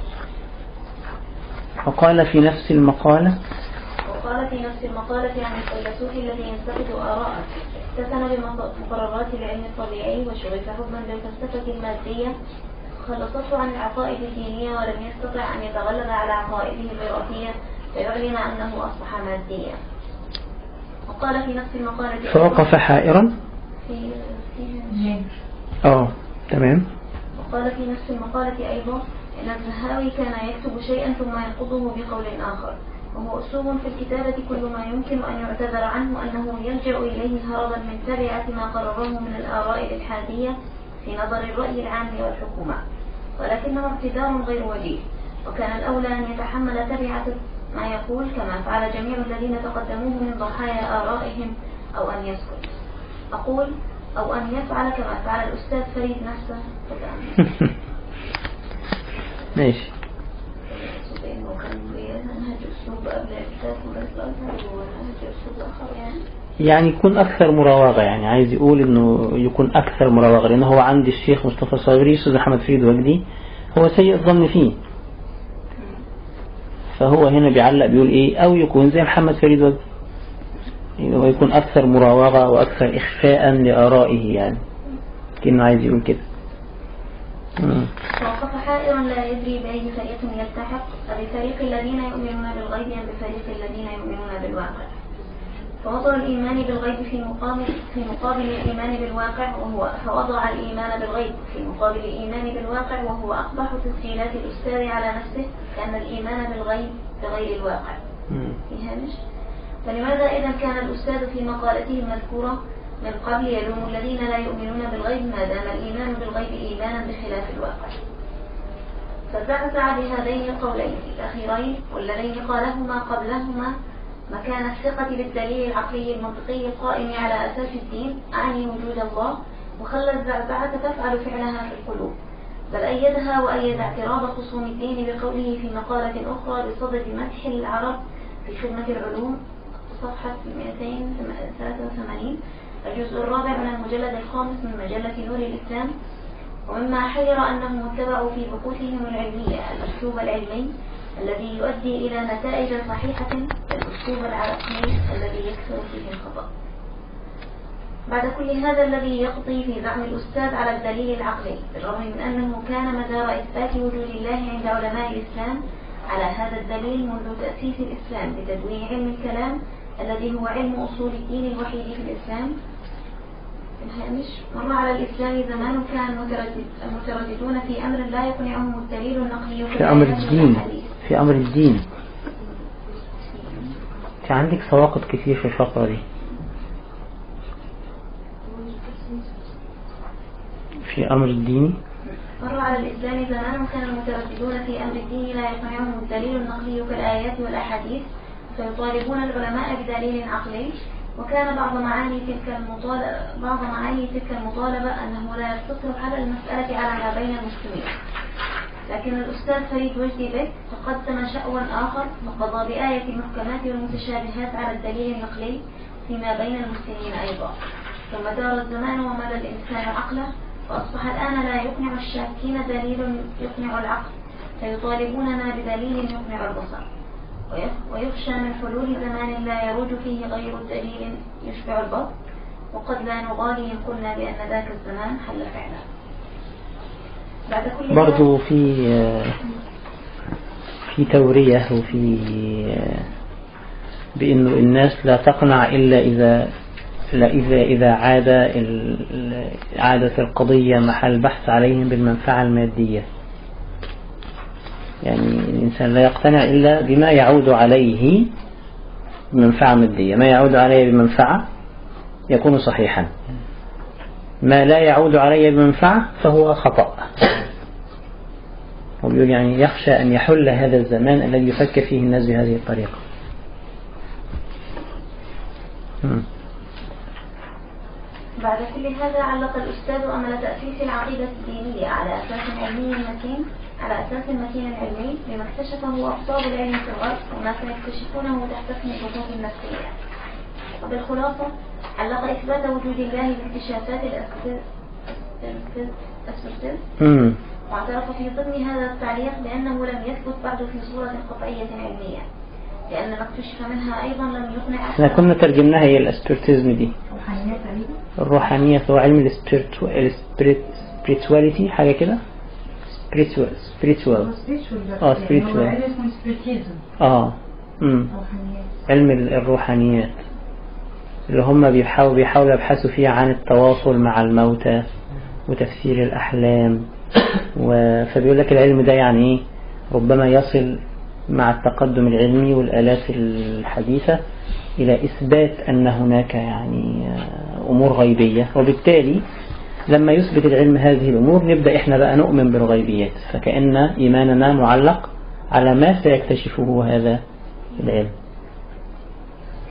وقال في نفس المقالة وقال في نفس المقالة عن الفيلسوف الذي ينتقد آراءه استثنى بمقررات العلم الطبيعي وشغف حكما بالفلسفة المادية خلصته عن العقائد الدينية ولم يستطع أن يتغلب على عقائده الوراثية فيعلن أنه أصبح ماديا وقال في نفس المقالة أيضاً فوقف حائرا في في اه تمام وقال في نفس المقالة أيضا إن الزهاوي كان يكتب شيئا ثم ينقضه بقول آخر وهو أسلوب في الكتابة كل ما يمكن أن يعتذر عنه أنه يلجأ إليه هربا من تبعة ما قرره من الآراء الإلحادية في نظر الرأي العام والحكومة ولكنه اعتذار غير وجيه وكان الأولى أن يتحمل تبعة ما يقول كما فعل جميع الذين تقدموه من ضحايا آرائهم أو أن يسكت أقول أو أن يفعل كما فعل الأستاذ فريد نفسه ماشي بأنه كان نهج أسلوب قبل الكتاب ورسالته ونهج أسلوب آخر يعني يعني يكون أكثر مراوغة يعني عايز يقول إنه يكون أكثر مراوغة لأن هو عند الشيخ مصطفى صابري أستاذ محمد فريد وجدي هو سيء الظن فيه فهو هنا بيعلق بيقول إيه أو يكون زي محمد فريد وجدي يعني هو يكون أكثر مراوغة وأكثر إخفاء لآرائه يعني كأنه عايز يقول كده مم. ووقف حائرا لا يدري بأي فريق يلتحق أبفريق الذين يؤمنون بالغيب أم بفريق الذين يؤمنون بالواقع فوضع الإيمان بالغيب في مقابل في مقابل الإيمان بالواقع وهو فوضع الإيمان بالغيب في مقابل الإيمان بالواقع وهو أقبح تسجيلات الأستاذ على نفسه كأن الإيمان بالغيب بغير الواقع مم. في هامش فلماذا إذا كان الأستاذ في مقالته المذكورة من قبل يلوم الذين لا يؤمنون بالغيب ما دام الإيمان بالغيب إيمانا بخلاف الواقع فزعزع بهذين القولين الأخيرين والذين قالهما قبلهما مكان الثقة بالدليل العقلي المنطقي القائم على أساس الدين أعني وجود الله وخلى الزعزعة تفعل فعلها في القلوب بل أيدها وأيد اعتراض خصوم الدين بقوله في مقالة أخرى بصدد مدح العرب في خدمة العلوم صفحة 283 الجزء الرابع من المجلد الخامس من مجلة نور الإسلام ومما حير أنهم اتبعوا في بحوثهم العلمية الأسلوب العلمي الذي يؤدي إلى نتائج صحيحة الأسلوب العقلي الذي يكثر فيه الخطأ بعد كل هذا الذي يقضي في زعم الأستاذ على الدليل العقلي بالرغم من أنه كان مدار إثبات وجود الله عند علماء الإسلام على هذا الدليل منذ تأسيس الإسلام بتدوين علم الكلام الذي هو علم أصول الدين الوحيد في الإسلام الهامش مر على الإسلام زمان كان المتردد المترددون في أمر لا يقنعهم الدليل النقلي في أمر كالآيات الدين والأحاديث. في أمر الدين في عندك سواقط كتير في الفقرة دي في أمر الدين مر على الإسلام زمان كان المترددون في أمر الدين لا يقنعهم الدليل النقلي كالآيات والأحاديث فيطالبون العلماء بدليل عقلي وكان بعض معاني تلك المطالبة بعض معاني تلك المطالبة أنه لا يقتصر على المسألة على ما بين المسلمين لكن الأستاذ فريد وجدي بك تقدم شأوا آخر وقضى بآية المحكمات والمتشابهات على الدليل النقلي فيما بين المسلمين أيضا ثم دار الزمان ومدى الإنسان عقله وأصبح الآن لا يقنع الشاكين دليل يقنع العقل فيطالبوننا بدليل يقنع البصر ويخ- ويخشى من حلول زمان لا يروج فيه غير دليل يشبع البصر وقد لا نغالي إن قلنا بأن ذاك الزمان حل فعلا بعد كل ذلك- برضو في في تورية وفي بأنه الناس لا تقنع إلا إذا لا إذا إذا عاد ال- عادت القضية محل بحث عليهم بالمنفعة المادية يعني الإنسان لا يقتنع إلا بما يعود عليه بمنفعة مادية ما يعود عليه بمنفعة يكون صحيحا ما لا يعود عليه بمنفعة فهو خطأ هو بيقول يعني يخشى أن يحل هذا الزمان الذي يفكر فيه الناس بهذه الطريقة مم. بعد كل هذا علق الأستاذ أمل تأسيس العقيدة الدينية على أساس علمي متين على أساس متين علمي بما اكتشفه أقطاب العلم في الغرب وما سيكتشفونه تحت اسم الخطوط النفسية وبالخلاصة علق إثبات وجود الله باكتشافات الأسبرتيز مم. واعترف في ضمن هذا التعليق بأنه لم يثبت بعد في صورة قطعية علمية لأن ما اكتشف منها أيضا لم يقنع احنا كنا ترجمناها هي الاسبرتيزم دي روحانيات تقريبا الروحانية هو علم السبريتواليتي حاجة كده spiritual spiritual اه spiritual. هو علم اسمه سبريتيزم اه مم. روحانيات علم ال- الروحانيات اللي هم بيحاولوا بيحاولوا يبحثوا فيه عن التواصل مع الموتى وتفسير الأحلام و... فبيقول لك العلم ده يعني ايه ربما يصل مع التقدم العلمي والآلات الحديثة إلى إثبات أن هناك يعني آه، أمور غيبية وبالتالي لما يثبت العلم هذه الأمور نبدأ إحنا بقى نؤمن بالغيبيات فكأن إيماننا معلق على ما سيكتشفه هذا العلم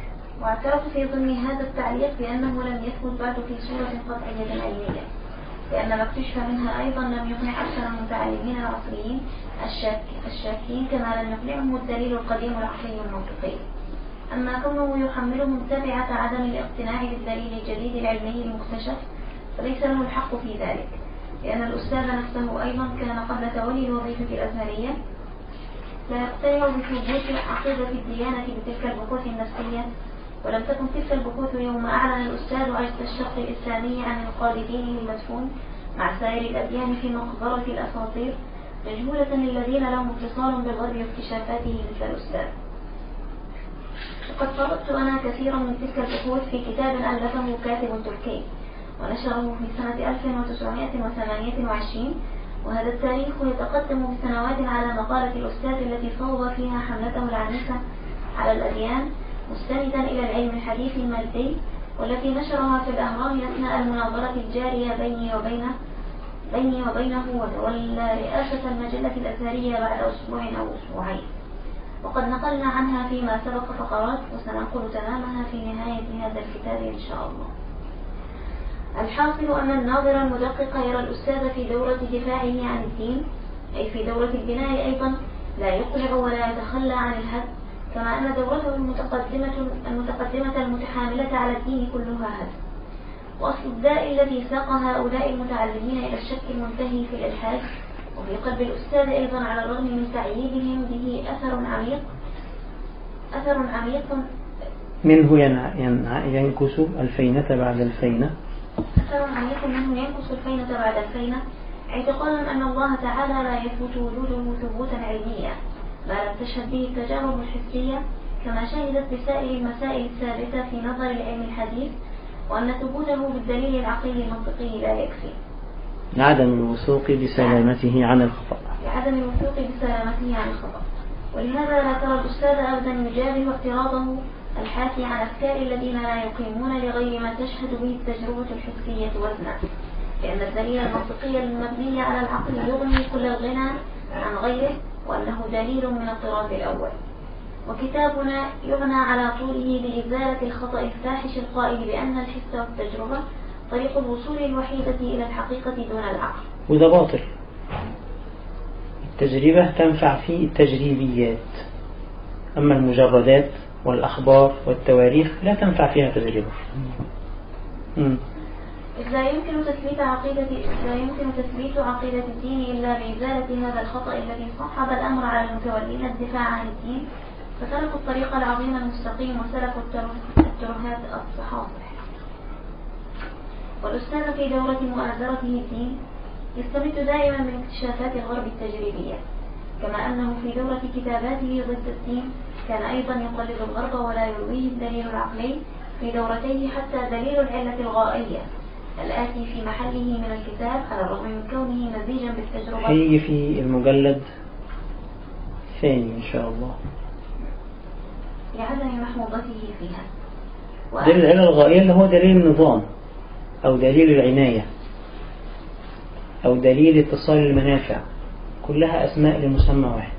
واعترف في ضمن هذا التعليق بأنه لم يثبت بعد في صورة قطعية علمية لأن ما اكتشف منها أيضا لم يقنع أكثر المتعلمين العصريين الشاك الشاكين كما لم يقنعهم الدليل القديم العقلي المنطقي أما كونه يحملهم تبعة عدم الاقتناع بالدليل الجديد العلمي المكتشف فليس له الحق في ذلك لأن الأستاذ نفسه أيضا كان قبل تولي الوظيفة الأزهرية لا يقتنع بثبوت عقيدة الديانة بتلك البحوث النفسية ولم تكن تلك البحوث يوم أعلن الأستاذ عجز الشرق الإسلامي عن إنقاذ دينه المدفون مع سائر الأديان في مقبرة الأساطير مجهولة للذين لهم اتصال بالغرب واكتشافاته مثل الأستاذ وقد فرضت أنا كثيرا من تلك البحوث في كتاب ألفه كاتب تركي ونشره في سنة 1928 وهذا التاريخ يتقدم بسنوات على مقالة الأستاذ التي صوب فيها حملته العنيفة على الأديان مستندا إلى العلم الحديث المادي والتي نشرها في الأهرام أثناء المناظرة الجارية بيني وبينه بيني وبينه وتولى رئاسة المجلة الأزهرية بعد أسبوع أو أسبوعين وقد نقلنا عنها فيما سبق فقرات وسننقل تمامها في نهاية هذا الكتاب إن شاء الله الحاصل أن الناظر المدقق يرى الأستاذ في دورة دفاعه عن الدين أي في دورة البناء أيضا لا يقلع ولا يتخلى عن الهد كما أن دورته المتقدمة المتقدمة المتحاملة على الدين كلها هد وأصل الداء الذي ساق هؤلاء المتعلمين إلى الشك المنتهي في الإلحاد وفي قلب الأستاذ أيضا على الرغم من تعييدهم به أثر عميق أثر عميق منه ينع ينع ينكس الفينة بعد الفينة أثر عميق منه ينكس الفينة بعد الفينة اعتقادا أن الله تعالى لا يثبت وجوده ثبوتا علميا ما لم تشهد به التجارب الحسية كما شهدت بسائر المسائل الثابتة في نظر العلم الحديث وأن ثبوته بالدليل العقلي المنطقي لا يكفي لعدم الوثوق بسلامته عن الخطأ لعدم الوثوق بسلامته عن الخطأ ولهذا لا ترى الأستاذ أبدا يجابه اعتراضه الحاكي عن أفكار الذين لا يقيمون لغير ما تشهد به التجربة الحسية وزنا لأن الدليل المنطقي المبني على العقل يغني كل الغنى عن غيره وأنه دليل من الطراز الأول وكتابنا يغنى على طوله بإزالة الخطأ الفاحش القائل بأن الحس والتجربة طريق الوصول الوحيدة إلى الحقيقة دون العقل وده باطل التجربة تنفع في التجريبيات أما المجردات والأخبار والتواريخ لا تنفع فيها تجربة مم. إذ لا يمكن تثبيت عقيدة لا يمكن تثبيت عقيدة الدين إلا بإزالة هذا الخطأ الذي صحب الأمر على المتولين الدفاع عن الدين فتركوا الطريق العظيم المستقيم وسلكوا التره- الترهات الصحاصح والأستاذ في دورة مؤازرته الدين يستمد دائما من اكتشافات الغرب التجريبية كما أنه في دورة كتاباته ضد الدين كان أيضا يقلد الغرب ولا يرويه الدليل العقلي في دورتيه حتى دليل العلة الغائية الآتي في محله من الكتاب على الرغم من كونه مزيجا بالتجربة هيجي في المجلد الثاني إن شاء الله لعدم محموضته فيها دليل العلة الغائية اللي هو دليل النظام أو دليل العناية أو دليل اتصال المنافع كلها أسماء لمسمى واحد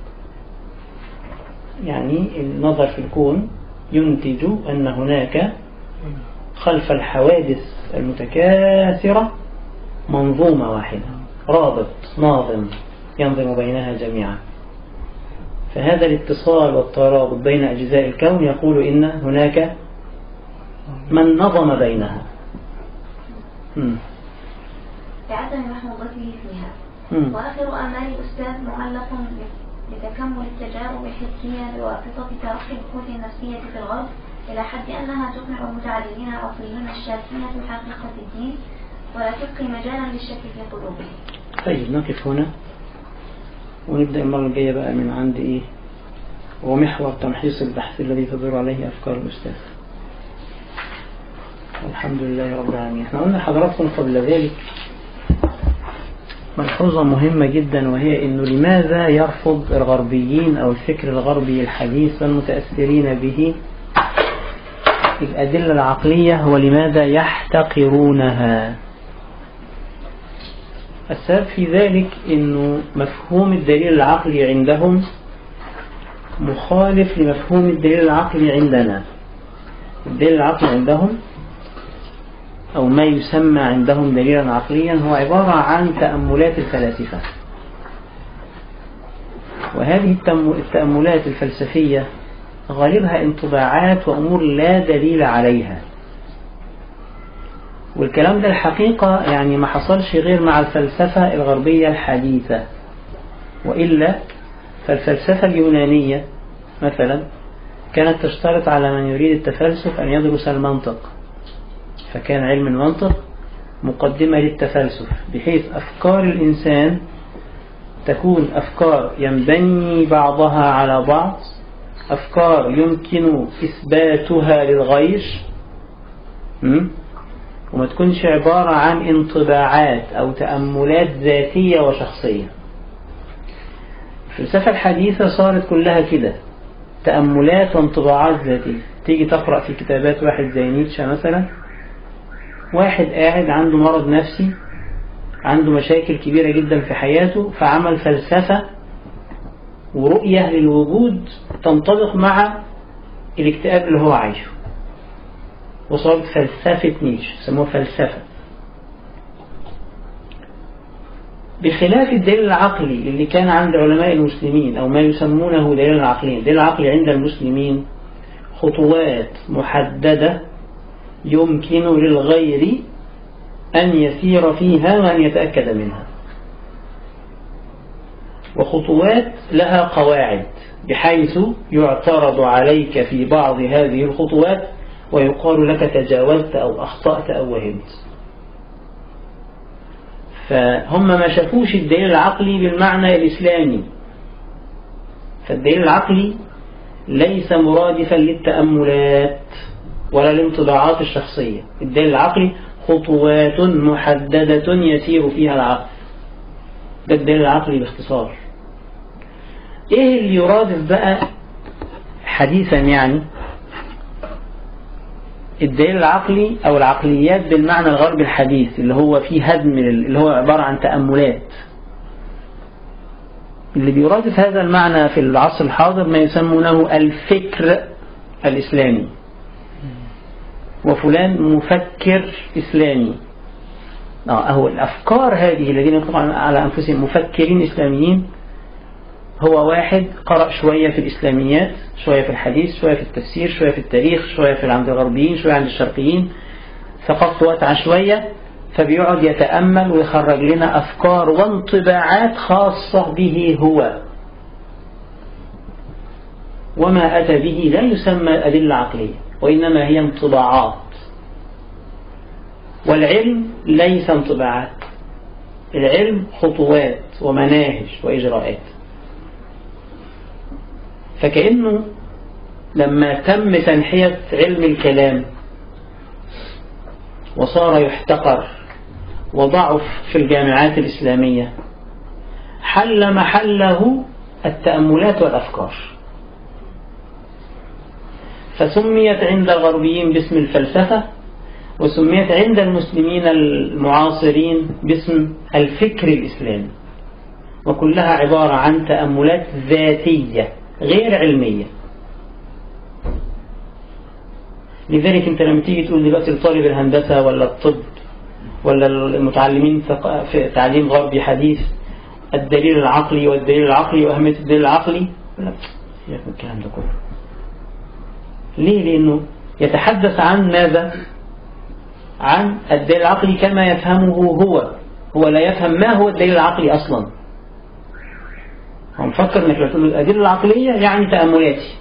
يعني النظر في الكون ينتج أن هناك خلف الحوادث المتكاثرة منظومة واحدة رابط ناظم ينظم بينها جميعا فهذا الاتصال والترابط بين أجزاء الكون يقول إن هناك من نظم بينها مم. لعدم محموضته فيها مم. وآخر آمال الأستاذ معلق بتكمل التجارب الحسية بواسطة ترقي البحوث النفسية في الغرب إلى حد أنها تقنع المتعلمين العصريين الشاكين في حقيقة الدين ولا تبقي مجالا للشك في قلوبهم طيب نقف هنا ونبدأ المرة الجاية بقى من عند إيه هو محور تمحيص البحث الذي تدور عليه أفكار الأستاذ الحمد لله رب العالمين احنا قلنا لحضراتكم قبل ذلك ملحوظة مهمة جدا وهي انه لماذا يرفض الغربيين او الفكر الغربي الحديث والمتأثرين به الأدلة العقلية ولماذا يحتقرونها السبب في ذلك انه مفهوم الدليل العقلي عندهم مخالف لمفهوم الدليل العقلي عندنا الدليل العقلي عندهم أو ما يسمى عندهم دليلا عقليا هو عبارة عن تأملات الفلاسفة وهذه التأم- التأملات الفلسفية غالبها انطباعات وأمور لا دليل عليها والكلام ده الحقيقة يعني ما حصلش غير مع الفلسفة الغربية الحديثة وإلا فالفلسفة اليونانية مثلا كانت تشترط على من يريد التفلسف أن يدرس المنطق فكان علم المنطق مقدمة للتفلسف بحيث أفكار الإنسان تكون أفكار ينبني بعضها على بعض أفكار يمكن إثباتها للغير م? وما تكونش عبارة عن انطباعات أو تأملات ذاتية وشخصية الفلسفة الحديثة صارت كلها كده تأملات وانطباعات ذاتية تيجي تقرأ في كتابات واحد زي نيتشه مثلا واحد قاعد عنده مرض نفسي عنده مشاكل كبيرة جدا في حياته فعمل فلسفة ورؤية للوجود تنطبق مع الاكتئاب اللي هو عايشه وصارت فلسفة نيتشه سموها فلسفة بخلاف الدليل العقلي اللي كان عند علماء المسلمين أو ما يسمونه دليل العقلين الدليل العقلي عند المسلمين خطوات محددة يمكن للغير أن يسير فيها وأن يتأكد منها وخطوات لها قواعد بحيث يعترض عليك في بعض هذه الخطوات ويقال لك تجاوزت أو أخطأت أو وهمت فهم ما شافوش الدليل العقلي بالمعنى الإسلامي فالدليل العقلي ليس مرادفا للتأملات ولا الانطباعات الشخصية الدليل العقلي خطوات محددة يسير فيها العقل ده الدليل العقلي باختصار ايه اللي يرادف بقى حديثا يعني الدليل العقلي او العقليات بالمعنى الغربي الحديث اللي هو فيه هدم اللي هو عبارة عن تأملات اللي بيرادف هذا المعنى في العصر الحاضر ما يسمونه الفكر الإسلامي وفلان مفكر إسلامي آه هو الأفكار هذه الذين يطلقون على أنفسهم مفكرين إسلاميين هو واحد قرأ شوية في الإسلاميات شوية في الحديث شوية في التفسير شوية في التاريخ شوية في عند الغربيين شوية عند الشرقيين ثقافته واسعة شوية فبيقعد يتأمل ويخرج لنا أفكار وانطباعات خاصة به هو وما أتى به لا يسمى أدلة عقلية وإنما هي انطباعات والعلم ليس انطباعات العلم خطوات ومناهج وإجراءات فكأنه لما تم تنحية علم الكلام وصار يحتقر وضعف في الجامعات الإسلامية حل محله التأملات والأفكار فسميت عند الغربيين باسم الفلسفة وسميت عند المسلمين المعاصرين باسم الفكر الإسلامي وكلها عبارة عن تأملات ذاتية غير علمية لذلك انت لما تيجي تقول دلوقتي لطالب الهندسة ولا الطب ولا المتعلمين في تعليم غربي حديث الدليل العقلي والدليل العقلي وأهمية الدليل العقلي لا يفهم الكلام ده كله ليه لأنه يتحدث عن ماذا عن الدليل العقلي كما يفهمه هو هو لا يفهم ما هو الدليل العقلي أصلا هو مفكر انك لو تقول الأدلة العقلية يعني تأملاتي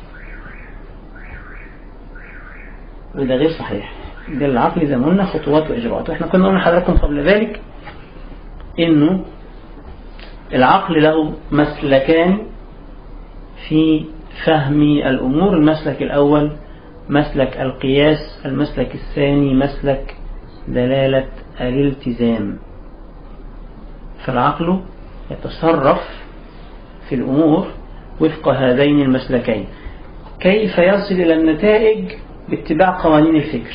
وده غير صحيح الدليل العقلي زي ما قلنا خطوات وإجراءات واحنا كنا قلنا لحضراتكم قبل ذلك انه العقل له مسلكان في فهم الأمور المسلك الأول مسلك القياس المسلك الثاني مسلك دلالة الالتزام فالعقل يتصرف في الأمور وفق هذين المسلكين كيف يصل إلى النتائج باتباع قوانين الفكر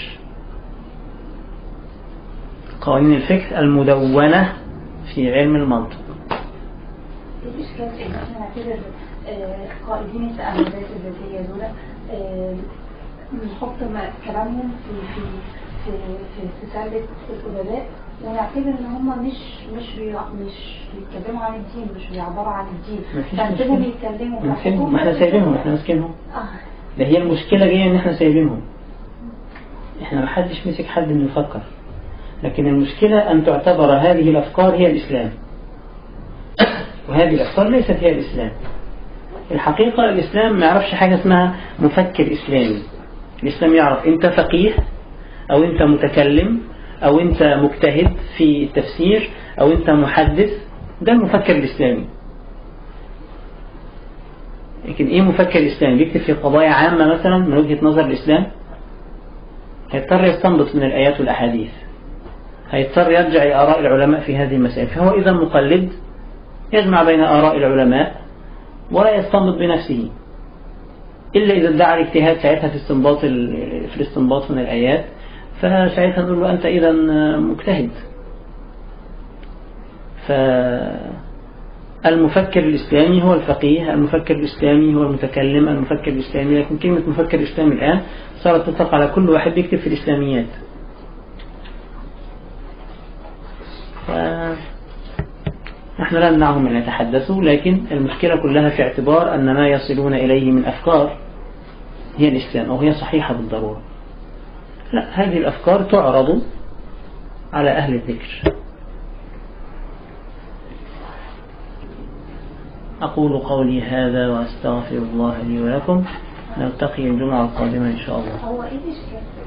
قوانين الفكر المدونة في علم المنطق مفيش كلام ان احنا نعتبر آه، قائدين التأملات الذاتية دول آه، نحط م- كلامهم في في في في في سلة الأدباء ونعتبر إن هم مش مش بي مش بيتكلموا عن الدين مش بيعبروا عن الدين مفيش فنسيبهم مشكلة. يتكلموا نسيبهم ما احنا سايبينهم احنا ماسكينهم آه. ده هي المشكلة جاية ان احنا سايبينهم احنا ما حدش مسك حد انه يفكر لكن المشكلة ان تعتبر هذه الافكار هي الاسلام وهذه الافكار ليست هي الاسلام الحقيقة الاسلام ما يعرفش حاجة اسمها مفكر اسلامي الاسلام يعرف انت فقيه او انت متكلم او انت مجتهد في التفسير او انت محدث ده المفكر الاسلامي لكن ايه مفكر اسلامي بيكتب في قضايا عامة مثلا من وجهة نظر الاسلام هيضطر يستنبط من الايات والاحاديث هيضطر يرجع الى اراء العلماء في هذه المسائل فهو اذا مقلد يجمع بين اراء العلماء ولا يستنبط بنفسه الا اذا ادعى الاجتهاد ساعتها في استنباط ال- في الاستنباط من الايات فساعتها نقول له انت اذا مجتهد ف المفكر الإسلامي هو الفقيه المفكر الإسلامي هو المتكلم المفكر الإسلامي لكن كلمة مفكر إسلامي الآن صارت تطلق على كل واحد بيكتب في الإسلاميات ف... نحن لا نمنعهم أن يتحدثوا لكن المشكلة كلها في اعتبار أن ما يصلون إليه من أفكار هي الإسلام أو هي صحيحة بالضرورة لا هذه الأفكار تعرض على أهل الذكر أقول قولي هذا وأستغفر الله لي ولكم نلتقي الجمعة القادمة إن شاء الله هو ايه الاشكال